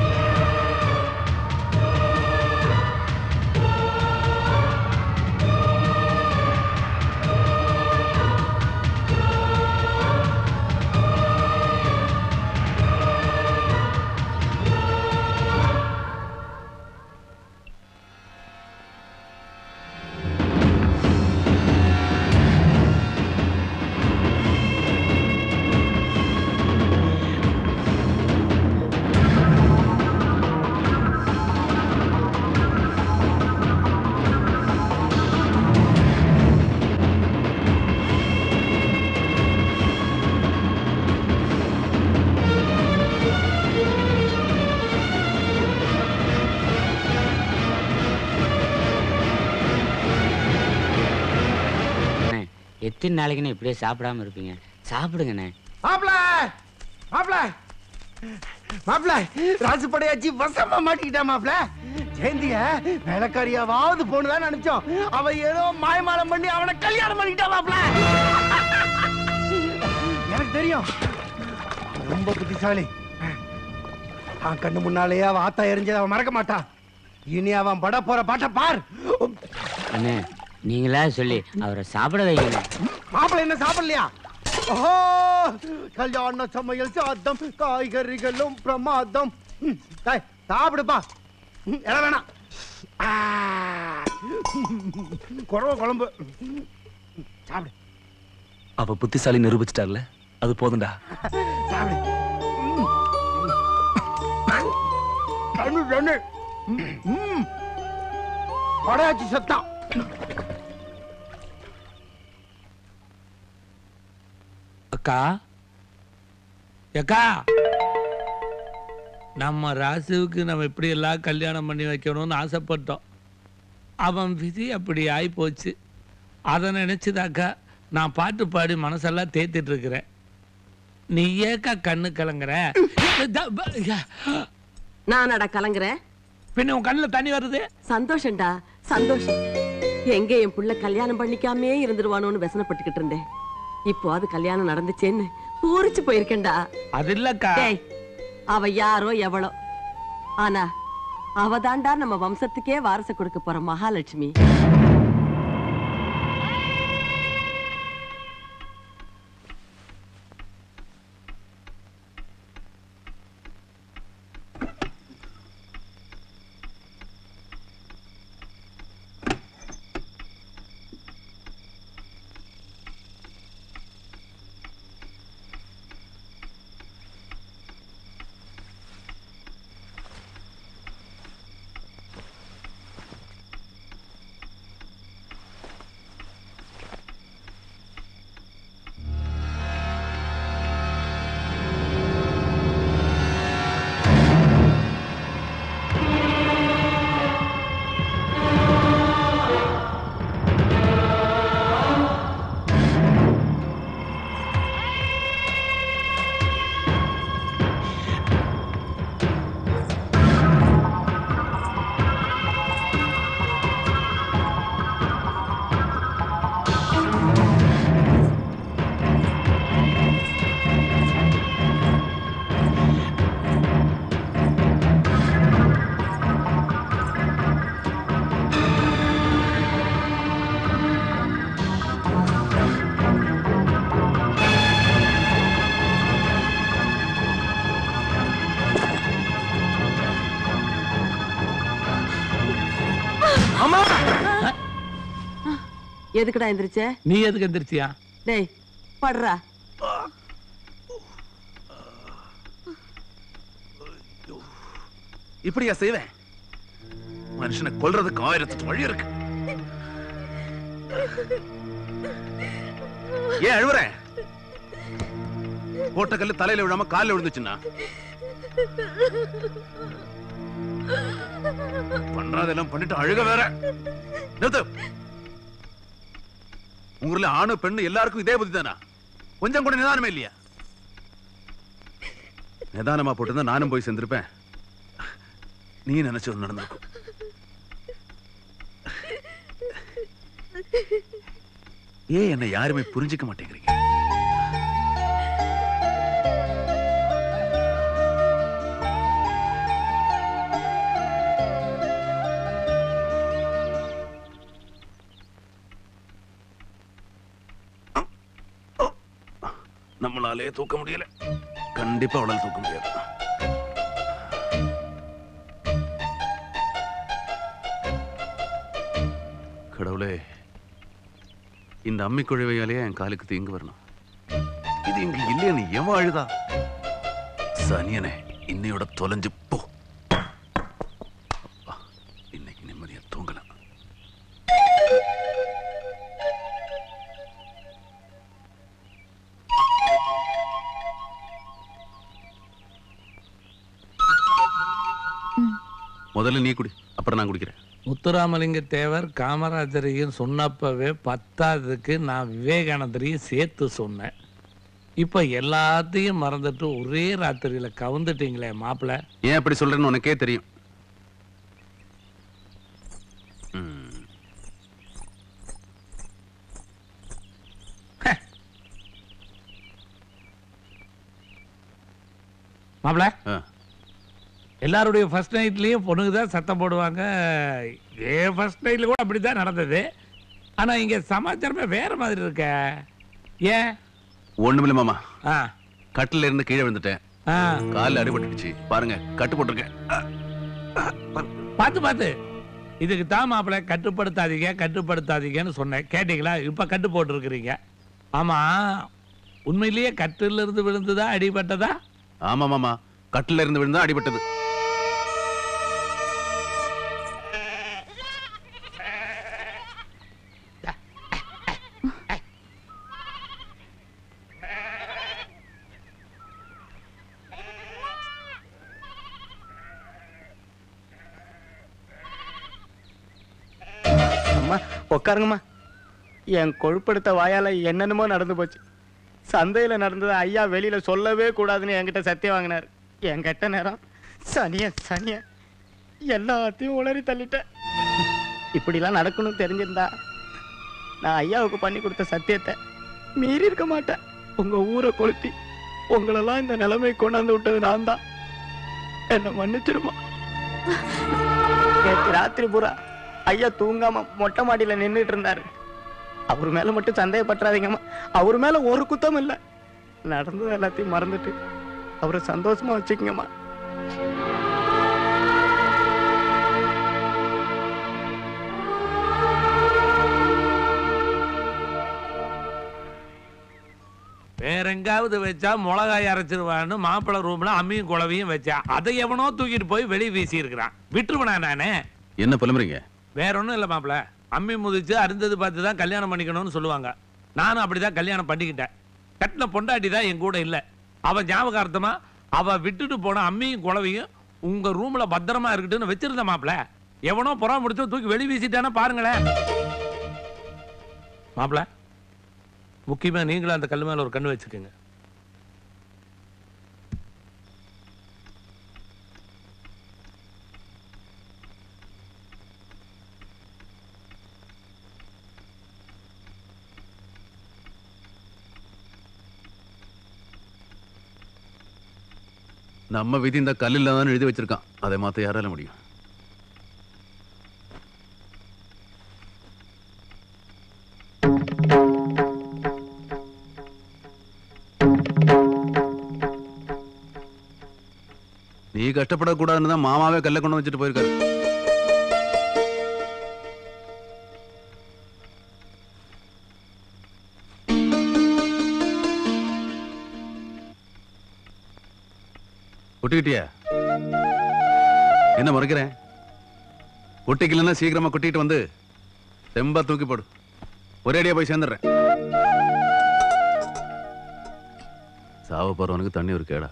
எத்தனை நாளைக்குன்னு இப்படியே சாப்பிடாம இருப்பீங்க சாப்பிடுங்கண்ணே மாப்ள மாப்ள மாப்ள ராசு படையாச்சி வசமா மாட்டிக்கிட்டா மாப்ள ஜெயந்திய வேலைக்காரியாவது போனதான் நினைச்சோம் அவ ஏதோ மாயமாலம் பண்ணி அவனை கல்யாணம் பண்ணிக்கிட்டா மாப்ள எனக்கு தெரியும் அவன் ரொம்ப புத்திசாலி அவன் கண்ணு முன்னாலேயே அவன் ஆத்தா எரிஞ்சதை அவன் மறக்க மாட்டான் இனி அவன் பட போற பாட்ட பார் அண்ணே நீங்களா சொல்லி அவரை சாப்பிட வைக்கணும் மாப்பிள்ளை என்ன சாப்பிடலையா ஓஹோ கல்யாண சமையல் சாதம் காய்கறிகளும் பிரமாதம் ம், டேய், சாப்பிடுப்பா ம், எல்லாம் வேணாம் ஆ, குறவ குழம்பு சாப்பிடு அவ புத்திசாலி நிரூபிச்சிட்டார்ல அது போதும்டா சாப்பிடு ம். தண்ணு தண்ணு ம் படையாச்சி சத்தம் அக்கா அக்கா நம்ம ராசுவுக்கு நம்ம இப்படி எல்லாம் கல்யாணம் பண்ணி வைக்கணும்னு ஆசைப்பட்டோம் அவன் விதி அப்படி ஆகி போச்சு அதை நினைச்சுதாக்கா நான் பாட்டு பாடி மனசெல்லாம் தேத்திட்டு இருக்கிறேன் நீ ஏக்கா கண்ணு கலங்குற நானடா கலங்குறேன் பின்ன உன் கண்ணுல தண்ணி வருது சந்தோஷம்டா சந்தோஷம் எங்க என் புள்ள கல்யாணம் பண்ணிக்காமே இருந்துருவானோன்னு व्यसனப்பட்டுக்கிட்டு இருந்தேன் இப்போ அது கல்யாணம் நடந்துச்சேன்னு பூரிச்சு போயிருக்கேன்டா அது இல்லக்கா டேய் அவ யாரோ எவளோ ஆனா அவ தாண்டா நம்ம வம்சத்துக்கே வாரச கொடுக்க போற மகாலட்சுமி அம்மா எதுக்குடா எந்திரிச்ச நீ எதுக்கு எந்திரிச்சியா டேய் படுறா இப்படியா செய்வேன் மனுஷனை கொல்றதுக்கு ஆயிரத்து வழி இருக்கு ஏன் அழுவுற போட்ட கல்லு தலையில விழாம காலில் விழுந்துச்சுன்னா பண்றதெல்லாம் பண்ணிட்டு அழுக வேற நிறுத்து உங்கள ஆணு பெண்ணு எல்லாருக்கும் இதே புத்தி தானா கொஞ்சம் கூட நிதானமே இல்லையா நிதானமா போட்டிருந்தா நானும் போய் சேர்ந்திருப்பேன் நீ நினைச்சது நடந்திருக்கும் ஏன் என்னை யாருமே புரிஞ்சுக்க மாட்டேங்கிறீங்க நம்மளாலே தூக்க முடியல கண்டிப்பா அவளால் தூக்க முடியாது கடவுளே இந்த அம்மி குழவையாலேயே என் காலுக்கு தீங்கு வரணும் இது இங்க இல்லைன்னு எவன் அழுதா சனியனே இன்னையோட தொலைஞ்சு போ அப்பா, இன்னைக்கு நிம்மதியா தூங்கலாம் முதல்ல நீ குடி அப்புறம் நான் குடிக்கிறேன் முத்துராமலிங்க தேவர் காமராஜரையும் சொன்னப்பவே பத்தாவதுக்கு நான் விவேகானந்தரையும் சேர்த்து சொன்னேன் இப்போ எல்லாத்தையும் மறந்துட்டு ஒரே ராத்திரியில கவுந்துட்டீங்களே மாப்பிள்ள ஏன் அப்படி சொல்றேன்னு உனக்கே தெரியும் ம். மாப்பிள்ள ஆ. எல்லாருடைய ஃபர்ஸ்ட் நைட்லயும் பொண்ணுங்க தான் சத்தம் போடுவாங்க ஏன் ஃபர்ஸ்ட் நைட்ல கூட அப்படிதான் நடந்தது ஆனா இங்க சமாச்சாரமே வேற மாதிரி இருக்க ஏன் ஒண்ணுமில்ல மாமா ஆ கட்டில இருந்து கீழே விழுந்துட்டேன் ஆ கால்ல அடிபட்டுடுச்சு பாருங்க கட்டு போட்டிருக்கேன் பார்த்து பார்த்து இதுக்கு தான் மாப்பிள்ள கட்டுப்படுத்தாதீங்க கட்டுப்படுத்தாதீங்கன்னு சொன்னேன் கேட்டீங்களா இப்ப கட்டு போட்டுருக்கிறீங்க ஆமா உண்மையிலேயே கட்டில இருந்து விழுந்ததா அடிபட்டதா ஆமா மாமா கட்டில இருந்து விழுந்தா அடிபட்டது அம்மா உட்காருங்கம்மா என் கொழுப்படுத்த வாயால என்னென்னமோ நடந்து போச்சு சந்தையில நடந்தது ஐயா வெளியில சொல்லவே கூடாதுன்னு என்கிட்ட சத்தியம் வாங்கினார் என் கெட்ட நேரம் சனிய சனிய எல்லாத்தையும் உளறி தள்ளிட்டேன் இப்படிலாம் நடக்கணும்னு தெரிஞ்சிருந்தா நான் ஐயாவுக்கு பண்ணி கொடுத்த சத்தியத்தை மீறி இருக்க மாட்டேன் உங்க ஊரை கொளுத்தி உங்களெல்லாம் இந்த நிலைமை கொண்டாந்து விட்டது நான் தான் என்ன மன்னிச்சிருமா நேற்று ராத்திரி பூரா ஐயா தூங்காம மொட்டை மாடியில நின்றுட்டு இருந்தாரு அவர் மேல மட்டும் சந்தேகப்பட்டுறாதீங்கம்மா அவர் மேல ஒரு குத்தம் இல்ல நடந்தது எல்லாத்தையும் மறந்துட்டு அவரை சந்தோஷமா வச்சுக்கங்கம்மா வேற எங்காவது வச்சா மிளகாய் அரைச்சிருவான்னு மாப்பிள்ளை ரூம்ல அம்மியும் குழவையும் வச்சா அதை எவனோ தூக்கிட்டு போய் வெளியே வீசி இருக்கிறான் விட்டுருவனா நானே என்ன புலம்புறீங்க வேற ஒண்ணும் இல்ல மாப்பிள்ள அம்மி முதிச்சு அருந்தது பார்த்து தான் கல்யாணம் பண்ணிக்கணும்னு சொல்லுவாங்க நானும் அப்படிதான் கல்யாணம் பண்ணிக்கிட்டேன் கட்டின பொண்டாட்டி தான் என் கூட இல்ல அவ ஞாபகார்த்தமா அவ விட்டுட்டு போன அம்மியும் குழவையும் உங்க ரூம்ல பத்திரமா இருக்கட்டும்னு வச்சிருந்த மாப்பிள்ள எவனோ புறம் முடிச்சு தூக்கி வெளியே வீசிட்டானா பாருங்களேன் மாப்பிள்ள முக்கியமா நீங்களும் அந்த கல் மேல ஒரு கண்ணு வச்சுக்கோங்க நம்ம விதி இந்த கல்லில் தான் எழுதி வச்சிருக்கான் அதை மாத்த யாரால முடியும் நீ கஷ்டப்படக்கூடாதுன்னு தான் மாமாவே கல்லை கொண்டு வச்சுட்டு போயிருக்காரு ஒட்டிக்கிட்டியா என்ன முறைக்கிறேன் ஒட்டிக்கலன்னா சீக்கிரமா கொட்டிட்டு வந்து தெம்பா தூக்கி போடு ஒரே அடியா போய் சேர்ந்துடுறேன் சாவ போறவனுக்கு தண்ணி ஒரு கேடா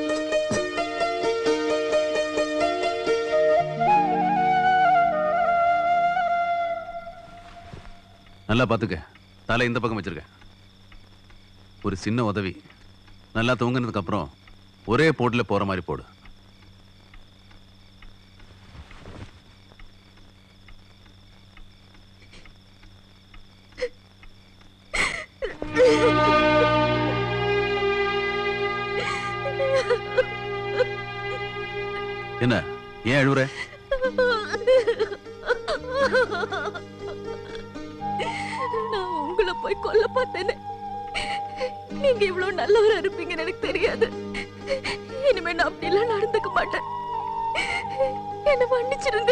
நல்லா பார்த்துக்க தலை இந்த பக்கம் வச்சிருக்க ஒரு சின்ன உதவி நல்லா தூங்குனதுக்கு அப்புறம் ஒரே போட்டுல போற மாதிரி போடு என்ன ஏன் அழுவுற நான் உங்களை போய் கொல்ல பார்த்தேனே நீங்க இவ்வளவு நல்லவரா இருப்பீங்கன்னு எனக்கு தெரியாது இனிமே நான் அப்படிலாம் நடந்துக்க மாட்டேன் என்ன மன்னிச்சிருங்க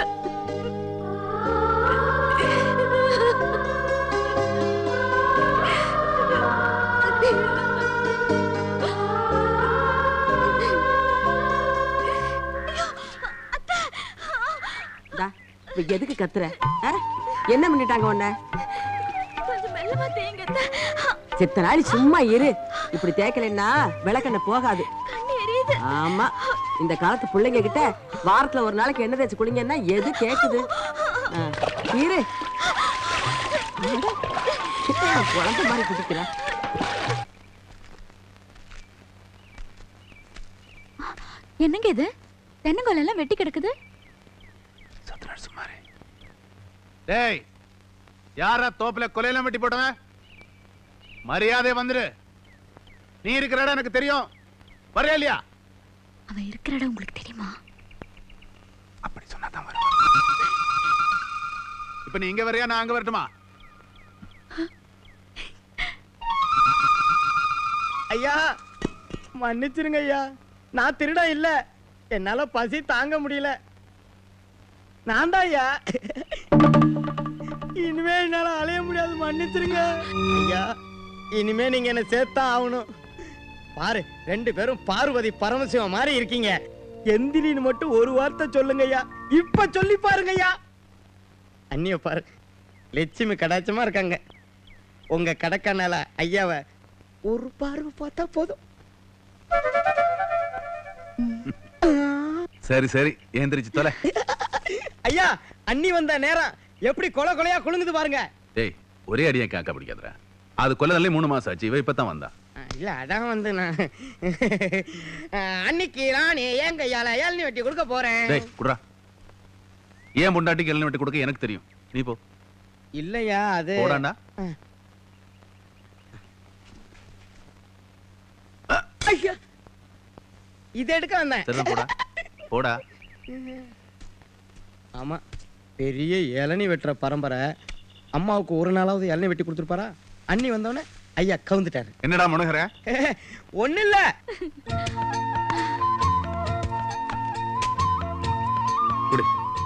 டா, இப்ப எதுக்கு கத்துற ஆ? என்ன பண்ணிட்டாங்க உன்ன கொஞ்சம் மெல்லமா தேங்க அத்தை. செத்த நாள் சும்மா இரு இப்படி தேய்க்கலைன்னா விளக்கெண்ண போகாது ஆமா இந்த காலத்து பிள்ளைங்க கிட்ட வாரத்துல ஒரு நாளைக்கு எண்ணெய் தேய்ச்சி குளிங்கன்னா எது கேக்குது ஆ, இரு அட, குழந்தை மாதிரி குதிக்கிறா என்னங்க இது தென்னங்கோல் எல்லாம் வெட்டி கிடக்குது டேய் யாரா தோப்புல கொலையெல்லாம் வெட்டி போட்டவன் மரியாதை வந்துரு நீ இருக்கிற இடம் எனக்கு தெரியும் வரையா இல்லையா அவன் இருக்கிற இடம் உங்களுக்கு தெரியுமா இப்ப நீ இங்க வரையா நான் அங்க வரட்டுமா ஐயா மன்னிச்சிருங்க ஐயா நான் திருடா இல்ல என்னால பசி தாங்க முடியல நான் தான் ஐயா இனிமே என்னால அலைய முடியாது மன்னிச்சிருங்க ஐயா இனிமே நீங்க என்ன சேர்த்தான் ஆகணும் பாரு ரெண்டு பேரும் பார்வதி பரமசிவம் மாதிரி இருக்கீங்க எந்திரின்னு மட்டும் ஒரு வார்த்தை சொல்லுங்க ஐயா இப்ப சொல்லி பாருங்க ஐயா அண்ணிய பாரு லட்சுமி கடாச்சமா இருக்காங்க உங்க கடக்கனால ஐயாவை ஒரு பார்வை பார்த்தா போதும் சரி சரி ஏந்திரிச்சு தொலை ஐயா அண்ணி வந்த நேரம் எப்படி கொலை கொலையா குலுங்குது பாருங்க டேய் ஒரே அடியை காக்கா பிடிக்காதடா அது கொல்ல தள்ளி மூணு மாசம் ஆச்சு இவ இப்பதான் வந்தா அஹ், இல்ல அதான் வந்து நான் அஹ், அன்னைக்கு நான் என் கையால ஏழ்னி வெட்டி கொடுக்க போறேன் டேய் குடுறா ஏன் பொண்டாட்டிக்கு எல்லாம் விட்டு கொடுக்க எனக்கு தெரியும் நீ போ இல்லையா அது போடாண்டா ஐயா இது எடுக்க வந்தேன் சரிதான் போடா போடா ஆமா பெரிய இளநி வெட்டுற பரம்பரை அம்மாவுக்கு ஒரு நாளாவது இளநி வெட்டி கொடுத்துருப்பாரா அண்ணி வந்தோடனே ஐயா கவுந்துட்டாரு என்னடா முனகர ஒண்ணு இல்ல குடி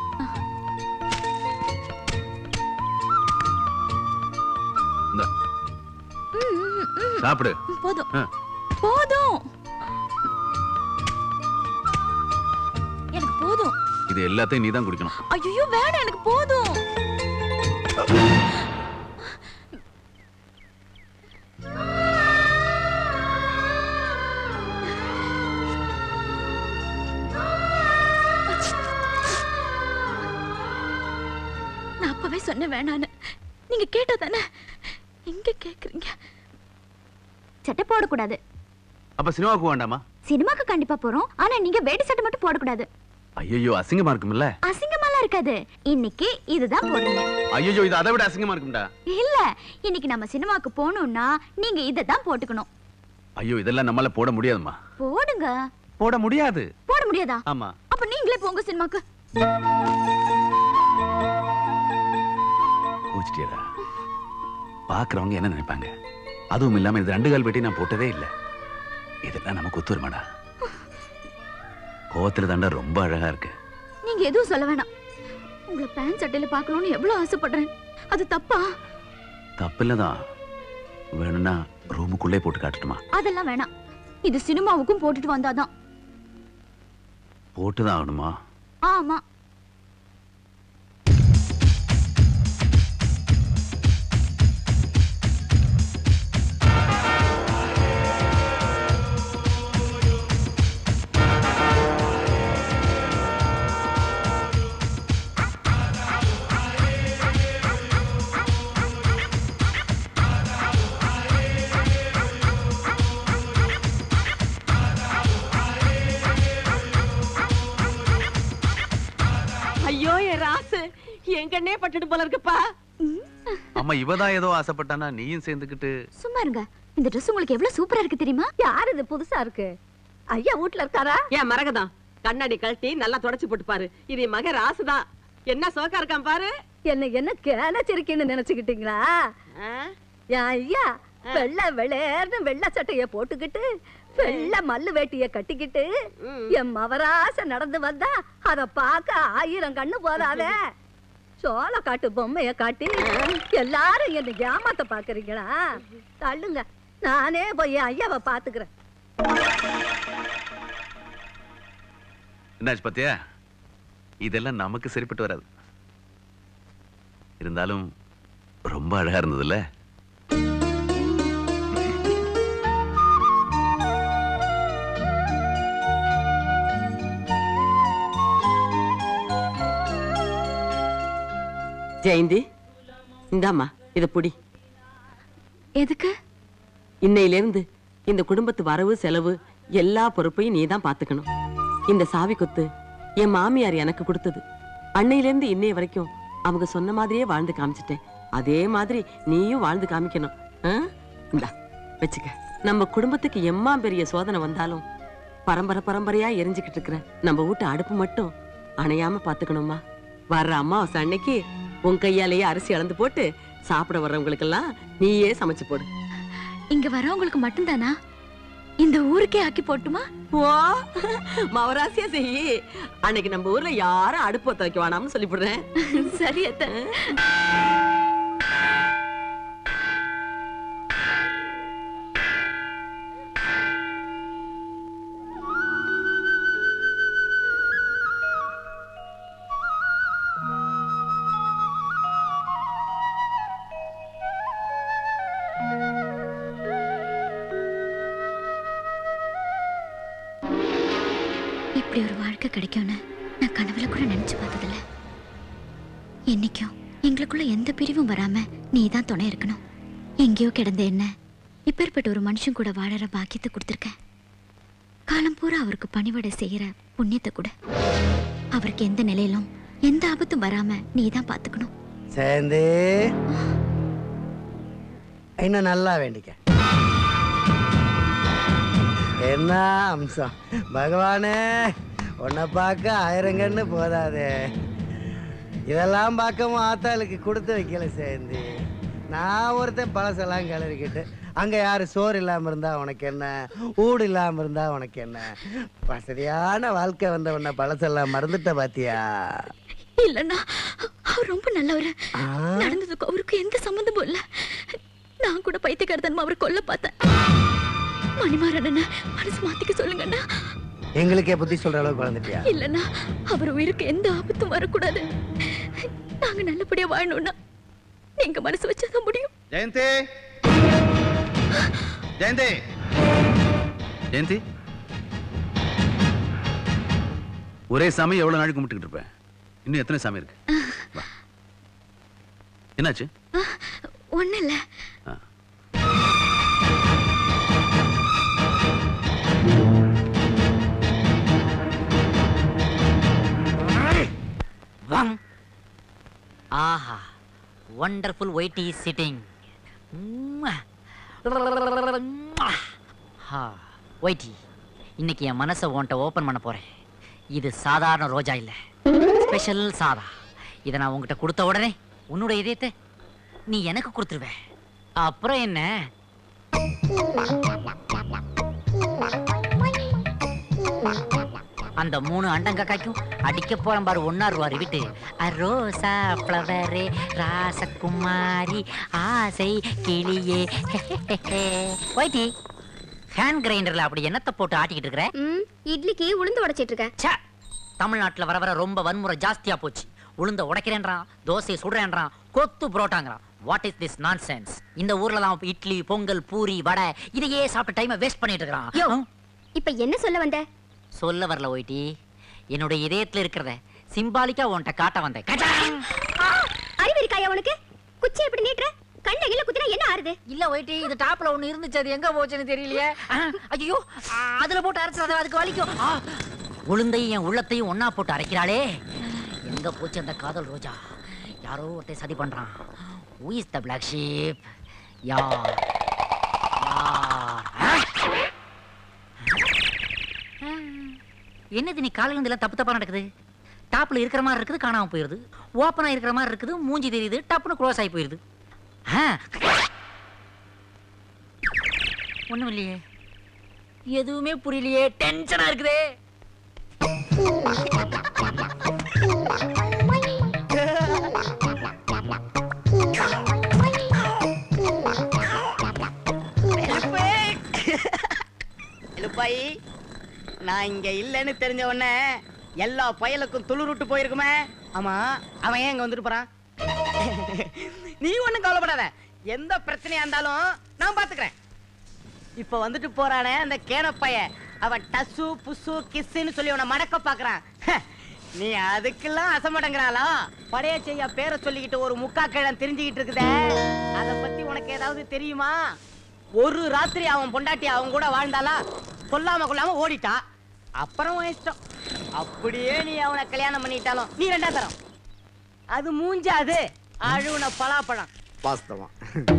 இந்தா, சாப்பிடு போதும் ஆ. போதும் எனக்கு போதும் இது எல்லாத்தையும் நீ தான் குடிக்கணும் ஐயோ வேணாம் எனக்கு போதும் நான் அப்பவே சொன்னேன் வேணான்னு நீங்க கேட்டா தானே எங்க கேக்குறீங்க சட்டை போடக்கூடாது அப்ப சினிமாவுக்கு வேண்டாமா சினிமாக்கு கண்டிப்பா போறோம் ஆனா நீங்க வேட்டி சட்டை மட்டும் போடக்கூடாது ஐயோ அசிங்கமா இருக்கும்ல அசிங்கமாலாம் இருக்காது இன்னைக்கு இதுதான் போடுங்க ஐயோ இது அதை விட அசிங்கமா இருக்கும்டா இல்ல இன்னைக்கு நம்ம சினிமாக்கு போகணும்னா நீங்க இதை தான் போட்டுக்கணும் ஐயோ இதெல்லாம் நம்மளால போட முடியாதும்மா போடுங்க போட முடியாது போட முடியாதா ஆமா அப்ப நீங்களே போங்க சினிமாக்கு கோச்சிட்டியடா பாக்குறவங்க என்ன நினைப்பாங்க அதுவும் இல்லாம இது ரெண்டு கால் வெட்டி நான் போட்டதே இல்ல இதெல்லாம் நமக்கு ஒத்து வருமாடா கோவத்துல தாண்டா ரொம்ப அழகா இருக்கு நீங்க எதுவும் சொல்ல வேணாம் உங்களை பேண்ட் சட்டையில பார்க்கணும்னு எவ்வளவு ஆசைப்படுறேன் அது தப்பா தப்பில்லதான் வேணும்னா ரூமுக்குள்ளே போட்டு காட்டட்டுமா அதெல்லாம் வேணாம் இது சினிமாவுக்கும் போட்டுட்டு வந்தாதான் போட்டுதான் ஆகணுமா ஆமா ஐயோ என் ராசு என் கண்ணே பட்டுட்டு போல இருக்குப்பா அம்மா இவதான் ஏதோ ஆசைப்பட்டானா நீயும் சேர்ந்துக்கிட்டு சும்மா இருங்க இந்த ட்ரெஸ் உங்களுக்கு எவ்வளவு சூப்பரா இருக்கு தெரியுமா யார் இது புதுசா இருக்கு ஐயா வீட்ல இருக்காரா ஏன் மரகதம் கண்ணாடி கழட்டி நல்லா தொடச்சு போட்டு பாரு இது என் மக ராசுதான் என்ன சோக்கா இருக்கான் பாரு என்ன என்ன கேனச்சிருக்கேன்னு நினைச்சுக்கிட்டீங்களா என் ஐயா வெள்ளை வெளேர்னு வெள்ளை சட்டைய போட்டுக்கிட்டு வெள்ளை மல்லு வேட்டிய கட்டிக்கிட்டு என் மவராச நடந்து வந்தா அத பார்க்க ஆயிரம் கண்ணு போதாதே சோள காட்டு பொம்மைய காட்டி எல்லாரும் என்ன ஏமாத்த பாக்குறீங்களா தள்ளுங்க நானே போய் என் ஐயாவை பாத்துக்கிறேன் என்னாச்சு பாத்தியா இதெல்லாம் நமக்கு சரிப்பட்டு வராது இருந்தாலும் ரொம்ப அழகா இருந்ததுல்ல ஜெயந்தி இந்தாம்மா இத புடி எதுக்கு இன்னையிலிருந்து இந்த குடும்பத்து வரவு செலவு எல்லா பொறுப்பையும் நீ தான் பாத்துக்கணும் இந்த சாவி கொத்து என் மாமியார் எனக்கு கொடுத்தது அன்னையிலிருந்து இன்னைய வரைக்கும் அவங்க சொன்ன மாதிரியே வாழ்ந்து காமிச்சிட்டேன் அதே மாதிரி நீயும் வாழ்ந்து காமிக்கணும் ஆ? இந்தா வச்சுக்க நம்ம குடும்பத்துக்கு எம்மா பெரிய சோதனை வந்தாலும் பரம்பரை பரம்பரையா எரிஞ்சுக்கிட்டு இருக்கிற நம்ம வீட்டு அடுப்பு மட்டும் அணையாம பாத்துக்கணுமா வர்ற அம்மாவாசை அன்னைக்கு உன் கையாலேயே அரிசி அளந்து போட்டு சாப்பிட வர்றவங்களுக்கெல்லாம் நீயே சமைச்சு போடு இங்க வரவங்களுக்கு மட்டும்தானா இந்த ஊருக்கே ஆக்கி போட்டுமா ஓ மவராசியா செய்யி அன்னைக்கு நம்ம ஊர்ல யாரும் அடுப்பு பத்த வைக்க வேணாம்னு சொல்லிவிடுறேன் சரி அத்தை இப்படி ஒரு வாழ்க்கை கிடைக்கும்னு நான் கனவுல கூட நினைச்சு பார்த்ததில்ல என்னைக்கும் எங்களுக்குள்ள எந்த பிரிவும் வராம நீ தான் துணை இருக்கணும் எங்கேயோ கிடந்த என்ன இப்பேற்பட்ட ஒரு மனுஷன் கூட வாழற பாக்கியத்தை கொடுத்துருக்க காலம் பூரா அவருக்கு பணிவிடை செய்யற புண்ணியத்தை கூட அவருக்கு எந்த நிலையிலும் எந்த ஆபத்தும் வராம நீ தான் பாத்துக்கணும் சேர்ந்து இன்னும் நல்லா வேண்டிக்க என்ன அம்சம் பகவானே உன்னை பார்க்க ஆயிரங்கன்னு போதாதே இதெல்லாம் பார்க்கவும் ஆத்தாளுக்கு கொடுத்து வைக்கல சேர்ந்து நான் ஒருத்தன் பழசெல்லாம் கிளறிக்கிட்டு அங்க யாரு சோறு இல்லாம இருந்தா உனக்கு என்ன ஊடு இல்லாம இருந்தா உனக்கு என்ன வசதியான வாழ்க்கை வந்த உன்னை பழசெல்லாம் மறந்துட்ட பாத்தியா இல்லன்னா அவர் ரொம்ப நல்லவர் நடந்ததுக்கு அவருக்கு எந்த சம்மந்தமும் இல்ல நான் கூட பைத்தியக்காரத்தனமா அவரை கொல்ல பார்த்தேன் மணிமாறன் மனசு மாத்திக்க சொல்லுங்கண்ணா எங்களுக்கே புத்தி சொல்ற அளவுக்கு வளர்ந்துட்டியா இல்லன்னா அவர் உயிருக்கு எந்த ஆபத்தும் வரக்கூடாது நாங்க நல்லபடியா வாழணும்னா நீங்க மனசு வச்சாதான் முடியும் ஜெயந்தி ஜெயந்தி ஜெயந்தி ஒரே சாமி எவ்வளவு நாளைக்கு கும்பிட்டுக்கிட்டு இருப்பேன் இன்னும் எத்தனை சாமி இருக்கு வா. என்னாச்சு ஒண்ணு இல்ல Vang. Aha. Wonderful whitey is sitting. ஒயிட்டி இன்னைக்கு என் மனசை உன்கிட்ட ஓப்பன் பண்ண போறேன் இது சாதாரண ரோஜா இல்ல ஸ்பெஷல் சாதா இதை நான் உன்கிட்ட கொடுத்த உடனே உன்னோட இதயத்தை நீ எனக்கு கொடுத்துருவ அப்புறம் என்ன அந்த மூணு அண்டங்காய்க்கும் அடிக்க போறேன் பாரு ஒன்னா ரூபாய் விட்டு ரோசா ஃப்ளவரே ராசகுமாரி ஆசை கிளியே ஒயிட்டி ஹேண்ட் கிரைண்டர்ல அப்படி என்னத்தை போட்டு ஆட்டிக்கிட்டு இருக்கிற இட்லிக்கு உளுந்து உடைச்சிட்டு இருக்கேன் ச்சே! தமிழ்நாட்டுல வர வர ரொம்ப வன்முறை ஜாஸ்தியா போச்சு உளுந்த உடைக்கிறேன்றான் தோசையை சுடுறேன்றான் கொத்து புரோட்டாங்கிறான் வாட் இஸ் திஸ் நான்சென்ஸ் இந்த ஊர்ல தான் இட்லி பொங்கல் பூரி வடை இதையே சாப்பிட்டு டைமை வேஸ்ட் பண்ணிட்டு இருக்கிறான் இப்ப என்ன சொல்ல வந்த சொல்ல வரல ஒயிட்டி என்னோட இதயத்துல இருக்கிறத சிம்பாலிக்கா உன்கிட்ட காட்ட வந்தேன் கட்டாங்! அறிவு இருக்காயா உனக்கு குச்சி எப்படி நீட்டுற கண்ட கீழ குத்தினா என்ன ஆறுது இல்ல ஒயிட்டி இது டாப்ல ஒண்ணு இருந்துச்சு அது எங்க போச்சுன்னு தெரியலையே ஐயோ அதுல போட்டு அரைச்சது அதுக்கு வலிக்கும் ஆ, உளுந்தையும் என் உள்ளத்தையும் ஒண்ணா போட்டு அரைக்கிறாளே எங்க போச்சு அந்த காதல் ரோஜா யாரோ ஒருத்தன் சதி பண்றான் Who is the black sheep? யார் யார்? ஆ? என்னது நீ காலையில இருந்து எல்லாம் தப்பு தப்பா நடக்குது டாப்ல இருக்கிற மாதிரி இருக்குது காணாம போயிருது ஓப்பனா இருக்கிற மாதிரி இருக்குது மூஞ்சி தெரியுது டப்புன்னு க்ளோஸ் ஆகி போயிருது ஆ. ஒண்ணும் இல்லையே எதுவுமே புரியலையே டென்ஷனா இருக்குதே எழுப்பாயி நான் இங்க இல்லைன்னு தெரிஞ்ச உடனே எல்லா பயலுக்கும் துளிருட்டு போயிருக்குமே ஆமா அவன் ஏன் இங்க வந்துட்டு போறான் நீ ஒண்ணும் கவலைப்படாத எந்த பிரச்சனையா இருந்தாலும் நான் பாத்துக்கிறேன் இப்ப வந்துட்டு போறானே அந்த கேனப்பைய அவன் டசு புசு கிஸ்ஸுன்னு சொல்லி உன்னை மடக்க பாக்குறான் நீ அதுக்கெல்லாம் அசமடங்கிறாளா படைய செய்ய பேரை சொல்லிக்கிட்டு ஒரு முக்கா கிழம் தெரிஞ்சுக்கிட்டு இருக்குதே அத பத்தி உனக்கு ஏதாவது தெரியுமா ஒரு ராத்திரி அவன் பொண்டாட்டி அவன் கூட வாழ்ந்தாளா கொல்லாம கொல்லாம ஓடிட்டா அப்புறம் உன் இஷ்டம் அப்படியே நீ அவனை கல்யாணம் பண்ணிட்டாலும் நீ ரெண்டா தரம் அது மூஞ்ச அது அழுவுன பலாப்பழம் வாஸ்தவம்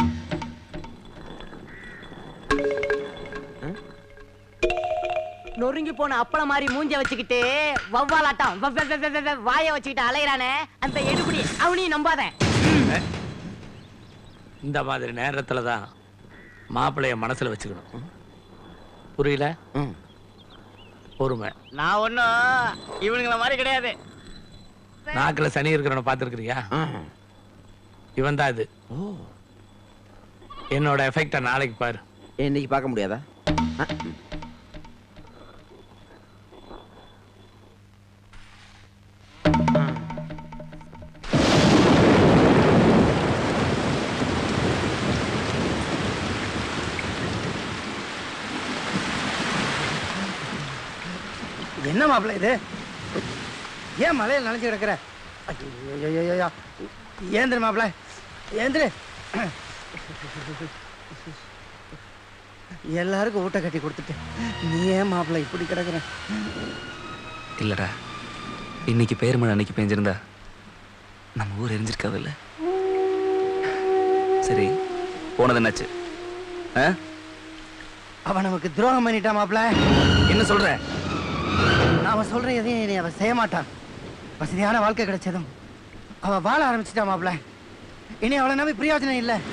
நொறுங்கி போன அப்பளம் மாதிரி மூஞ்ச வச்சுக்கிட்டு வவ்வாலாட்டம் வவ் வவ் வவ் வவ் வவ் வாய வச்சுக்கிட்டு அலையறானே அந்த எடுபடி அவனையும் நம்பாத இந்த மாதிரி நேரத்துல தான் மாப்பிள்ளைய மனசுல வச்சுக்கணும் புரியல பொறுமை நான் ஒன்னும் இவனுங்கள மாதிரி கிடையாது நாக்குல சனி இருக்கிறவனை பார்த்துருக்கிறியா இவன் தான் இது என்னோட எஃபெக்டை நாளைக்கு பாரு இன்னைக்கு பார்க்க முடியாதா என்ன மாப்பிள்ள இது ஏன் மலையில நனைஞ்சு கிடக்குற ஐயோ, ஐயோ, ஐயோ, ஐயோ. ஏந்திரு மாப்பிள ஏந்திரு எல்லாருக்கும் ஊட்ட கட்டி கொடுத்துட்டு நீ ஏன் மாப்பிள இப்படி கிடக்குற இல்லடா இன்னைக்கு பெயர் மழை அன்னைக்கு பெஞ்சிருந்தா நம்ம ஊர் எரிஞ்சிருக்காதுல்ல சரி போனது என்னாச்சு ஆ? அவன் நமக்கு துரோகம் பண்ணிட்டான் மாப்பிள என்ன சொல்ற நாம சொல்ற எதையும் இனி அவன் செய்ய மாட்டான் வசதியான வாழ்க்கை கிடைச்சதும் அவ வாழ ஆரம்பிச்சிட்டா மாப்பிள இனி அவளை நம்பி பிரயோஜனம் இல்லை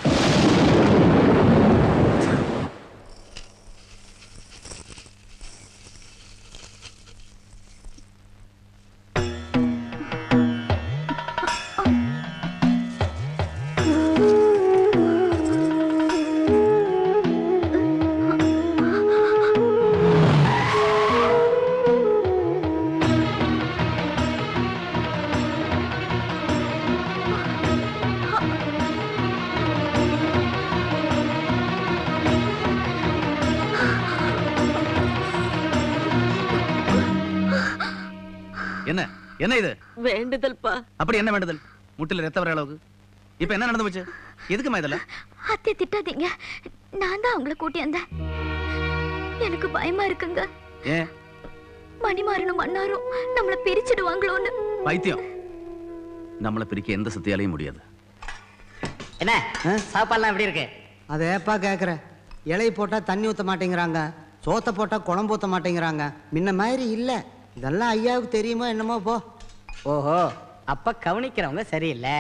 என்ன என்ன இது வேண்டுதல்ப்பா அப்படி என்ன வேண்டுதல் முட்டில ரத்த வர அளவுக்கு இப்ப என்ன நடந்து போச்சு எதுக்குமா இதெல்லாம் அத்தை திட்டாதீங்க நான் தான் அவங்கள கூட்டி வந்தேன் எனக்கு பயமா இருக்குங்க ஏன் மணிமாறனும் மன்னாரும் நம்மள பிரிச்சிடுவாங்களோன்னு பைத்தியம் நம்மளை பிரிக்க எந்த சக்தியாலையும் முடியாது என்ன சாப்பாடுலாம் எப்படி இருக்கு அதை ஏப்பா கேட்குற இலை போட்டால் தண்ணி ஊற்ற மாட்டேங்கிறாங்க சோத்தை போட்டால் குழம்பு ஊற்ற மாட்டேங்கிறாங்க முன்ன மாதிரி இல்லை இதெல்லாம் ஐயாவுக்கு தெரியுமோ என்னமோ போ ஓஹோ அப்ப கவனிக்கிறவங்க சரியில்லை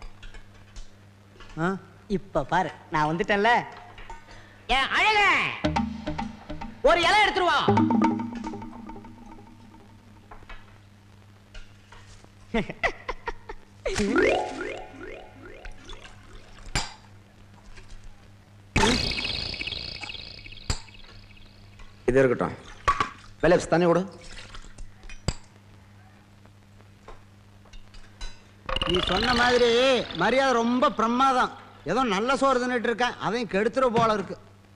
இப்ப பாரு நான் வந்துட்டேன்ல ஏன் அழக ஒரு இலை எடுத்துருவா இது இருக்கட்டும் வெலப்ஸ் தண்ணி கொடு நீ சொன்ன மாதிரி மரியாதை ரொம்ப பிரமாதம் ஏதோ நல்ல சோறு தின்னுட்டு இருக்கேன் அதையும் கெடுத்துரு போல இருக்கு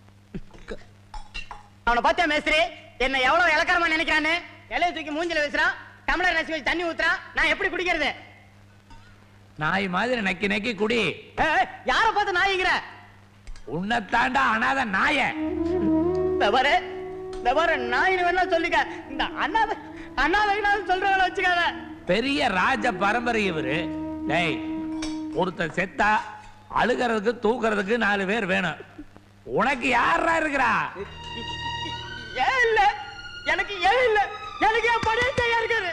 அவனை பார்த்தா மேஸ்திரி என்ன எவ்வளவு இலக்காரமா நினைக்கிறான்னு இலைய தூக்கி மூஞ்சில வீசுறான் டம்ளர் நசி வச்சு தண்ணி ஊத்துறான் நான் எப்படி குடிக்கிறது நாய் மாதிரி நக்கி நக்கி குடி யார பார்த்து நாய்ங்கிற உன்னை தாண்டா அனாத நாய தவறு தவறு நாயின்னு வேணா சொல்லிக்க இந்த அண்ணாத அண்ணாத சொல்றவங்கள வச்சுக்காத பெரிய ராஜ பரம்பரை இவரு டேய் ஒருத்தன் செத்தா அழுகிறதுக்கு தூக்குறதுக்கு நாலு பேர் வேணும் உனக்கு யாரா இருக்கிறா ஏன் இல்ல எனக்கு ஏன் இல்ல எனக்கு என் பழைய கையா இருக்குது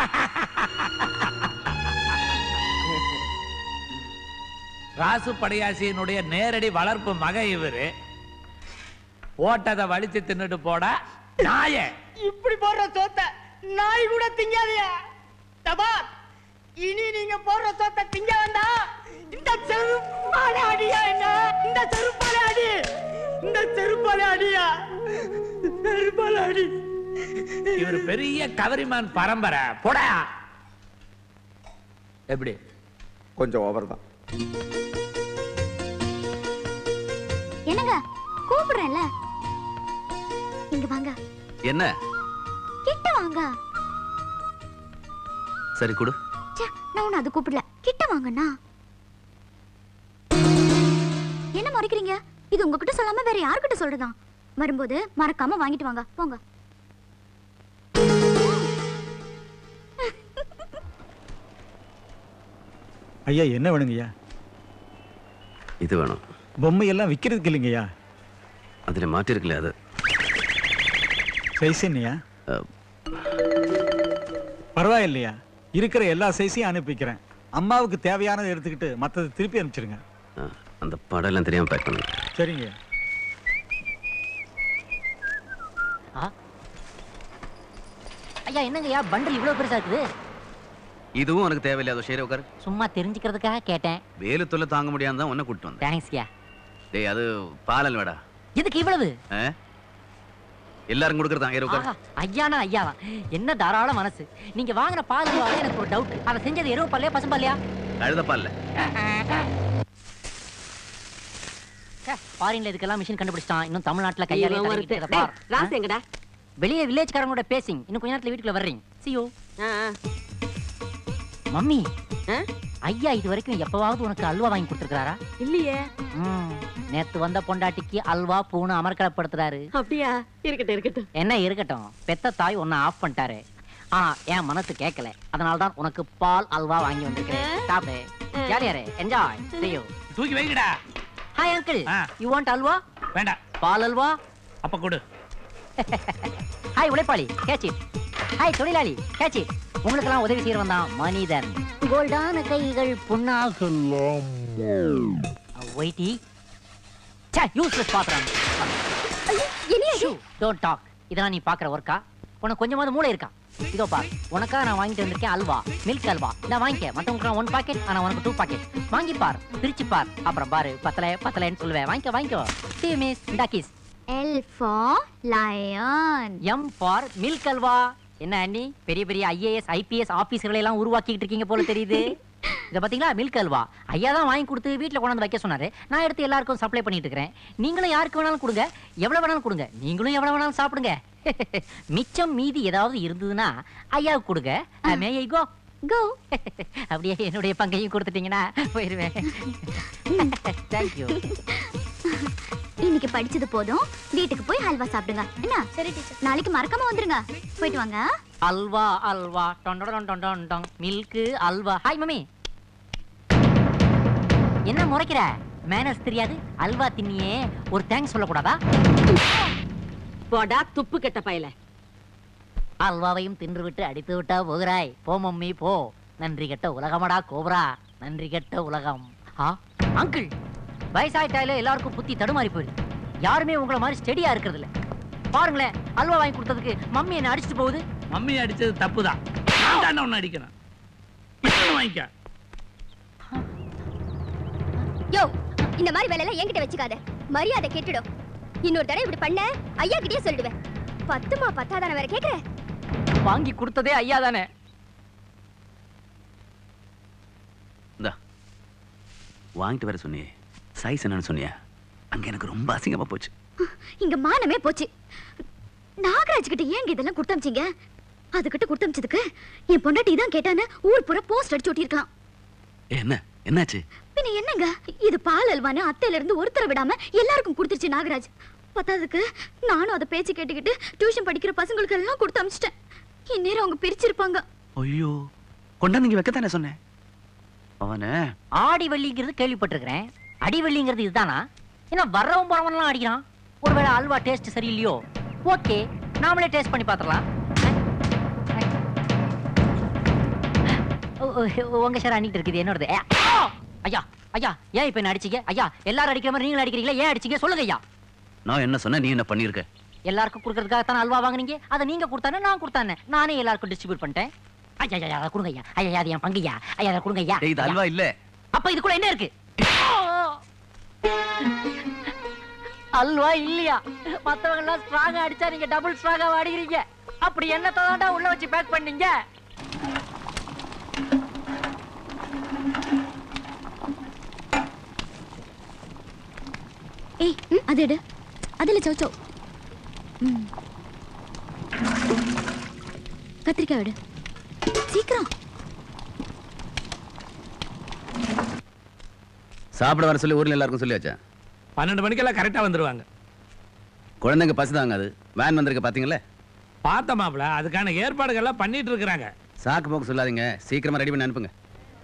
ராசு படையாசியினுடைய நேரடி வளர்ப்பு மக இவரு ஓட்டதை வலிச்சு தின்னுட்டு போடா நாய இப்படி போடுற சோத்த நாய் கூட திங்காதயா தபார் இனி நீங்க போடுற சோத்த திங்க வேண்டாம் இந்த செருப்பால அடியா என்ன இந்த செருப்பால அடி இந்த செருப்பால அடியா செருப்பால அடி இவர் பெரிய கவரிமான் பரம்பரை போடா எப்படி கொஞ்சம் ஓவர் தான் என்னங்க கூப்பிடுறேன்ல இங்க வாங்க என்ன கிட்ட வாங்க சரி கொடு ச்சே, நான் உன்னை அது கூப்பிடல கிட்ட வாங்கண்ணா என்ன மறைக்கிறீங்க இது உங்ககிட்ட சொல்லாம வேற யார்கிட்ட சொல்றதா வரும்போது மறக்காம வாங்கிட்டு வாங்க போங்க ஐயா என்ன வேணுங்கய்யா இது வேணும் பொம்மை எல்லாம் விற்கிறதுக்கு இல்லைங்கய்யா அதில் மாட்டிருக்கல அது சைஸ் என்னையா பரவாயில்லையா இருக்கிற எல்லா சைஸையும் அனுப்பிக்கிறேன் அம்மாவுக்கு தேவையானதை எடுத்துக்கிட்டு மற்றதை திருப்பி அனுப்பிச்சிருங்க ஆ, அந்த படம் எல்லாம் தெரியாம பேக் பண்ணுங்க சரிங்க ஐயா என்னங்கய்யா பண்டில் இவ்வளவு பெருசா இருக்குது இதுவும் உனக்கு தேவையில்லையா அதை ஷேர் உட்காரு சும்மா தெரிஞ்சுக்கிறதுக்காக கேட்டேன் வேலு தொல்லை தாங்க முடியாம தான் உன்னை கூட்டு வந்தேன் தேங்க்ஸ்யா டேய் அது பாலல் வேடா எதுக்கு இவ்வளவு ஆ? எல்லாரும் கொடுக்கறதான் ஏறு உட்காரு ஆஹா, ஐயானா ஐயாவா என்ன தாராள மனசு நீங்க வாங்கின பால் அல்வால எனக்கு ஒரு டவுட் அதை செஞ்சது எருவு பல்லையா பசும் பல்லையா கழுத பால்ல ஃபாரின்ல இதுக்கெல்லாம் மிஷின் கண்டுபிடிச்சிட்டான் இன்னும் தமிழ்நாட்டுல கையாலே இவன் தடவிக்கிட்டு ஒருத்தன். இருக்க பார். டேய், ராசு எங்கடா? வெளியே வில்லேஜ்காரங்களோட பேசிங் இன்னும் கொஞ்ச நேரத்துல வீட்டுக்குள்ள வர்றீங்க சியோ மம்மி ஐயா இது வரைக்கும் எப்பவாவது உனக்கு அல்வா வாங்கி கொடுத்துருக்காரா இல்லையே நேத்து வந்த பொண்டாட்டிக்கு அல்வா பூனை அமர்க்கலப்படுத்துறாரு அப்படியா இருக்கட்டும் இருக்கட்டும் என்ன இருக்கட்டும் பெத்த தாய் உன்னை ஆஃப் பண்ணிட்டாரு ஆனா என் மனசு கேட்கல அதனால தான் உனக்கு பால் அல்வா வாங்கி வந்திருக்கேன் சாப்பிடு ஜாலியாரு என்ஜாய் see you தூக்கி வைக்கடா hi uncle you want halwa வேண்டாம் பால் அல்வா அப்ப கொடு ஹாய் உழைப்பாளி கேட்ச் இட் ஹாய் தொழிலாளி கேட்ச் இட் உங்களுக்கெல்லாம் உதவி செய்யறவன் தான் மனிதன் கோல்டான கைகள் புண்ணாகலாம் ஒயிட்டி சே யூஸ்லெஸ் பாத்திரம் டோன்ட் டாக் இதெல்லாம் நீ பாக்குற ஒர்க்கா உனக்கு கொஞ்சமாவது மூளை இருக்கா இதோ பார் உனக்காக நான் வாங்கிட்டு வந்திருக்கேன் அல்வா மில்க் அல்வா நான் வாங்கிக்க மத்தவங்களுக்கு ஒன் பாக்கெட் ஆனா உனக்கு டூ பாக்கெட் வாங்கி பார் பிரிச்சு பார் அப்புறம் பாரு பத்தல பத்தலைன்னு சொல்லுவேன் வாங்கிக்க வாங்கிக்கோ see you miss இந்தா kiss L for lion M for milk அல்வா என்ன அண்ணி பெரிய பெரிய ஐஏஎஸ் ஐபிஎஸ் ஆபீசர்களை எல்லாம் உருவாக்கிட்டு இருக்கீங்க போல தெரியுது இத பாத்தீங்களா மில்க் அல்வா ஐயா தான் வாங்கி கொடுத்து வீட்ல கொண்டாந்து வைக்க சொன்னாரு நான் எடுத்து எல்லாருக்கும் சப்ளை பண்ணிட்டு இருக்கிறேன் நீங்களும் யாருக்கு வேணாலும் கொடுங்க எவ்வளவு வேணாலும் கொடுங்க நீங்களும் எவ்வளவு வேணாலும் சாப்பிடுங்க மிச்சம் மீதி ஏதாவது இருந்ததுன்னா ஐயாவுக்கு கொடுங்க மே ஐ கோ கோ அப்படியே என்னுடைய பங்கையும் கொடுத்துட்டீங்கன்னா போயிருவேன் தேங்க்யூ இன்னைக்கு படிச்சது போதும் வீட்டுக்கு போய் ஹல்வா சாப்பிடுங்க என்ன சரி டீச்சர் நாளைக்கு மறக்காம வந்துருங்க போயிட்டு வாங்க அல்வா அல்வா டொன் டொன் டொன் டொன் டொன் மில்க் அல்வா ஹாய் மம்மி என்ன முறைக்கிற மேனஸ் தெரியாது அல்வா தின்னியே ஒரு தேங்க்ஸ் சொல்லக்கூடாதா போடா துப்பு கெட்ட பயல அல்வாவையும் தின்று விட்டு அடித்து விட்டா போகிறாய் போ மம்மி போ நன்றி கெட்ட உலகமடா கோபரா நன்றி கெட்ட உலகம் ஆ அங்கிள் வயசாயிட்டாலே எல்லாருக்கும் புத்தி தடுமாறி போயிடுது யாருமே உங்களை மாதிரி ஸ்டெடியா இருக்கிறது இல்ல பாருங்களேன் அல்வா வாங்கி கொடுத்ததுக்கு மம்மி என்ன அடிச்சுட்டு போகுது மம்மி அடிச்சது தப்புதான் நான் தானே உன்னை அடிக்கிறேன் இன்னொன்னு வாங்கிக்க யோ இந்த மாதிரி வேலையெல்லாம் என்கிட்ட வச்சுக்காத மரியாதை கெட்டுடும் இன்னொரு தடவை இப்படி பண்ண ஐயா கிட்டயே சொல்லிடுவேன் பத்துமா பத்தாதான வேற கேக்குற வாங்கி கொடுத்ததே ஐயா தானே இந்தா வாங்கிட்டு வர சொன்னியே சைஸ் என்னன்னு சொன்னியா அங்க எனக்கு ரொம்ப அசிங்கமா போச்சு இங்க மானமே போச்சு நாகராஜ் கிட்ட ஏங்க இதெல்லாம் கொடுத்தமிச்சீங்க அதுகிட்ட கொடுத்தமிச்சதுக்கு என் பொண்டாட்டி தான் கேட்டான்னு ஊர் பூரா போஸ்ட் அடிச்சு ஒட்டியிருக்கலாம் ஏ, என்ன என்னாச்சு பின்ன என்னங்க இது பால் அல்வான்னு அத்தையில இருந்து ஒருத்தரை விடாம எல்லாருக்கும் கொடுத்துருச்சு நாகராஜ் பத்தாததுக்கு நானும் அதை பேச்சு கேட்டுக்கிட்டு டியூஷன் படிக்கிற பசங்களுக்கு எல்லாம் கொடுத்து அமிச்சிட்டேன் இந்நேரம் அவங்க பிரிச்சிருப்பாங்க ஐயோ கொண்டாந்து இங்க வைக்கத்தானே சொன்னேன் அவனை ஆடி வெள்ளிங்கிறது கேள்விப்பட்டிருக்கிறேன் அடி வெள்ளிங்கிறது இதுதானா ஏன்னா வர்றவன் போறவன்லாம் அடிக்கிறான் ஒருவேளை அல்வா டேஸ்ட் சரியில்லையோ ஓகே நாமளே டேஸ்ட் பண்ணி பார்த்துடலாம் ஓ, ஓ, உங்க சார் அன்னிட்டு இருக்குது என்னோடது ஏ, ஆ! ஐயா ஐயா ஏன் இப்ப என்ன அடிச்சீங்க ஐயா எல்லாரும் அடிக்கிற மாதிரி நீங்களும் அடிக்கிறீங்களா ஏன் அடிச்சீங்க சொல்லுங்க ஐயா நான் என்ன சொன்னேன் நீ என்ன பண்ணிருக்க எல்லாருக்கும் கொடுக்கறதுக்காக அல்வா வாங்குனீங்க அதை நீங்க கொடுத்தானே நான் கொடுத்தானே நானே எல்லாருக்கும் டிஸ்ட்ரிபியூட் பண்ணிட்டேன் ஐயா ஐயா அதை கொடுங்க ஐயா ஐயா அது என் பங்குயா ஐயா அதை கொடுங்க ஐயா ஏய், இது அல்வா இல்ல அப்ப இதுக்குள்ள என்ன இருக்கு அல்வா இல்லையா மத்தவங்க எல்லாம் ஸ்ட்ராங்கா அடிச்சா நீங்க டபுள் ஸ்ட்ராங்கா அடிக்கிறீங்க அப்படி என்ன தாண்டா உள்ள வச்சு பேக் பண்ணீங்க ஏய் அது எடு அதுல சௌச்சோ ம். கத்திரிக்காய் எடு சீக்கிரம் சாப்பிட வர சொல்லி ஊர்ல எல்லாருக்கும் சொல்லியாச்சா பன்னெண்டு மணிக்கெல்லாம் கரெக்டா வந்துருவாங்க குழந்தைங்க பசிதாங்க அது வேன் வந்திருக்க பாத்தீங்களா பார்த்த மாப்பிள அதுக்கான ஏற்பாடுகள்லாம் பண்ணிட்டு இருக்கிறாங்க சாக்கு போக்கு சொல்லாதீங்க சீக்கிரமா ரெடி பண்ணி அனுப்புங்க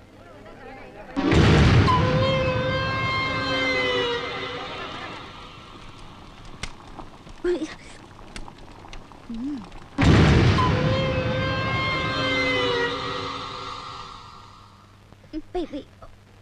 போய் போய்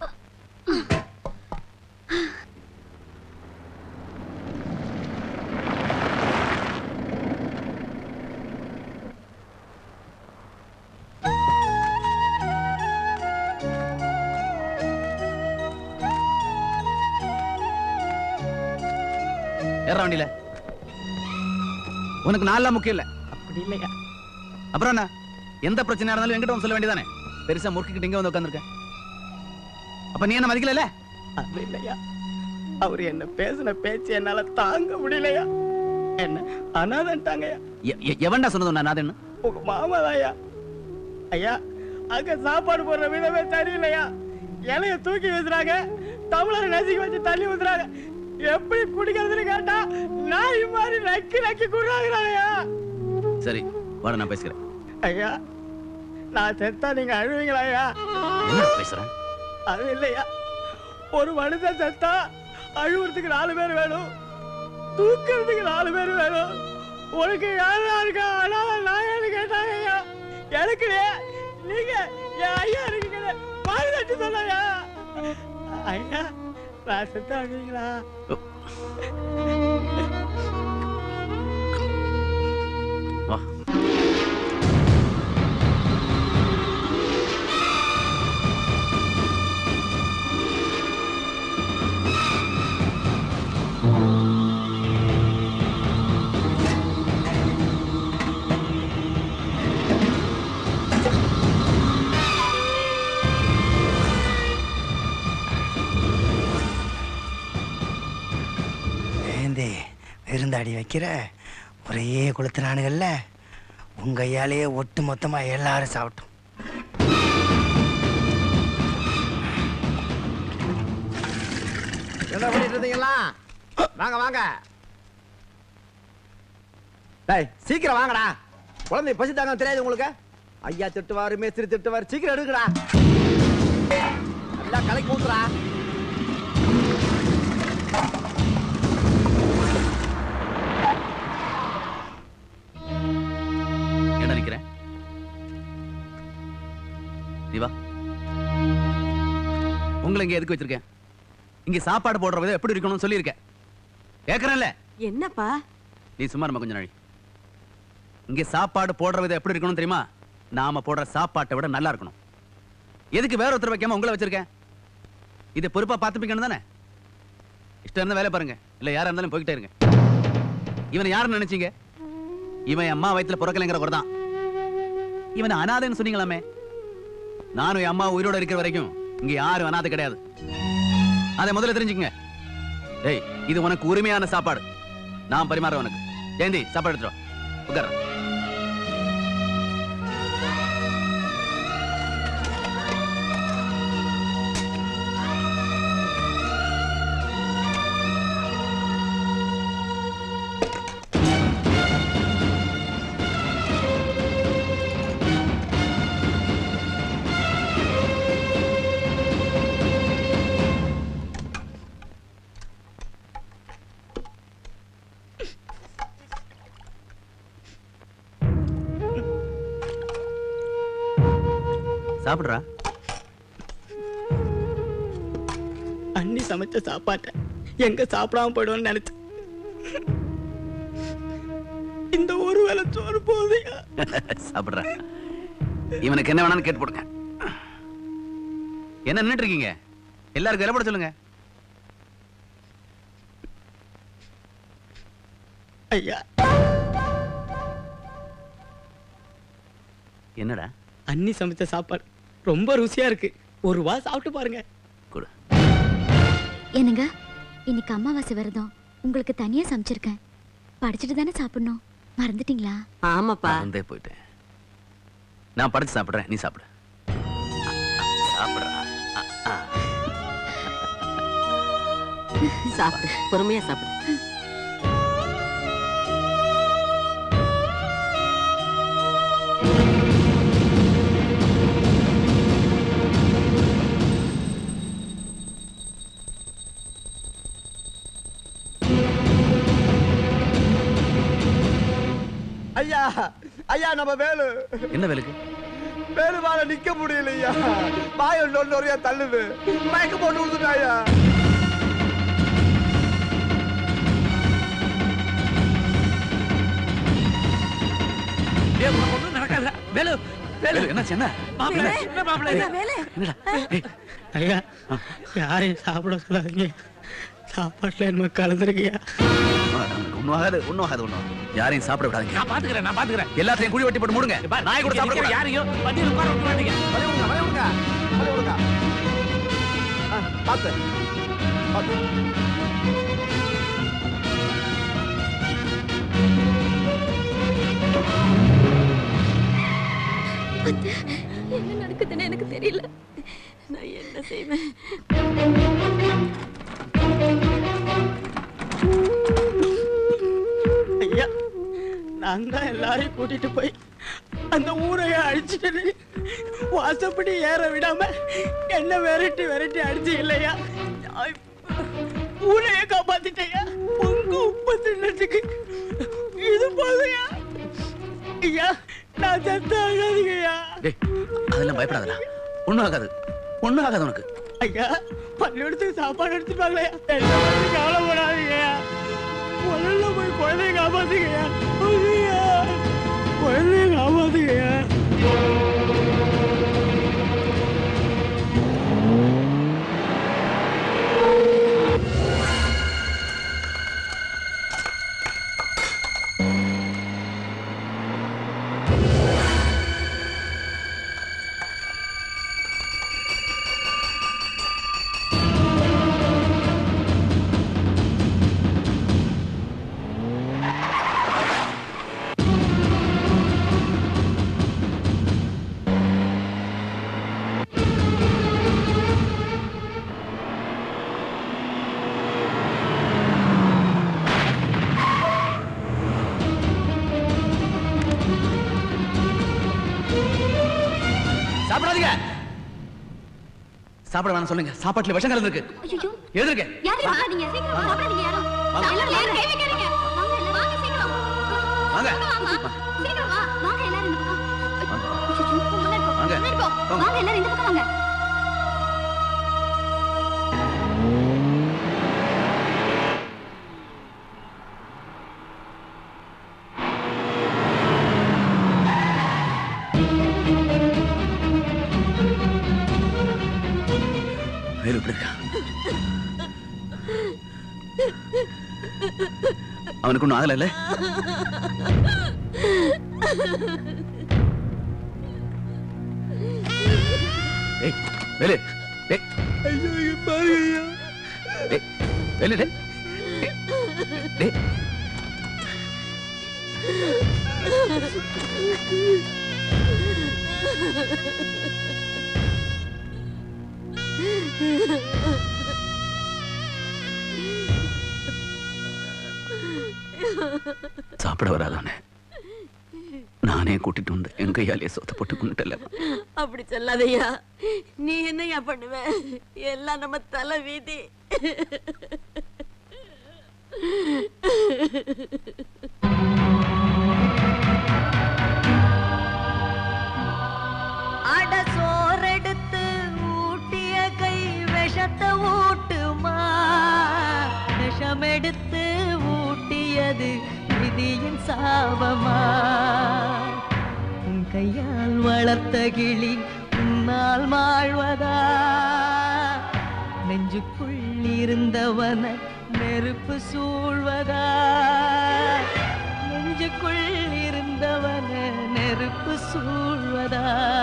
ஏற வண்டியில உனக்கு நாளெல்லாம் முக்கியம் இல்ல அப்படி இல்லையா அப்புறம் என்ன எந்த பிரச்சனையா இருந்தாலும் என்கிட்ட வந்து சொல்ல வேண்டியதானே பெருசா முறுக்கிக்கிட்டு இங்க வந்து உட்காந்துருக்க அப்ப நீ என்ன மதிக்கல அது இல்லையா அவர் என்ன பேசின பேச்சு என்னால தாங்க முடியலையா என்ன அனாதன்ட்டாங்கய்யா எவன்டா சொன்னது உன்னை நாதன்னு உங்க மாமாதாயா ஐயா அங்க சாப்பாடு போடுற விதமே சரியில்லையா இலைய தூக்கி வீசுறாங்க தமிழரை நசுக்கி வச்சு தள்ளி ஊத்துறாங்க எப்படி குடிக்கிறதுன்னு கேட்டா நாய் மாதிரி நக்கி நக்கி குடுறாங்கய்யா சரி வாட நான் பேசுகிறேன் ஐயா நான் செத்தா நீங்க அழுவீங்களா ஐயா என்ன பேசுறேன் அது இல்லையா ஒரு மனுஷன் செத்தா அழுவுறதுக்கு நாலு பேர் வேணும் தூக்கிறதுக்கு நாலு பேர் வேணும் உனக்கு யாரா இருக்கா அனாத நாயான்னு கேட்டாங்க ஐயா எனக்கு நீங்க என் ஐயா இருக்கீங்க பாதி தட்டு சொன்னையா ஐயா நான் செத்தா அழுவீங்களா வா ஏந்தி விருந்தாடி வைக்கிற ஒரே கொளுத்துனானுங்கள்ல உங்க கையாலேயே ஒட்டு மொத்தமா எல்லாரும் சாப்பிட்டோம் என்ன பண்ணிட்டு இருந்தீங்களா வாங்க வாங்க டேய் சீக்கிரம் வாங்கடா குழந்தை பசி தாங்க தெரியாது உங்களுக்கு ஐயா திட்டுவாரு மேஸ்திரி திட்டுவாரு சீக்கிரம் எடுங்கடா எல்லாம் கலைக்கு ஊத்துறா என்ன நினைக்கிறேன் நீ வா உங்களை இங்க எதுக்கு வச்சிருக்கேன் இங்க சாப்பாடு போடுற விதம் எப்படி இருக்கணும்னு சொல்லியிருக்கேன் கேட்கறேன்ல என்னப்பா நீ சும்மா நம்ம கொஞ்ச நாளை இங்க சாப்பாடு போடுற விதம் எப்படி இருக்கணும் தெரியுமா நாம போடுற சாப்பாட்டை விட நல்லா இருக்கணும் எதுக்கு வேற ஒருத்தர் வைக்காம உங்களை வச்சிருக்கேன் இதை பொறுப்பா பார்த்துப்பீங்கன்னு தானே இஷ்டம் இருந்தா வேலை பாருங்க இல்ல யாரா இருந்தாலும் போய்கிட்டே இருங்க இவனை யாருன்னு நினைச்சீங்க இவன் என் அம்மா வயித்துல பிறக்கலைங்கிற ஒரு தான் இவனை அனாதைன்னு சொன்னீங்களாமே நானும் என் அம்மா உயிரோட இருக்கிற வரைக்கும் இங்க யாரும் அனாதை கிடையாது அதை முதல்ல தெரிஞ்சுக்கங்க டேய் இது உனக்கு உரிமையான சாப்பாடு நான் பரிமாற உனக்கு ஜெயந்தி சாப்பாடு எடுத்துட்டு வா உட்கார சாப்பிடுறா அண்ணி சமைச்ச சாப்பாட்டை எங்க சாப்பிடாம போயிடுவோம்னு நினைச்சேன் இந்த ஒரு வேளை சோறு போதையா சாப்பிடுறா இவனுக்கு என்ன வேணாலும் கேட்டு போடுங்க என்ன நின்னுட்டு இருக்கீங்க எல்லாருக்கும் விலை போட சொல்லுங்க ஐயா என்னடா அண்ணி சமைச்ச சாப்பாடு ரொம்ப ருசியா இருக்கு ஒரு வா சாப்பிட்டு பாருங்க என்னங்க இன்னைக்கு அமாவாசை விரதம் உங்களுக்கு தனியா சமைச்சிருக்கேன் படிச்சுட்டு தானே சாப்பிடணும் மறந்துட்டீங்களா ஆமாப்பா வந்தே போயிட்டேன் நான் படிச்சு சாப்பிடுறேன் நீ சாப்பிடு சாப்பிடுறா சாப்பிடு பொறுமையா சாப்பிடு ஐயா ஐயா நம்ம வேலு என்ன வேலைக்கு வேலு வாழ நிக்க முடியலையா வாய நொன்னொறையா தள்ளுது மயக்க போட்டு விழுந்துட்டாயா ஒண்ணும் நடக்காத வேலு வேலு என்னாச்சு என்ன மாப்பிள்ளை என்ன மாப்பிள்ளை என்னடா ஐயா யாரையும் சாப்பிட சொல்லாதீங்க சாப்பாட்டுல என்ன கலந்துருக்கியா ஒண்ணும் ஆகாது ஒண்ணும் ஆகாது ஒண்ணும் யாரையும் சாப்பிட விடாதீங்க நான் பாத்துக்கிறேன் நான் பாத்துக்கிறேன் எல்லாத்தையும் குழி வெட்டி போட்டு மூடுங்க நாய் கூட சாப்பிட கூடாது. யாரையும் வண்டியில் உட்கார விட்டு மாட்டீங்க பார்த்து பார்த்து என்ன நடக்குதுன்னு எனக்கு தெரியல நான் என்ன செய்வேன் ஐயா நான் தான் எல்லாரையும் கூட்டிட்டு போய் அந்த ஊரைய அழிச்சிட்டு வாசப்படி ஏற விடாம என்ன விரட்டி விரட்டி அடிச்சு இல்லையா நான் ஊரைய காப்பாத்திட்டேயா உங்க உப்பு தின்னத்துக்கு இது போதையா ஐயா நான் செத்த ஆகாதீங்கய்யா டேய் அதெல்லாம் பயப்படாதடா ஒண்ணும் ஆகாது ஒண்ணும் ஆகாது உனக்கு ஐயா பள்ளிக்கூடத்துக்கு சாப்பாடு எடுத்துட்டு வாங்கலையா என்ன பத்தி கவலைப்படாதீங்கய்யா முதல்ல போய் குழந்தைய காப்பாத்துங்கய்யா ஐயா, குழந்தைய காப்பாத்துங்கய்யா சாப்பிடாதீங்க சாப்பிட வேணாம் சொல்லுங்க சாப்பாட்டுல விஷம் கலந்துருக்கு ஐயோ எழுதுருங்க யாரும் சாப்பிடாதீங்க சீக்கிரம் வாங்க, சாப்பிடாதீங்க யாரும் வாங்க. எல்லாரும் யாரும் கை வைக்காதீங்க வாங்க எல்லாரும் வாங்க சீக்கிரம் வாங்க வாங்க சீக்கிரம் வா வாங்க எல்லாரும் இந்த பக்கம் ஐயோ, முன்னாடி போ வாங்க. முன்னாடி போ வாங்க. வாங்க எல்லாரும் இந்த பக்கம் வாங்க வேறு எப்படி இருக்கா அவனுக்கு ஒன்றும் ஆகல இல்ல ஏய் வேலு ஏய் ஐயோ இங்க பாருங்க ஐயா டேய் வேலு டேய் டேய் சாப்பிட வராதவனே நானே கூட்டிட்டு வந்து என் கையாலேயே சொத்த போட்டு கொண்டுட்டல அப்படி சொல்லாதய்யா நீ என்னய்யா பண்ணுவ எல்லாம் நம்ம தலை வீதி அட சோறெடுத்து ஊட்டிய கை விஷத்தை ஊட்டுமா விஷம் எடுத்து ஊட்டியது விதியின் சாபமா உன் கையால் வளர்த்த கிளி உன்னால் வாழ்வதா நெஞ்சுக்குள் இருந்தவன நெருப்பு சூழ்வதா நெஞ்சுக்குள் இருந்தவன நெருப்பு சூழ்வதா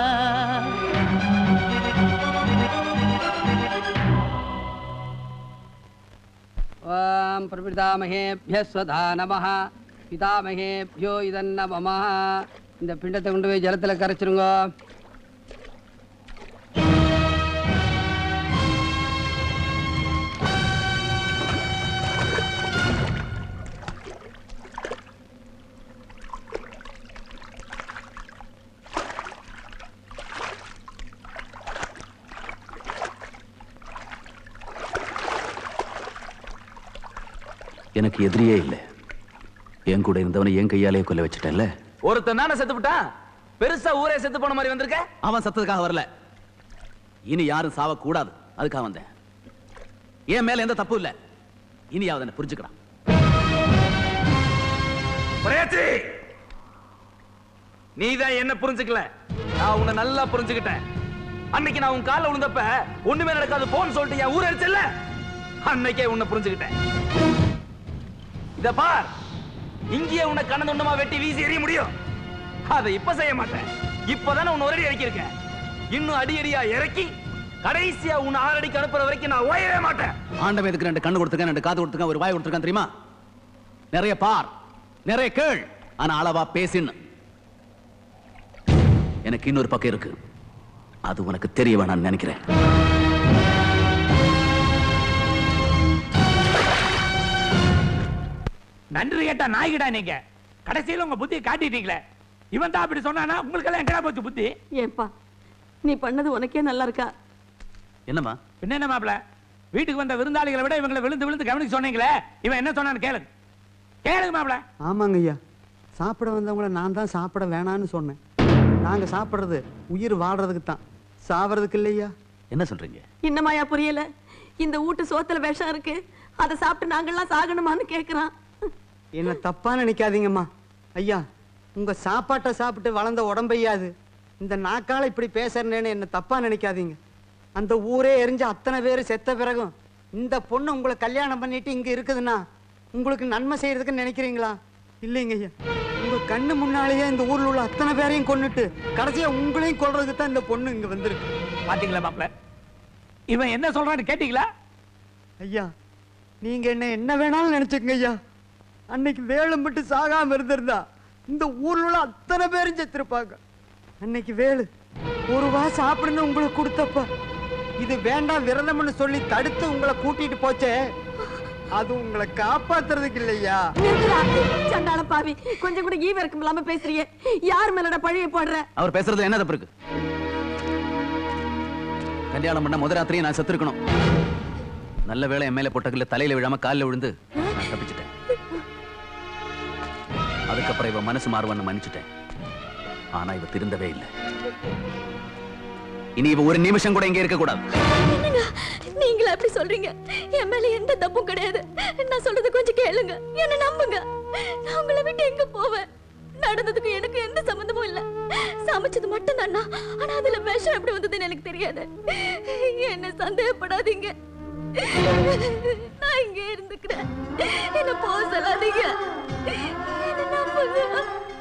ஓம் பிரபிதாமகேபிய ஸ்வதா நம பிதாமகேபியோ இதன்ன மம இந்த பிண்டத்தை கொண்டு போய் ஜலத்தில் கரைச்சிருங்க எனக்கு எதிரியே இல்லை என் கூட இருந்தவனை என் கையாலே கொல்ல வச்சுட்டேன்ல ஒருத்தன் தானே செத்து விட்டான் பெருசா ஊரே செத்து போன மாதிரி வந்திருக்க அவன் சத்ததுக்காக வரல இனி யாரும் சாவக்கூடாது அதுக்காக வந்தேன் என் மேல எந்த தப்பு இல்ல இனியாவது என்ன புரிஞ்சுக்கிறான் பிரேச்சி நீ தான் என்ன புரிஞ்சுக்கல நான் உன்னை நல்லா புரிஞ்சுக்கிட்டேன் அன்னைக்கு நான் உன் கால்ல விழுந்தப்ப ஒண்ணுமே நடக்காது போன்னு சொல்லிட்டு என் ஊர் அடிச்சல அன்னைக்கே உன்னை புரிஞ்சுக்கிட்டேன் இத பார் இங்கேயே உன்னை கண்ணதுண்டமா வெட்டி வீசி எறிய முடியும் அதை இப்ப செய்ய மாட்டேன் இப்பதானே உன்னை ஒரு அடி அடிக்கிருக்கேன் இன்னும் அடி அடியா இறக்கி கடைசியா உன்னை ஆறடிக்கு அனுப்புற வரைக்கும் நான் ஓயவே மாட்டேன் ஆண்டவன் எதுக்கு ரெண்டு கண்ணு கொடுத்துருக்கேன் ரெண்டு காது கொடுத்துருக்கேன் ஒரு வாய் கொடுத்துருக்கேன் தெரியுமா நிறைய பார் நிறைய கேள் ஆனா அளவா பேசின்னு எனக்கு இன்னொரு பக்கம் இருக்கு அது உனக்கு தெரிய வேணாம்னு நினைக்கிறேன் நன்றி கேட்டா நாய்கிடா நீங்க கடைசியில உங்க புத்தியை காட்டிட்டீங்களே இவன் தான் அப்படி சொன்னானா உங்களுக்கு எல்லாம் எங்கடா போச்சு புத்தி ஏன்பா நீ பண்ணது உனக்கே நல்லா இருக்கா என்னம்மா பின்ன என்ன மாப்பிள வீட்டுக்கு வந்த விருந்தாளிகளை விட இவங்களை விழுந்து விழுந்து கவனிச்சு சொன்னீங்களே இவன் என்ன சொன்னான்னு கேளுங்க கேளுங்க மாப்பிள ஆமாங்க ஐயா சாப்பிட வந்தவங்கள நான் தான் சாப்பிட வேணான்னு சொன்னேன் நாங்கள் சாப்பிட்றது உயிர் வாழ்றதுக்கு தான் சாவறதுக்கு இல்லையா என்ன சொல்றீங்க இன்னமாயா புரியல இந்த வீட்டு சோத்துல விஷம் இருக்கு அதை சாப்பிட்டு நாங்கெல்லாம் சாகணுமான்னு கேக்குறான் என்ன தப்பா நினைக்காதீங்கம்மா ஐயா உங்க சாப்பாட்டை சாப்பிட்டு வளர்ந்த உடம்பையாது இந்த நாக்கால இப்படி பேசுறேன்னு என்ன தப்பா நினைக்காதீங்க அந்த ஊரே எரிஞ்ச அத்தனை பேர் செத்த பிறகும் இந்த பொண்ணு உங்களை கல்யாணம் பண்ணிட்டு இங்க இருக்குதுன்னா உங்களுக்கு நன்மை செய்யறதுக்கு நினைக்கிறீங்களா இல்லைங்க ஐயா உங்க கண்ணு முன்னாலேயே இந்த ஊர்ல உள்ள அத்தனை பேரையும் கொன்னுட்டு கடைசியா உங்களையும் கொல்றதுக்கு தான் இந்த பொண்ணு இங்க வந்திருக்கு பாத்தீங்களா மாப்பிள இவன் என்ன சொல்றான்னு கேட்டீங்களா ஐயா நீங்க என்ன என்ன வேணாலும் நினைச்சுக்கங்க ஐயா அன்னைக்கு வேலு மட்டும் சாகாம இருந்திருந்தா இந்த ஊர்ல உள்ள அத்தனை பேரும் செத்துருப்பாங்க அன்னைக்கு வேலு ஒரு வா சாப்பிடுன்னு உங்களுக்கு கொடுத்தப்ப இது வேண்டாம் விரதம்னு சொல்லி தடுத்து உங்களை கூட்டிட்டு போச்சே அது உங்களை காப்பாத்துறதுக்கு இல்லையா நிறுத்துடா. சண்டாள பாவி கொஞ்சம் கூட ஈவ இருக்கும் இல்லாம பேசுறியே யார் மேலட பழிய போடுற அவர் பேசுறதுல என்ன தப்பு இருக்கு கல்யாணம் பண்ண முத ராத்திரியே நான் செத்துருக்கணும் நல்ல வேளை என் மேல பொட்டக்கல்ல தலையில விழாம காலில் விழுந்து நான் தப்பிச்சிட்டேன் அதுக்கப்புறம் இவ மனசு மாறுவான்னு மன்னிச்சிட்டேன் ஆனா இவ திருந்தவே இல்லை இனி இவ ஒரு நிமிஷம் கூட இங்க இருக்க கூடாது என்னங்க நீங்களா எப்படி சொல்றீங்க என் மேல எந்த தப்பும் கிடையாது நான் சொல்றது கொஞ்சம் கேளுங்க என்ன நம்புங்க நான் உங்களை விட்டு எங்க போவேன் நடந்ததுக்கு எனக்கு எந்த சம்பந்தமும் இல்ல சமைச்சது மட்டும் தானா ஆனா அதுல விஷம் எப்படி வந்ததுன்னு எனக்கு தெரியாது என்ன சந்தேகப்படாதீங்க நான் இங்க இருந்துக்கிறேன் என்ன போக சொல்லாதீங்க என்ன நம்புங்க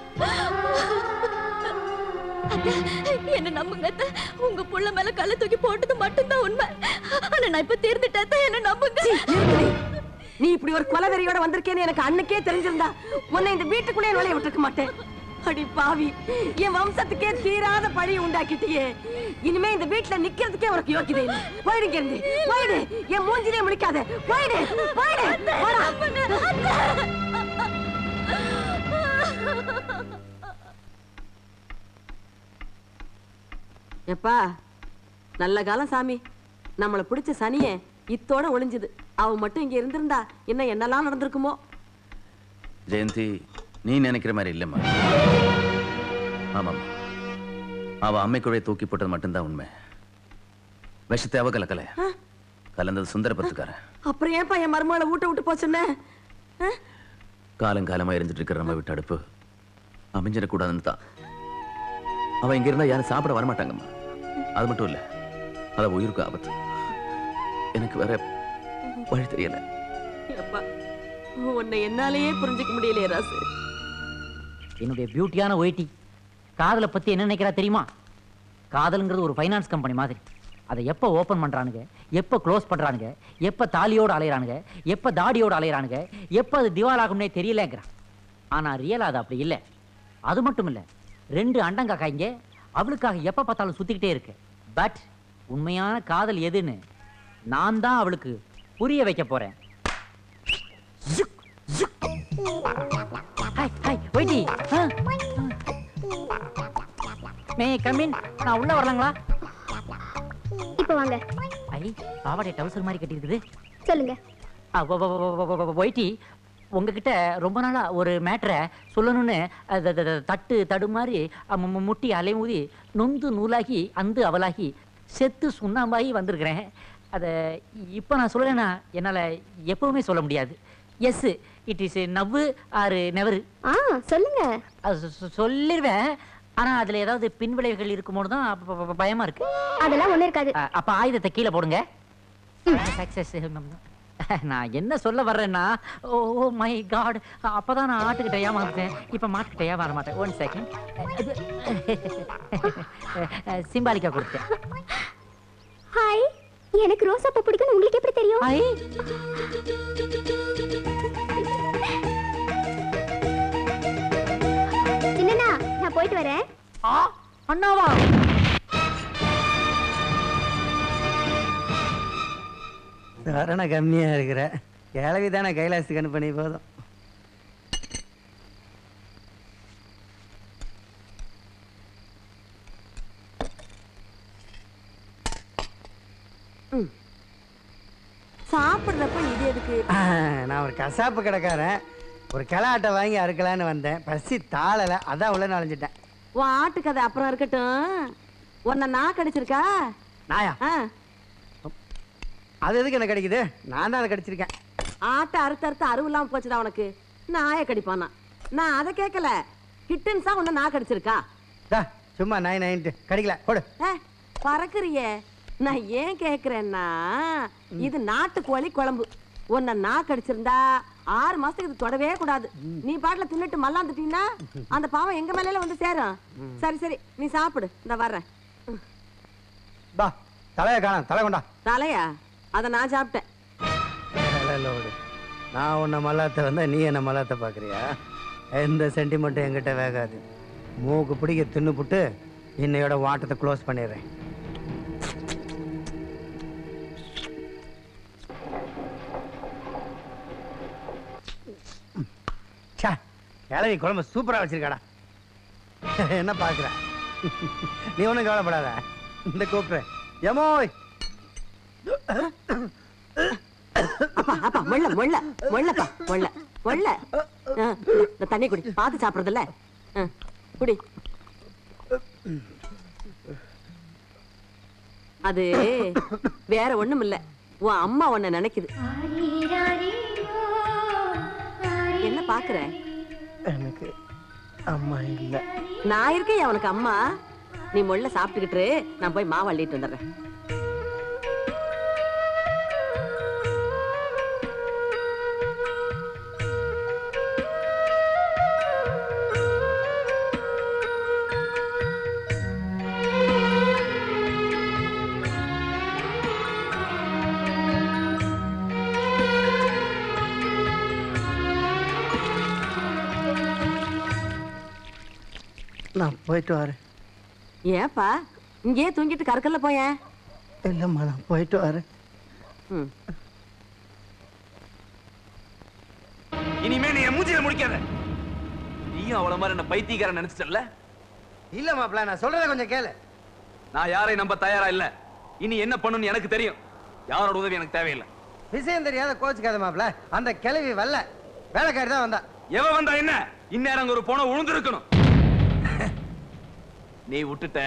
அத்தை, என்ன நம்புங்க அத்தை. உங்க புள்ள மேல கல்ல தூக்கி போட்டது மட்டும்தான் உண்மை ஆனா நான் இப்ப தீர்ந்துட்டேன் அத்தை. என்ன நம்புங்க நீ இப்படி ஒரு கொலவெறியோட வந்திருக்கேன்னு எனக்கு அன்னைக்கே தெரிஞ்சிருந்தா உன்னை இந்த வீட்டுக்குள்ளே நுழைய விட்டுருக்க மாட்டேன் அடி பாவி என் வம்சத்துக்கே தீராத பழி உண்டாக்கிட்டியே இனிமே இந்த வீட்டுல நிக்கிறதுக்கே உனக்கு யோக்கியதை இல்லை போயிடுங்க இருந்து போயிடு என் மூஞ்சிலே முடிக்காத போயிடு போயிடு போடா. எப்பா நல்ல காலம் சாமி நம்மளை பிடிச்ச சனியே இத்தோட ஒளிஞ்சுது அவ மட்டும் இங்க இருந்திருந்தா இன்னும் என்னெல்லாம் நடந்திருக்குமோ ஜெயந்தி நீ நினைக்கிற மாதிரி இல்லைம்மா ஆமாம் அவ அம்மைக்குழையை தூக்கி போட்டது மட்டும்தான் உண்மை விஷத்தை அவ கலக்கல கலந்தது சுந்தரபத்துக்காரன் அப்புறம் ஏன்பா என் மருமகளை ஊட்ட விட்டு போச்சுன்ன காலங்காலமா எரிஞ்சிட்டு இருக்கிற நம்ம விட்டு அடுப்பு அமைஞ்சிடக்கூடாதுன்னு தான் அவ இங்க இருந்தா யாரும் சாப்பிட வரமாட்டாங்கம்மா அது மட்டும் இல்ல அத உயிருக்கு ஆபத்து எனக்கு வேற வழி தெரியல அப்பா உன்னை என்னாலேயே புரிஞ்சுக்க முடியலையே ராசு என்னுடைய பியூட்டியான ஒயிட்டி காதலை பத்தி என்ன நினைக்கிறா தெரியுமா காதலுங்கிறது ஒரு ஃபைனான்ஸ் கம்பெனி மாதிரி அதை எப்போ ஓப்பன் பண்றானுங்க எப்போ க்ளோஸ் பண்றானுங்க எப்போ தாலியோட அலையறானுங்க எப்போ தாடியோட அலையறானுங்க எப்போ அது திவால் ஆகும்னே தெரியலங்கிறான் ஆனா ரியலா அது அப்படி இல்லை அது மட்டும் இல்லை ரெண்டு அண்டங்காக்காய்ங்க அவளுக்காக எப்போ பார்த்தாலும் சுத்திக்கிட்டே இருக்கு பட் உண்மையான காதல் எதுன்னு நான் தான் அவளுக்கு புரிய வைக்க போறேன் hi hi whitey may come in நான் உள்ள வரலாங்களா இப்போ வாங்க ஐ பாவாடை டவுசர் மாதிரி கட்டி இருக்குது சொல்லுங்க ஒயிட்டி உங்ககிட்ட ரொம்ப நாளா ஒரு மேட்டரை சொல்லணும்னு அது- அது- அது தட்டு தடு மாதிரி அ, மு- மு- முட்டி அலைமூதி நொந்து நூலாகி அந்து அவலாகி செத்து சுண்ணாம்பாகி வந்திருக்கிறேன் அதை இப்போ நான் சொல்லலைன்னா என்னால் எப்பவுமே சொல்ல முடியாது எஸ் இட் இஸ் நவ்வு ஆறு நெவரு ஆ சொல்லுங்க அது சொ- சொ- சொல்லிடுவேன் ஆனா அதுல ஏதாவது பின்விளைவுகள் இருக்குமோன்னு தான் அப்ப- அப்ப- பயமா இருக்கு அதெல்லாம் ஒண்ணு இருக்காது அ- அப்ப ஆயுதத்தை கீழே போடுங்க சக்சஸ் நான் என்ன சொல்ல வர்றேன்னா ஓ மை காட் அப்பதான் நான் ஆட்டுக்கிட்ட ஏமாத்தேன் இப்ப மாட்டுக்கிட்ட ஏமாற மாட்டேன் ஒன் செகண்ட் சிம்பாலிக்கா கொடுத்தேன் ஹாய் எனக்கு ரோசா பூ பிடிக்கும்னு உங்களுக்கு எப்படி தெரியும் சின்னண்ணா நான் போயிட்டு வரேன் அண்ணாவா சரண கம்மியா இருக்கிற கிழவி தானே கைலாசத்துக்கு அனுப்பி போதும் சாப்பிடுறப்ப இது எதுக்கு ஆ, நான் ஒரு கசாப்பு கடைக்காரன் ஒரு கிளாட்டை வாங்கி அறுக்கலான்னு வந்தேன் பசி தாளலை அதான் உள்ள நுழைஞ்சிட்டேன் உன் ஆட்டுக்கதை அப்புறம் இருக்கட்டும் உன்னை நான் கடிச்சிருக்கா நாயா ஆ அது எதுக்கு எனக்கு கிடைக்குது நான் தான் அதை கடிச்சிருக்கேன் ஆட்டை அறுத்து அறுத்து அருவில்லாம போச்சுடா உனக்கு நாயை கடிப்பானா நான் அதை கேட்கல கிட்டன்ஸா உன்னை நான் கடிச்சிருக்கா டா, சும்மா நைன் நைன்ட்டு கிடைக்கல கொடு ஏ, பறக்குறியே நான் ஏன் கேக்குறேன்னா இது நாட்டுக்கோழி குழம்பு உன்னை நான் கடிச்சிருந்தா ஆறு மாசத்துக்கு இது தொடவே கூடாது நீ பாட்டுல தின்னுட்டு மல்லாந்துட்டீங்கன்னா அந்த பாவம் எங்க மேல வந்து சேரும் சரி சரி நீ சாப்பிடு இந்த வர்றேன் பா தலையை காணோம் தலை கொண்டா தலையா அதை நான் சாப்பிட்டேன் லோடு நான் உன்னை மல்லாத்த வந்தா நீ என்ன மல்லாத்த பார்க்குறியா எந்த சென்டிமெண்ட்டும் என்கிட்ட வேகாது மூக்கு பிடிக்க தின்னுப்புட்டு இன்னையோட வாட்டத்தை க்ளோஸ் பண்ணிடுறேன் ச்சே, கிழவி குழம்பு சூப்பரா வச்சிருக்காடா என்ன பார்க்குற நீ ஒன்றும் கவலைப்படாத இந்த கூப்பிட்றேன் எமோய் அப்பா அப்பா முள்ள முள்ள முள்ளப்பா முள்ள முள்ள ஆ, இந்த தண்ணி குடி பார்த்து சாப்பிடுறதில்ல ஆ, குடி அது வேற ஒண்ணும் இல்ல உன் அம்மா உன்னை நினைக்குது என்ன பாக்குற எனக்கு அம்மா இல்லை நான் இருக்கேன் அவனுக்கு அம்மா நீ முள்ள சாப்பிட்டுக்கிட்டு இரு, நான் போய் மாவு அள்ளிட்டு வந்துடுறேன் நான் போயிட்டு வரேன் ஏப்பா இங்கேயே தூங்கிட்டு கற்கல்ல போயேன் இல்லைம்மா நான் போயிட்டு வரேன் ம் இனிமே நீ என் மூஞ்சில முடிக்காத நீயும் அவள மாதிரி என்ன பைத்தியக்காரன் நினைச்சிட்டல இல்ல மாப்பிள்ள நான் சொல்றத கொஞ்சம் கேளு நான் யாரையும் நம்ப தயாரா இல்ல இனி என்ன பண்ணணும்னு எனக்கு தெரியும் யாரோட உதவி எனக்கு தேவையில்லை விஷயம் தெரியாத கோச்சுக்காத மாப்பிள்ள அந்த கிளவி வரல வேலைக்காரி தான் வந்தா எவ வந்தா என்ன இந்நேரம் அங்க ஒரு போன உழுந்திருக்கணும் நீ விட்டுட்ட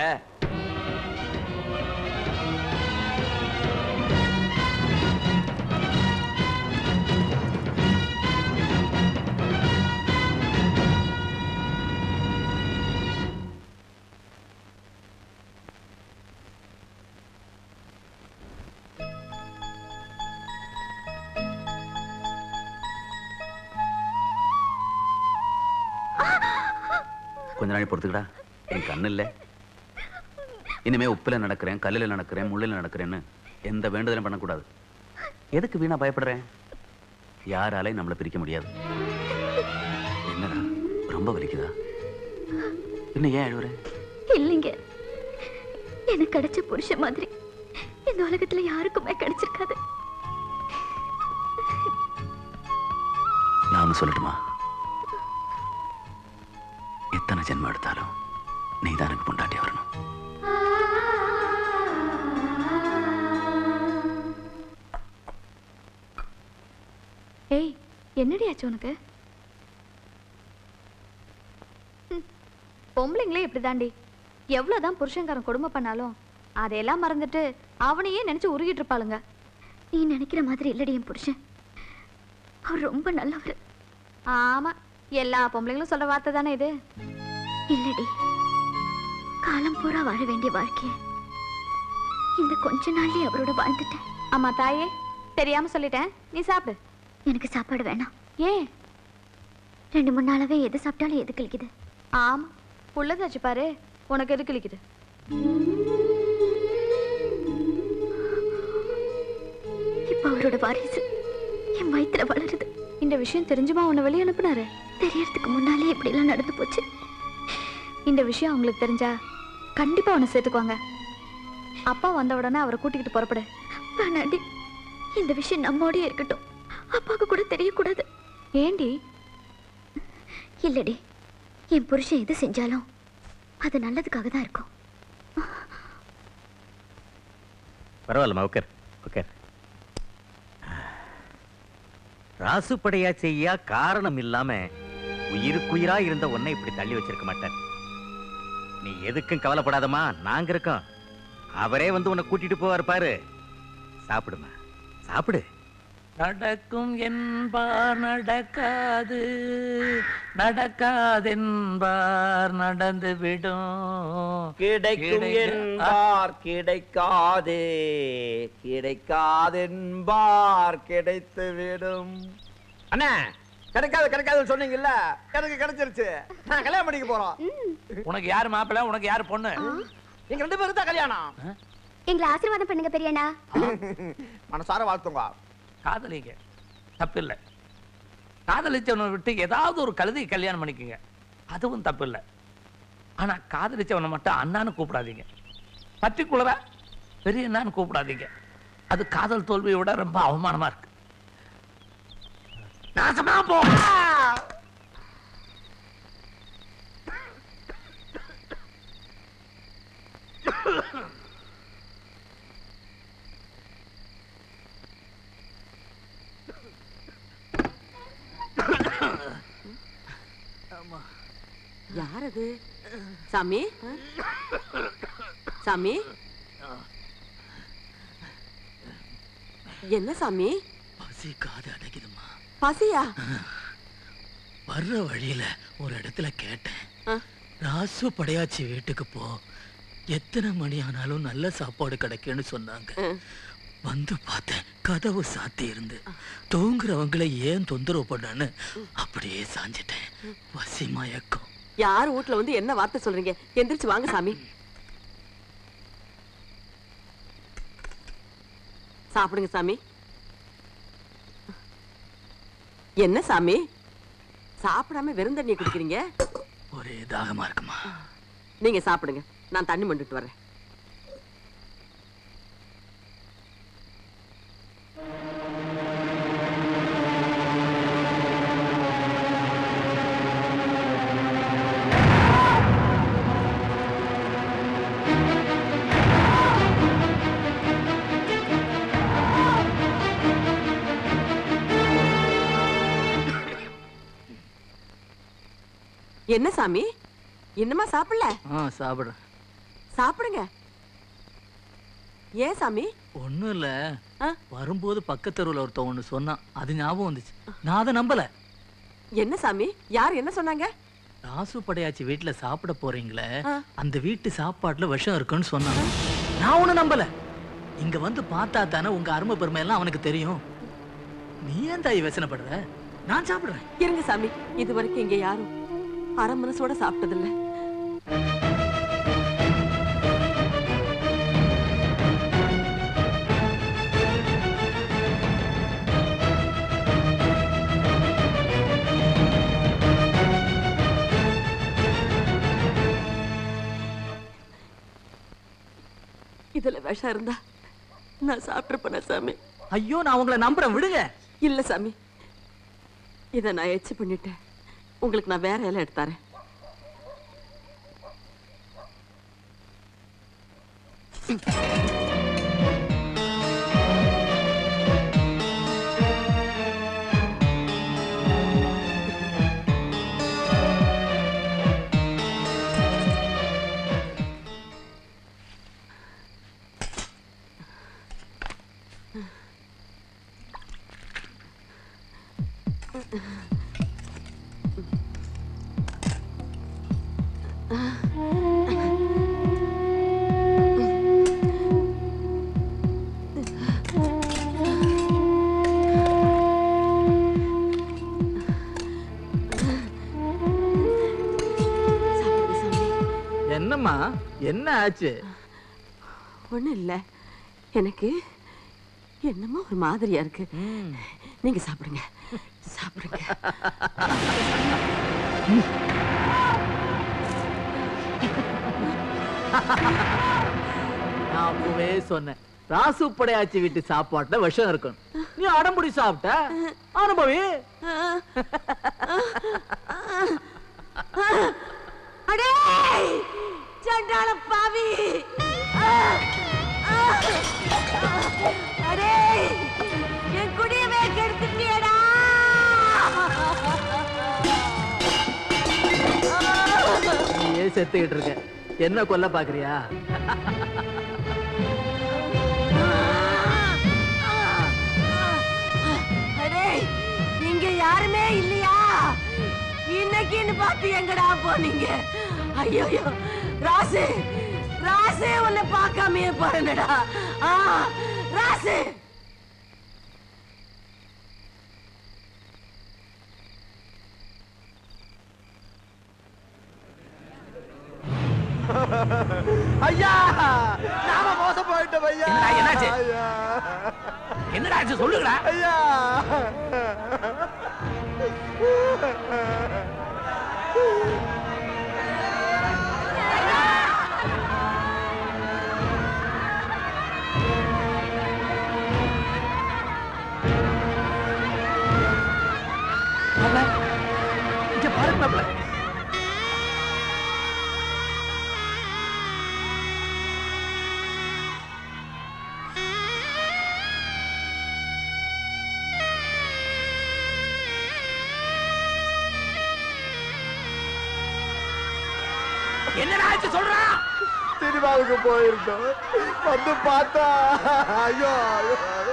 கொஞ்ச நாள் பொறுத்துக்கடா என் கண்ணு இல்லை இனிமே உப்புல நடக்கிறேன் கல்லில் நடக்கிறேன் முள்ளில் நடக்கிறேன்னு எந்த வேண்டுதலும் பண்ணக்கூடாது எதுக்கு வீணா பயப்படுறேன் யாராலையும் நம்மளை பிரிக்க முடியாது என்னடா ரொம்ப வலிக்குதா இன்னும் ஏன் அழுவுற இல்லைங்க எனக்கு கிடைச்ச புருஷன் மாதிரி இந்த உலகத்துல யாருக்குமே கிடைச்சிருக்காது நான் ஒன்று சொல்லட்டுமா எத்தனை ஜென்மம் எடுத்தாலும் நீ தான் எனக்கு பொண்டாட்டி வரணும் ஏய் என்னடி ஆச்சு உனக்கு ம், பொம்பளைங்களே இப்படி தாண்டி எவ்வளவுதான் புருஷன்காரன் கொடுமை பண்ணாலும் அதையெல்லாம் மறந்துட்டு அவனையே நினைச்சு உருகிட்டு இருப்பாளுங்க நீ நினைக்கிற மாதிரி இல்லடி என் புருஷன் அவர் ரொம்ப நல்லவர் ஆமா எல்லா பொம்பளைங்களும் சொல்ற வார்த்தை தானே இது இல்லடி காலம் பூரா வாழ வேண்டிய வாழ்க்கைய இந்த கொஞ்ச நாள்லயே அவரோட வாழ்ந்துட்டேன் அம்மா தாயே தெரியாம சொல்லிட்டேன் நீ சாப்பிடு எனக்கு சாப்பாடு வேணாம் ஏன் ரெண்டு மூணு நாளாவே எது சாப்பிட்டாலும் எது கழிக்குது ஆமா புள்ளதாச்சு பாரு உனக்கு எது கிளிக்குது இப்ப அவரோட வாரிசு என் வயித்துல வளருது இந்த விஷயம் தெரிஞ்சுமா உன்னை வெளியே அனுப்புனாரு தெரியறதுக்கு முன்னாலே இப்படி எல்லாம் நடந்து போச்சு இந்த விஷயம் அவங்களுக்கு தெரிஞ்சா கண்டிப்பா அவனை சேர்த்துக்குவாங்க அப்பா வந்த உடனே அவரை கூட்டிக்கிட்டு புறப்படு வேணாண்டி இந்த விஷயம் நம்மோடயே இருக்கட்டும் அப்பாவுக்கு கூட தெரியக்கூடாது ஏண்டி இல்லடி என் புருஷன் எது செஞ்சாலும் அது நல்லதுக்காக தான் இருக்கும் பரவாயில்லம்மா உட்கார் உட்கார் ராசுப்படையா செய்யா காரணம் இல்லாம உயிருக்குயிரா இருந்த உன்னை இப்படி தள்ளி வச்சிருக்க மாட்டார் நீ எதுக்கும் கவலைப்படாதம்மா நாங்க இருக்கோம் அவரே வந்து உன்னை கூட்டிட்டு போவார் பாரு சாப்பிடுமா சாப்பிடு நடக்கும் என்பார் நடக்காது நடக்காதென்பார் நடந்து விடும் கிடைக்கும் என்பார் கிடைக்காதே கிடைக்காதென்பார் கிடைத்து விடும் அண்ணா கிடைக்காது கிடைக்காதுன்னு சொன்னீங்கல்ல எனக்கு கிடைச்சிருச்சு நான் கல்யாணம் பண்ணிக்க போறோம் உனக்கு யாரு மாப்பிள்ளை உனக்கு யாரு பொண்ணு எங்க ரெண்டு பேரும் தான் கல்யாணம் எங்களை ஆசீர்வாதம் பண்ணுங்க பெரியண்ணா மனசார வாழ்த்துங்க காதலிங்க தப்பு இல்லை காதலிச்சவனை விட்டு ஏதாவது ஒரு கழுதை கல்யாணம் பண்ணிக்கோங்க அதுவும் தப்பு இல்லை ஆனா காதலிச்சவனை மட்டும் அண்ணான்னு கூப்பிடாதீங்க பர்டிகுலரா பெரிய அண்ணான்னு கூப்பிடாதீங்க அது காதல் தோல்வியை விட ரொம்ப அவமானமா இருக்கு நாசமா போ யார் அது சாமி சாமி என்ன சாமி பசி காது அடைக்குதுமா பசியா வர்ற வழியில ஒரு இடத்துல கேட்டேன் ஆ. ராசு படையாச்சி வீட்டுக்கு போ எத்தனை மணி ஆனாலும் நல்ல சாப்பாடு கிடைக்கும்னு சொன்னாங்க வந்து பார்த்தேன் கதவு சாத்தி இருந்து தூங்குறவங்களை ஏன் தொந்தரவு பண்ணான்னு அப்படியே சாஞ்சிட்டேன் பசி மயக்கம் யார் வீட்ல வந்து என்ன வார்த்தை சொல்றீங்க எந்திரிச்சு வாங்க சாமி சாப்பிடுங்க சாமி என்ன சாமி சாப்பிடாம வெறும் தண்ணி குடிக்கிறீங்க ஒரே தாகமா இருக்குமா நீங்க சாப்பிடுங்க நான் தண்ணி மண்டுட்டு வரேன் என்ன சாமி இன்னுமா சாப்பிடல ஆ சாப்பிடுறேன் சாப்பிடுங்க ஏன் சாமி ஒண்ணும் இல்ல வரும்போது பக்கத்தெருவுல ஒருத்தன் ஒண்ணு சொன்னான் அது ஞாபகம் வந்துச்சு நான் அதை நம்பல என்ன சாமி யார் என்ன சொன்னாங்க ராசு படையாச்சி வீட்டுல சாப்பிட போறீங்களே ஆ. அந்த வீட்டு சாப்பாட்டுல விஷம் இருக்குன்னு சொன்னான் நான் ஒண்ணு நம்பல இங்க வந்து பார்த்தா தானே உங்க அருமை பெருமை எல்லாம் அவனுக்கு தெரியும் நீ ஏன் தாய் வசனப்படுற நான் சாப்பிடுறேன் இருங்க சாமி இது வரைக்கும் இங்க யாரும் அரை மனசோட சாப்பிட்டதில்ல இதுல விஷம் இருந்தா நான் சாப்பிட்டுருப்பேனா சாமி ஐயோ நான் உங்களை நம்புறேன் விடுங்க இல்ல சாமி இத நான் எச்சு பண்ணிட்டேன் உங்களுக்கு நான் வேற இலை எடுத்தாரேன் என்னம்மா என்ன ஆச்சு ஒண்ணும் இல்ல எனக்கு என்னமோ ஒரு மாதிரியா இருக்கு நீங்க சாப்பிடுங்க சாப்பிடுங்க நான் அப்பவே சொன்னேன் ராசு படையாச்சி வீட்டு சாப்பாட்டுல விஷம் இருக்கும் நீ அடம்புடி சாப்பிட்ட அனுபவி அடே சண்டாள பாவி அடே என் குடியவே கெடுத்துட்டியடா செத்துக்கிட்டு இருக்கேன் என்ன கொல்ல பாக்குறியா அடே இங்க யாருமே இல்லையா இன்னைக்குன்னு பார்த்து எங்கடா போனீங்க ஐயோ ராசு ராசு உன்னை பார்க்காமயே போறேன்டா ஆ ராசு ஐயா நாம மோசம் போயிட்டோம் ஐயா என்னடா, என்னாச்சு? ஐயா. என்னடா ஆச்சு சொல்லுங்கடா ஐயா இங்க பாருங்க மாப்ள என்னடா ஆச்சு சொல்றா சினிமாவுக்கு போயிருந்தோம் வந்து பார்த்தா ஐயோ ஐயோ ஐயோ.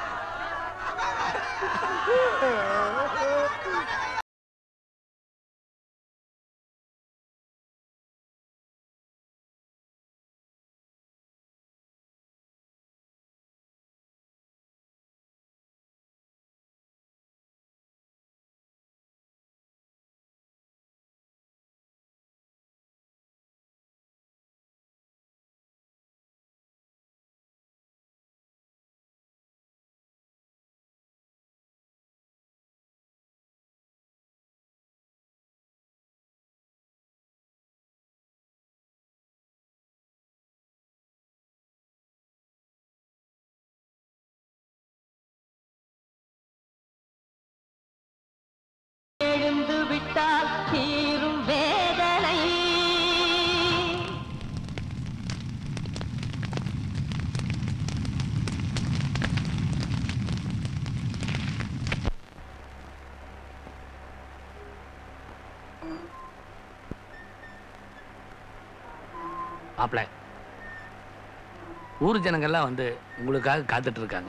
எழுந்து விட்டால் தீரும் வேதனை மாப்ள ஊர் ஜனங்கள்லாம் வந்து உங்களுக்காக காத்துட்டு இருக்காங்க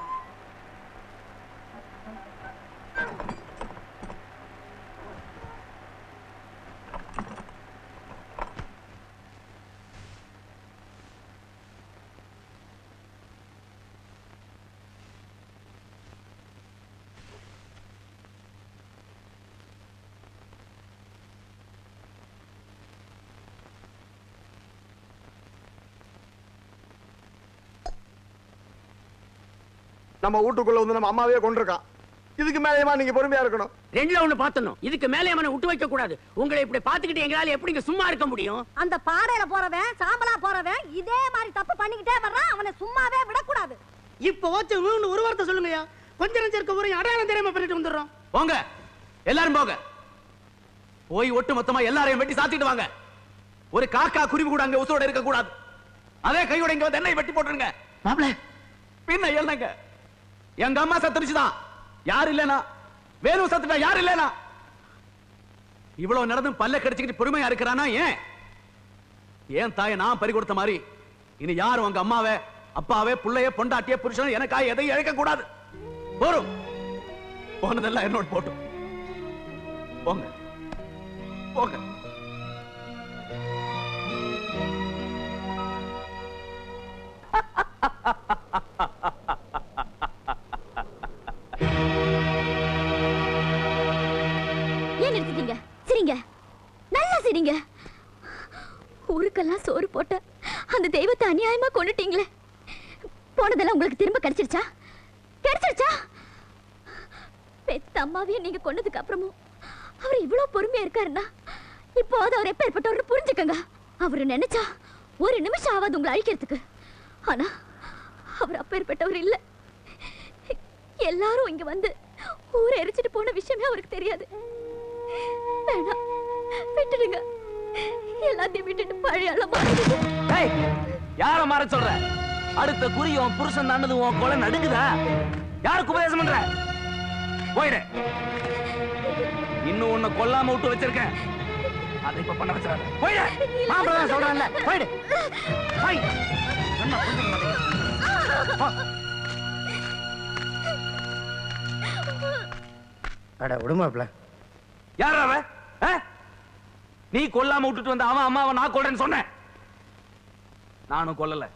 நம்ம வீட்டுக்குள்ள வந்து நம்ம அம்மாவே கொண்டிருக்கான் இதுக்கு மேலேயுமா நீங்க பொறுமையா இருக்கணும் ரெண்டுல ஒண்ணு பாத்தணும் இதுக்கு மேலே அவனை விட்டு வைக்க கூடாது உங்களை இப்படி பாத்துக்கிட்டு எங்களால எப்படிங்க சும்மா இருக்க முடியும் அந்த பாறையில போறவன் சாம்பலா போறவன் இதே மாதிரி தப்பு பண்ணிக்கிட்டே வர்றான் அவனை சும்மாவே விடக்கூடாது இப்ப ஓச்சு ஊன்னு ஒரு வார்த்தை சொல்லுங்கய்யா கொஞ்ச நெஞ்சம் இருக்க ஒரு அடையாளம் தெரியாம பண்ணிட்டு வந்துடுறோம் போங்க எல்லாரும் போங்க போய் ஒட்டு மொத்தமா எல்லாரையும் வெட்டி சாத்திட்டு வாங்க ஒரு காக்கா குருவி கூட அங்க உசோட இருக்க கூடாது அதே கையோட இங்க வந்து என்னை வெட்டி போட்டுருங்க மாப்பிள பின்ன என்னங்க எங்க அம்மா சத்துருச்சுதான் யாரு இல்லனா வேணும் சத்துட்டா யாரு இல்லனா இவ்வளவு நடந்து பல்ல கடிச்சுக்கிட்டு பொறுமையா இருக்கிறானா ஏன் ஏன் தாயை நான் பறி கொடுத்த மாதிரி இனி யாரும் உங்க அம்மாவே அப்பாவே புள்ளைய பொண்டாட்டிய புருஷன் எனக்காக எதையும் இழக்க கூடாது போரும் போனதெல்லாம் என்னோட போட்டும் போங்க போங்க ஏன் நிறுத்திட்டீங்க சரிங்க நல்லா சரிங்க ஊருக்கெல்லாம் சோறு போட்ட அந்த தெய்வத்தை அநியாயமா கொண்டுட்டீங்களே போனதெல்லாம் உங்களுக்கு திரும்ப கிடைச்சிருச்சா கிடைச்சிருச்சா பெத்த அம்மாவையே நீங்க கொன்னதுக்கு அப்புறமும் அவர் இவ்வளவு பொறுமையா இருக்காருன்னா இப்போது அவர் எப்பேற்பட்டவர் புரிஞ்சுக்கங்க அவர் நினைச்சா ஒரு நிமிஷம் ஆகாது உங்களை அழிக்கிறதுக்கு ஆனா அவர் அப்பேற்பட்டவர் இல்ல எல்லாரும் இங்க வந்து ஊரை எரிச்சிட்டு போன விஷயமே அவருக்கு தெரியாது வேணாம் விட்டுடுங்க எல்லாத்தையும் விட்டுட்டு பழைய ஆளா ஏய், யார மாற சொல்ற அடுத்த குறி உன் புருஷன் தானது உன் கொலை நடுங்குதா யாருக்கு உபதேசம் பண்ற போயிடு இன்னும் உன்னை கொல்லாம விட்டு வச்சிருக்கேன் அதை இப்ப பண்ண வச்சிடாத போய் மாப்பிள்ளை தான் சொல்றான்ல போயிடு போய் சொன்னா புரிஞ்சுக்க மாட்டேங்குது. போ. அட விடுமாப்ல யார் அவ ஆ? நீ கொல்லாம விட்டுட்டு வந்த அவன் அம்மாவை நான் கொல்றேன்னு சொன்னேன் நானும் கொல்லல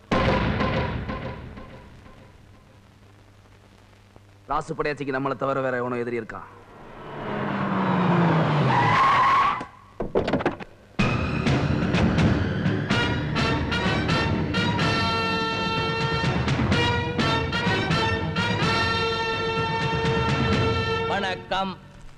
ராசு படையாச்சிக்கு நம்மளை தவிர வேற எவனோ எதிரி இருக்கான் வணக்கம்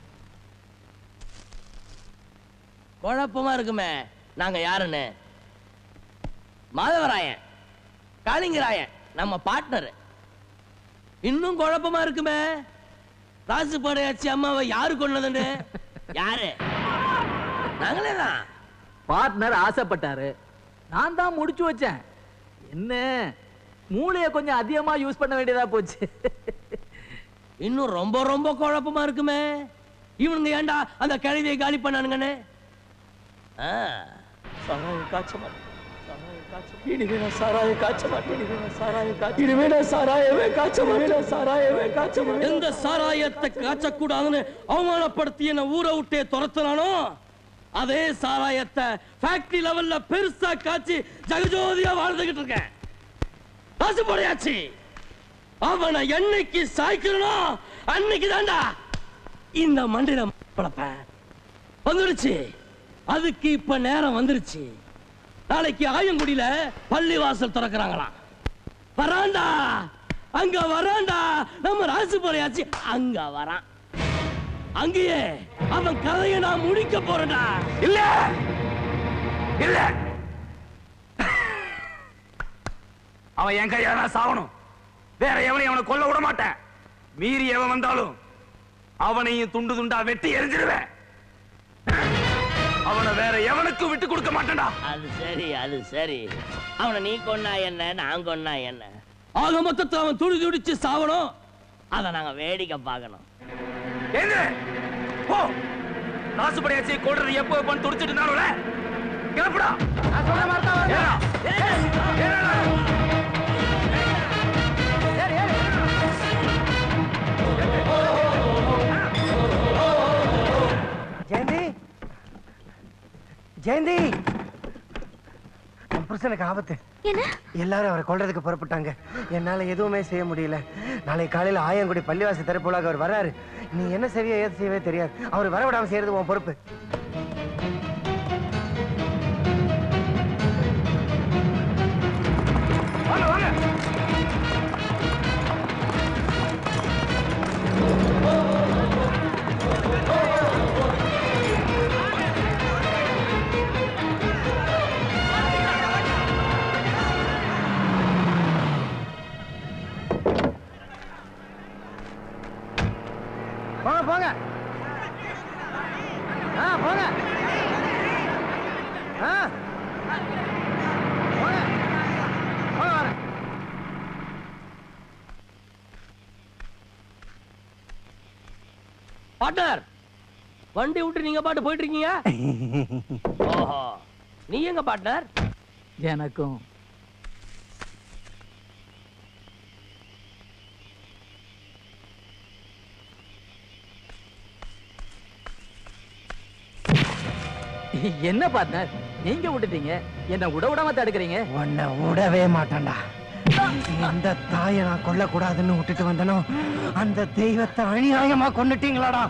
குழப்பமா இருக்குமே நாங்க யாருன்னு மாதவராயன் காளிங்கராயன் நம்ம பார்ட்னர் இன்னும் குழப்பமா இருக்குமே ராசு படையாச்சி அம்மாவை யாரு கொன்னதுன்னு யாரு நாங்களே தான் பார்ட்னர் ஆசைப்பட்டாரு நான் தான் முடிச்சு வச்சேன் என்ன மூளைய கொஞ்சம் அதிகமா யூஸ் பண்ண வேண்டியதா போச்சு இன்னும் ரொம்ப ரொம்ப குழப்பமா இருக்குமே இவனுங்க ஏன்டா அந்த கழுவியை காலி பண்ணானுங்கன்னு ஆ, சாராயம் காய்ச்ச மாட்டேன் சாராயம் காய்ச்ச மாட்டேன். இனிமே நான் சாராயம் காய்ச்ச மாட்டேன் இனிமே நான் சாராயம் காய்ச்ச இனிமே நான் சாராயமே காய்ச்ச மாட்டேன் சாராயமே காய்ச்ச மாட்டேன் எந்த சாராயத்தை காய்ச்சக்கூடாதுன்னு அவமானப்படுத்தி என்ன ஊரை விட்டே துரத்துனானோ அதே சாராயத்தை ஃபேக்டரி லெவல்ல பெருசா காய்ச்சி ஜகஜோதியா வாழ்ந்துகிட்டு இருக்கேன் காசு போடையாச்சு அவனை என்னைக்கு சாய்க்கிறனோ அன்னைக்கு தாண்டா இந்த மண்டியில பழப்பேன் வந்துடுச்சு அதுக்கு இப்ப நேரம் வந்துருச்சு நாளைக்கு ஆயங்குடியில பள்ளிவாசல் திறக்கிறாங்களாம் வராண்டா அங்க வராண்டா நம்ம ராசு போறையாச்சு அங்க வரான் அங்கேயே அவன் கதையை நான் முடிக்க போறேன்டா இல்ல இல்ல அவன் என் கையால தான் சாவணும் வேற எவனையும் அவனை கொல்ல விட மாட்டேன் மீறி எவன் வந்தாலும் அவனையும் துண்டு துண்டா வெட்டி எரிஞ்சிருவேன் அவனை வேற எவனுக்கும் விட்டு கொடுக்க மாட்டேன்டா அது சரி அது சரி அவனை நீ கொன்னா என்ன நான் கொன்னா என்ன ஆக மொத்தத்துல அவன் துடி துடிச்சு சாவணும் அதை நாங்க வேடிக்கை பார்க்கணும் எங்க போ ராசுபடியாச்சி கொள்றது எப்போ எப்பன்னு துடிச்சிட்டு இருந்தாலும்ல கிளப்புடா நான் சொல்ற மாதிரி தான் ஜெயந்தி ஜெயந்தி என் புருஷனுக்கு ஆபத்து என்ன எல்லாரும் அவரை கொல்றதுக்கு புறப்பட்டாங்க என்னால எதுவுமே செய்ய முடியல நாளை காலையில ஆயங்குடி பள்ளிவாசி திறப்புலாக அவர் வர்றாரு நீ என்ன செய்வியோ ஏது செய்யவே தெரியாது அவர் வரவிடாம செய்யறது உன் பொறுப்பு வாங்க வாங்க போங்க போங்க ஆ போங்க ஆ போங்க போங்க வரேன் பார்ட்னர் வண்டி விட்டு நீங்க பாட்டு போயிட்டு இருக்கீங்க ஓஹோ நீ எங்க பார்ட்னர் எனக்கும் என்ன பார்ட்னர் நீங்க விட்டுட்டீங்க என்ன விட விடாம தடுக்கிறீங்க உன்னை விடவே மாட்டேன்டா எந்த தாயை நான் கொல்லக்கூடாதுன்னு விட்டுட்டு வந்தனோ அந்த தெய்வத்தை அநியாயமா கொன்னுட்டீங்களாடா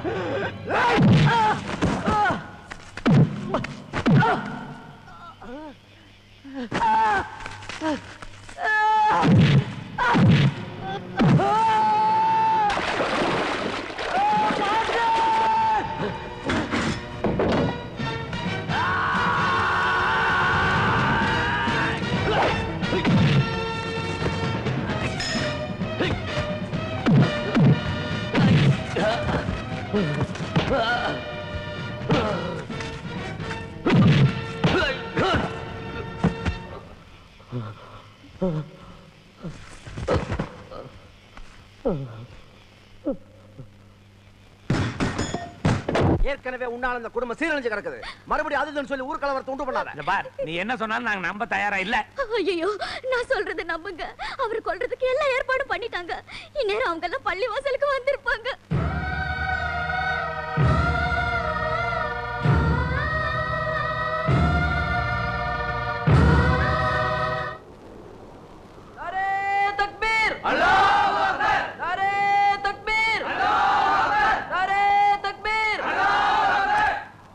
ஏற்கனவே உன்னால அந்த குடும்பம் சீரழிஞ்சு கிடக்குது மறுபடியும் அது இதுன்னு சொல்லி ஊர் கலவரத்தை உண்டு பண்ணாத பார் நீ என்ன சொன்னாலும் நாங்க நம்ப தயாரா இல்ல ஐயோ நான் சொல்றது நம்புங்க அவர் கொல்றதுக்கு எல்லா ஏற்பாடும் பண்ணிட்டாங்க இந்நேரம் அவங்க எல்லாம் பள்ளி வாசலுக்கு வந்திருப்பாங்க तकबीर अल्लाहू अकबर नारे तकबीर अल्लाहू अकबर नारे तकबीर अल्लाहू अकबर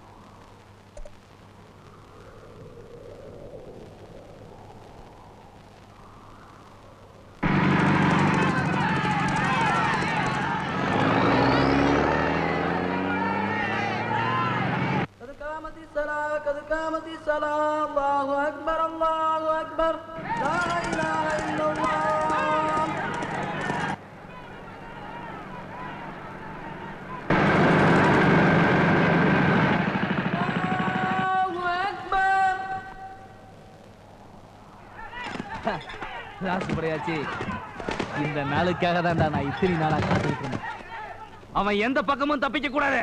قد قامت الصلاة قد قامت الصلاة الله أكبر الله أكبر لا إله إلا الله ராசுபடையாச்சி இந்த நாளுக்காக தான்டா நான் இத்தனை நாளா காத்துக்கிட்டு இருந்தேன் அவன் எந்த பக்கமும் தப்பிக்க கூடாது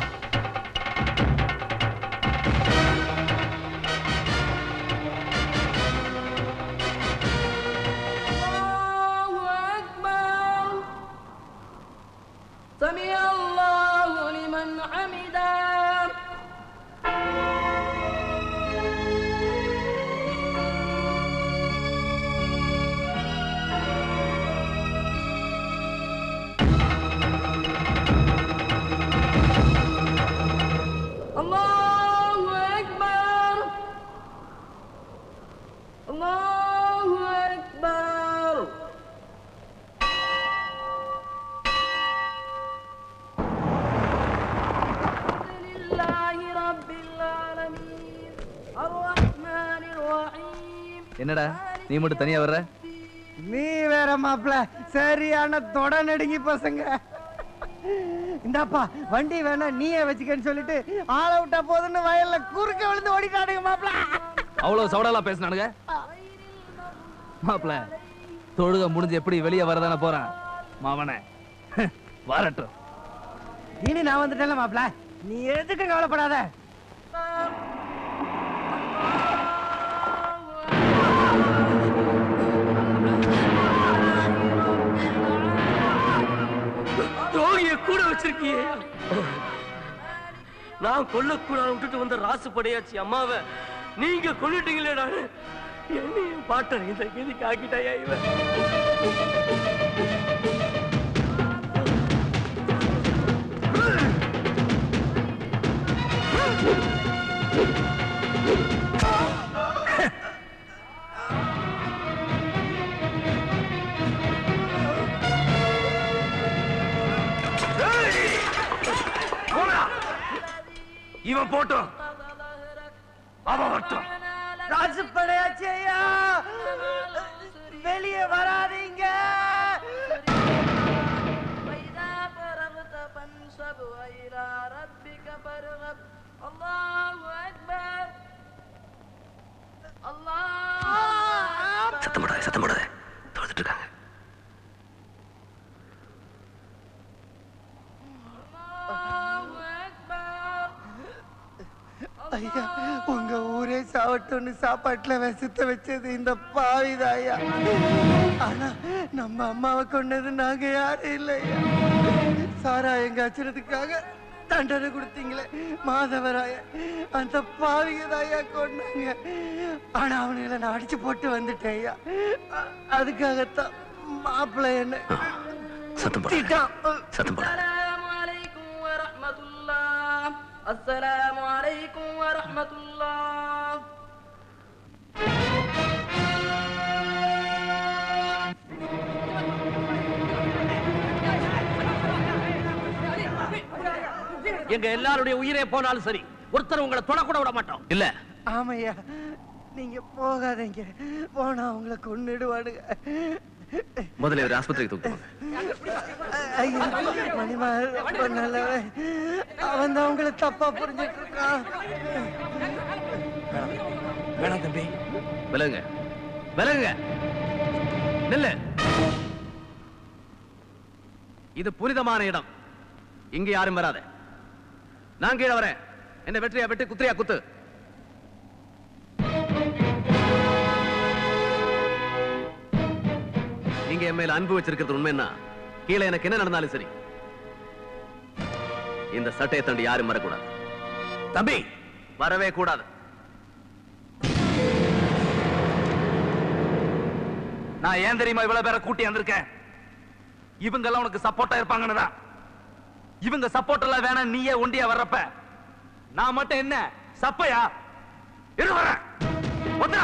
الله أكبر سمع الله لمن حمده الله أكبر الله أكبر لله رب العالمين الرحمن الرحيم என்னடா நீ மட்டும் தனியா வர்ற நீ வேற மாப்ள சரியான தொட நடுங்கி பசங்க இந்தாப்பா வண்டி வேணா நீயே வச்சுக்கன்னு சொல்லிட்டு ஆள விட்டா போதுன்னு வயல்ல குறுக்க விழுந்து ஓடிட்டானுங்க மாப்ள அவ்வளவு சவடாலா பேசினானுங்க மாப்ள தொழுக முடிஞ்சு எப்படி வெளியே வரதானே போறான் மாவனே வரட்டும் இனி நான் வந்துட்டேன்ல மாப்ள நீ எதுக்கு கவலைப்படாத துரோகிய கூட வச்சிருக்கியே நான் கொல்லக்கூடாது விட்டுட்டு வந்த ராசு படையாச்சி அம்மாவை நீங்க கொண்டுட்டீங்களேடா என்னையும் பாட்டன் இந்த கதிக்கு ஆக்கிட்டாயா இவன் போடா. இவன் போட்டோம் அவன் வரட்டும் ராசு படையாச்சி ஐயா வெளியே வராதீங்க وإذا فرغت فانصب وإلى ربك فارغب الله أكبر الله சத்தம் போடாத சத்தம் போடாத தொழுதுட்டு இருக்காங்க ஐயா உங்க ஊரே சாவட்டும்னு சாப்பாட்டுல விஷத்தை வச்சது இந்த பாவிதாயா ஆனா நம்ம அம்மாவை கொண்டது நாங்க யாரும் இல்லையா சாரா எங்க அச்சுறதுக்காக தண்டனை கொடுத்தீங்களே மாதவராய அந்த பாவிக தாயா கொண்டாங்க ஆனா அவனுங்களை நான் அடிச்சு போட்டு வந்துட்டேன் ஐயா அ- அதுக்காகத்தான் மாப்பிள்ளை என்ன சத்தம் போடாத திட்டான். சத்தம் போடாத السلام عليكم ورحمة الله السلام عليكم ورحمة الله எங்க எல்லாருடைய உயிரே போனாலும் சரி ஒருத்தர் உங்களை தொடக்கூட விட மாட்டோம் இல்ல ஆமையா நீங்க போகாதீங்க போனா உங்களை கொன்னுடுவானுங்க முதல்ல இவர் ஆஸ்பத்திரிக்கு தூக்கு ஐயா மணிமா ரொம்ப நல்லவன் அவன் தான் உங்களை தப்பா புரிஞ்சிட்டு இருக்கான் வேணாம் தம்பி விலகுங்க விலகுங்க நில்லு இது புனிதமான இடம் இங்க யாரும் வராத நான் கீழே வரேன் என்ன வெற்றியா வெட்டி குத்திரியா குத்து நீங்க என் மேல அன்பு வச்சிருக்கிறது உண்மைன்னா கீழே எனக்கு என்ன நடந்தாலும் சரி இந்த சட்டையை தாண்டி யாரும் வரக்கூடாது தம்பி வரவே கூடாது நான் ஏன் தெரியுமா இவ்வளவு பேரை கூட்டி வந்திருக்கேன் இவங்க எல்லாம் உனக்கு சப்போர்ட்டா இருப்பாங்கன்னு தான் இவங்க சப்போர்ட் எல்லாம் வேணாம் நீயே ஒண்டியா வர்றப்ப நான் மட்டும் என்ன சப்பையா இரு வரேன் வந்துடா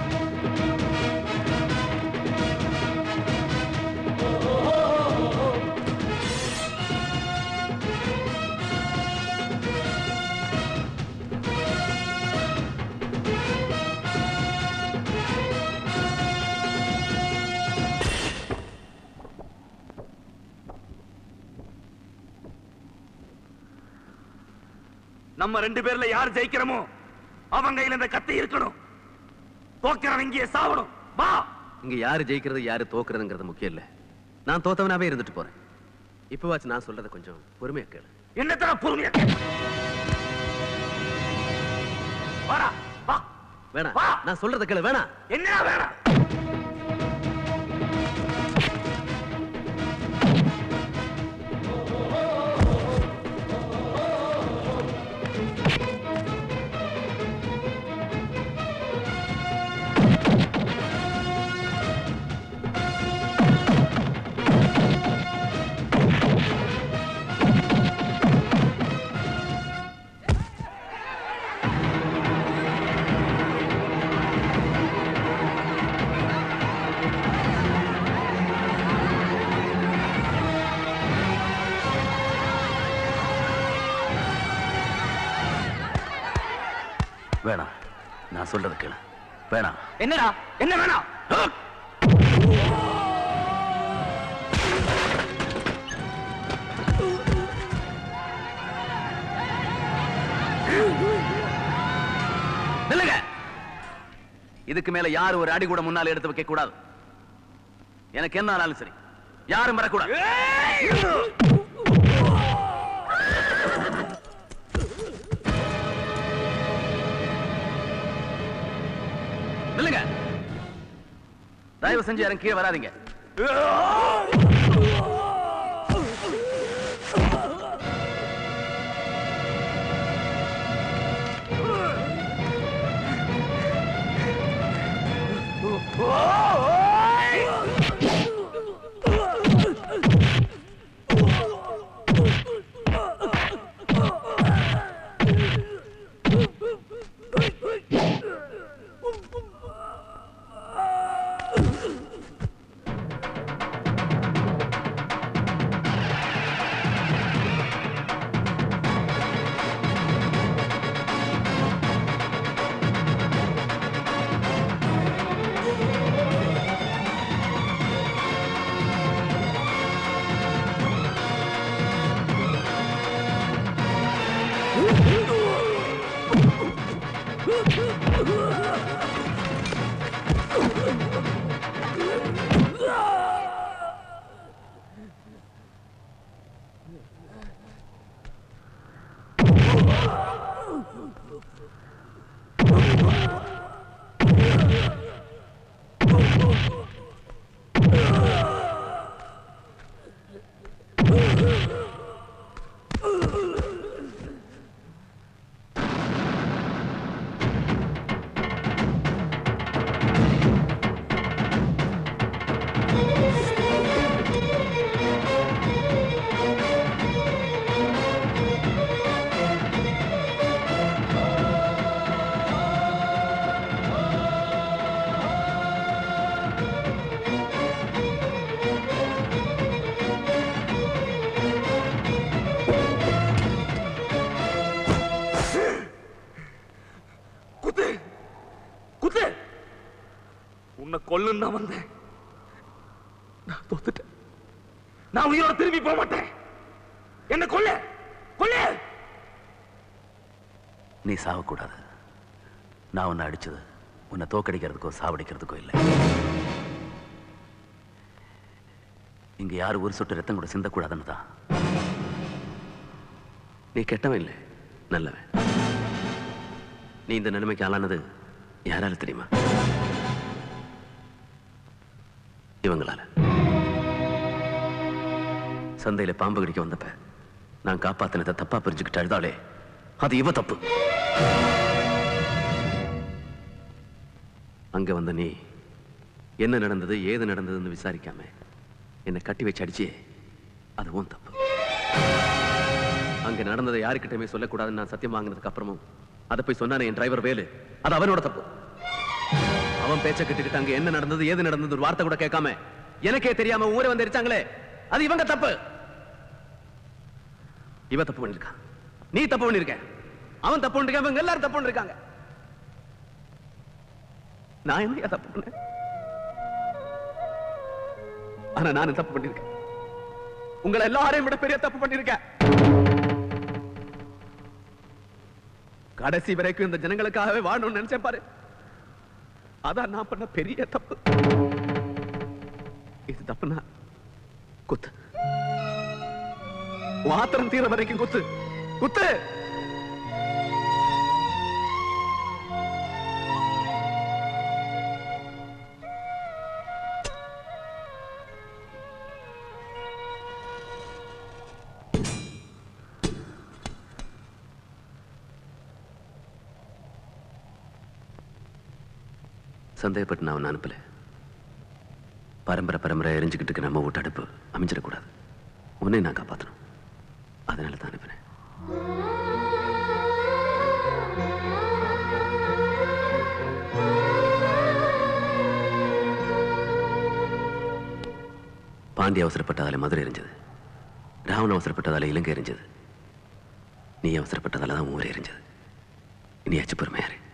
நம்ம ரெண்டு பேர்ல யார் ஜெயிக்கிறோமோ அவங்க கையில இந்த கத்தி இருக்கணும் தோக்கிறவன் இங்கே சாவணும் வா இங்க யாரு ஜெயிக்கிறது யாரு தோக்குறதுங்கிறது முக்கியம் இல்ல நான் தோத்தவனாவே இருந்துட்டு போறேன் இப்பவாச்சு நான் சொல்றத கொஞ்சம் பொறுமையா கேளு என்னத்தன பொறுமையா கேட்க வாடா வா வேணாம் நான் சொல்றத கேளு வேணாம் என்ன வேணாம் வேணாம் நான் சொல்றது கேளு வேணாம் என்னடா என்ன வேணாம் நில்லுங்க இதுக்கு மேல யாரும் ஒரு அடி கூட முன்னால எடுத்து வைக்க கூடாது எனக்கு என்ன ஆனாலும் சரி யாரும் வரக்கூடாது நில்லுங்க தயவு செஞ்சு யாரும் கீழே வராதீங்க குத்து குத்து உன்னை கொல்லுன்னு தான் வந்தேன் நான் தோத்துட்டேன் நான் உயிரோட திரும்பி போக மாட்டேன் என்ன கொல்ல கொல்ல நீ சாவக்கூடாது நான் உன்னை அடிச்சது உன்னை தோக்கடிக்கிறதுக்கோ சாவடிக்கிறதுக்கோ இல்லை இங்க யாரும் ஒரு சொட்டு ரத்தம் கூட சிந்தக்கூடாதுன்னு தான் நீ கெட்டவன் இல்லை நல்லவன் நீ இந்த நிலைமைக்கு ஆளானது யாரால தெரியுமா இவங்களால சந்தையில பாம்பு கடிக்க வந்தப்ப நான் காப்பாத்தினதை தப்பா பிரிஞ்சுக்கிட்டு அழுதாளே அது இவ தப்பு அங்க வந்த நீ என்ன நடந்தது ஏது நடந்ததுன்னு விசாரிக்காம என்னை கட்டி வச்சு அடிச்சியே அது உன் தப்பு அங்க நடந்ததை யாருக்கிட்டயுமே சொல்லக்கூடாதுன்னு நான் சத்தியம் வாங்கினதுக்கு அப்புறமும் அதை போய் சொன்னானே என் டிரைவர் வேலு அது அவனோட தப்பு அவன் பேச்ச கிட்டுக்கிட்டு அங்க என்ன நடந்தது ஏது நடந்தது ஒரு வார்த்தை கூட கேட்காம எனக்கே தெரியாம ஊரே வந்து எரிச்சாங்களே அது இவங்க தப்பு இவ தப்பு பண்ணிருக்கான் நீ தப்பு பண்ணிருக்க அவன் தப்பு பண்ணிருக்கான் இவங்க எல்லாரும் தப்பு பண்ணிருக்காங்க நான் என்ன தப்பு பண்ணேன் ஆனா நானும் தப்பு பண்ணிருக்கேன் உங்களை எல்லாரையும் விட பெரிய தப்பு பண்ணிருக்கேன் கடைசி வரைக்கும் இந்த ஜனங்களுக்காகவே வாழணும்னு நினைச்சேன் பாரு அதான் நான் பண்ண பெரிய தப்பு இது தப்புனா குத்து உன் ஆத்திரம் தீர வரைக்கும் குத்து குத்து சந்தேகப்பட்டு நான் அவனை அனுப்பல பரம்பரை பரம்பரை எரிஞ்சுக்கிட்டு இருக்க நம்ம வீட்டு அடுப்பு அமைஞ்சிடக்கூடாது உன்னை நான் காப்பாற்றணும் அதனால தான் அனுப்பினேன் பாண்டி அவசரப்பட்டதால மதுரை எரிஞ்சது ராவணன் அவசரப்பட்டதால இலங்கை எரிஞ்சது நீ அவசரப்பட்டதால தான் ஊரே எரிஞ்சது இனியாச்சும் பொறுமையாரு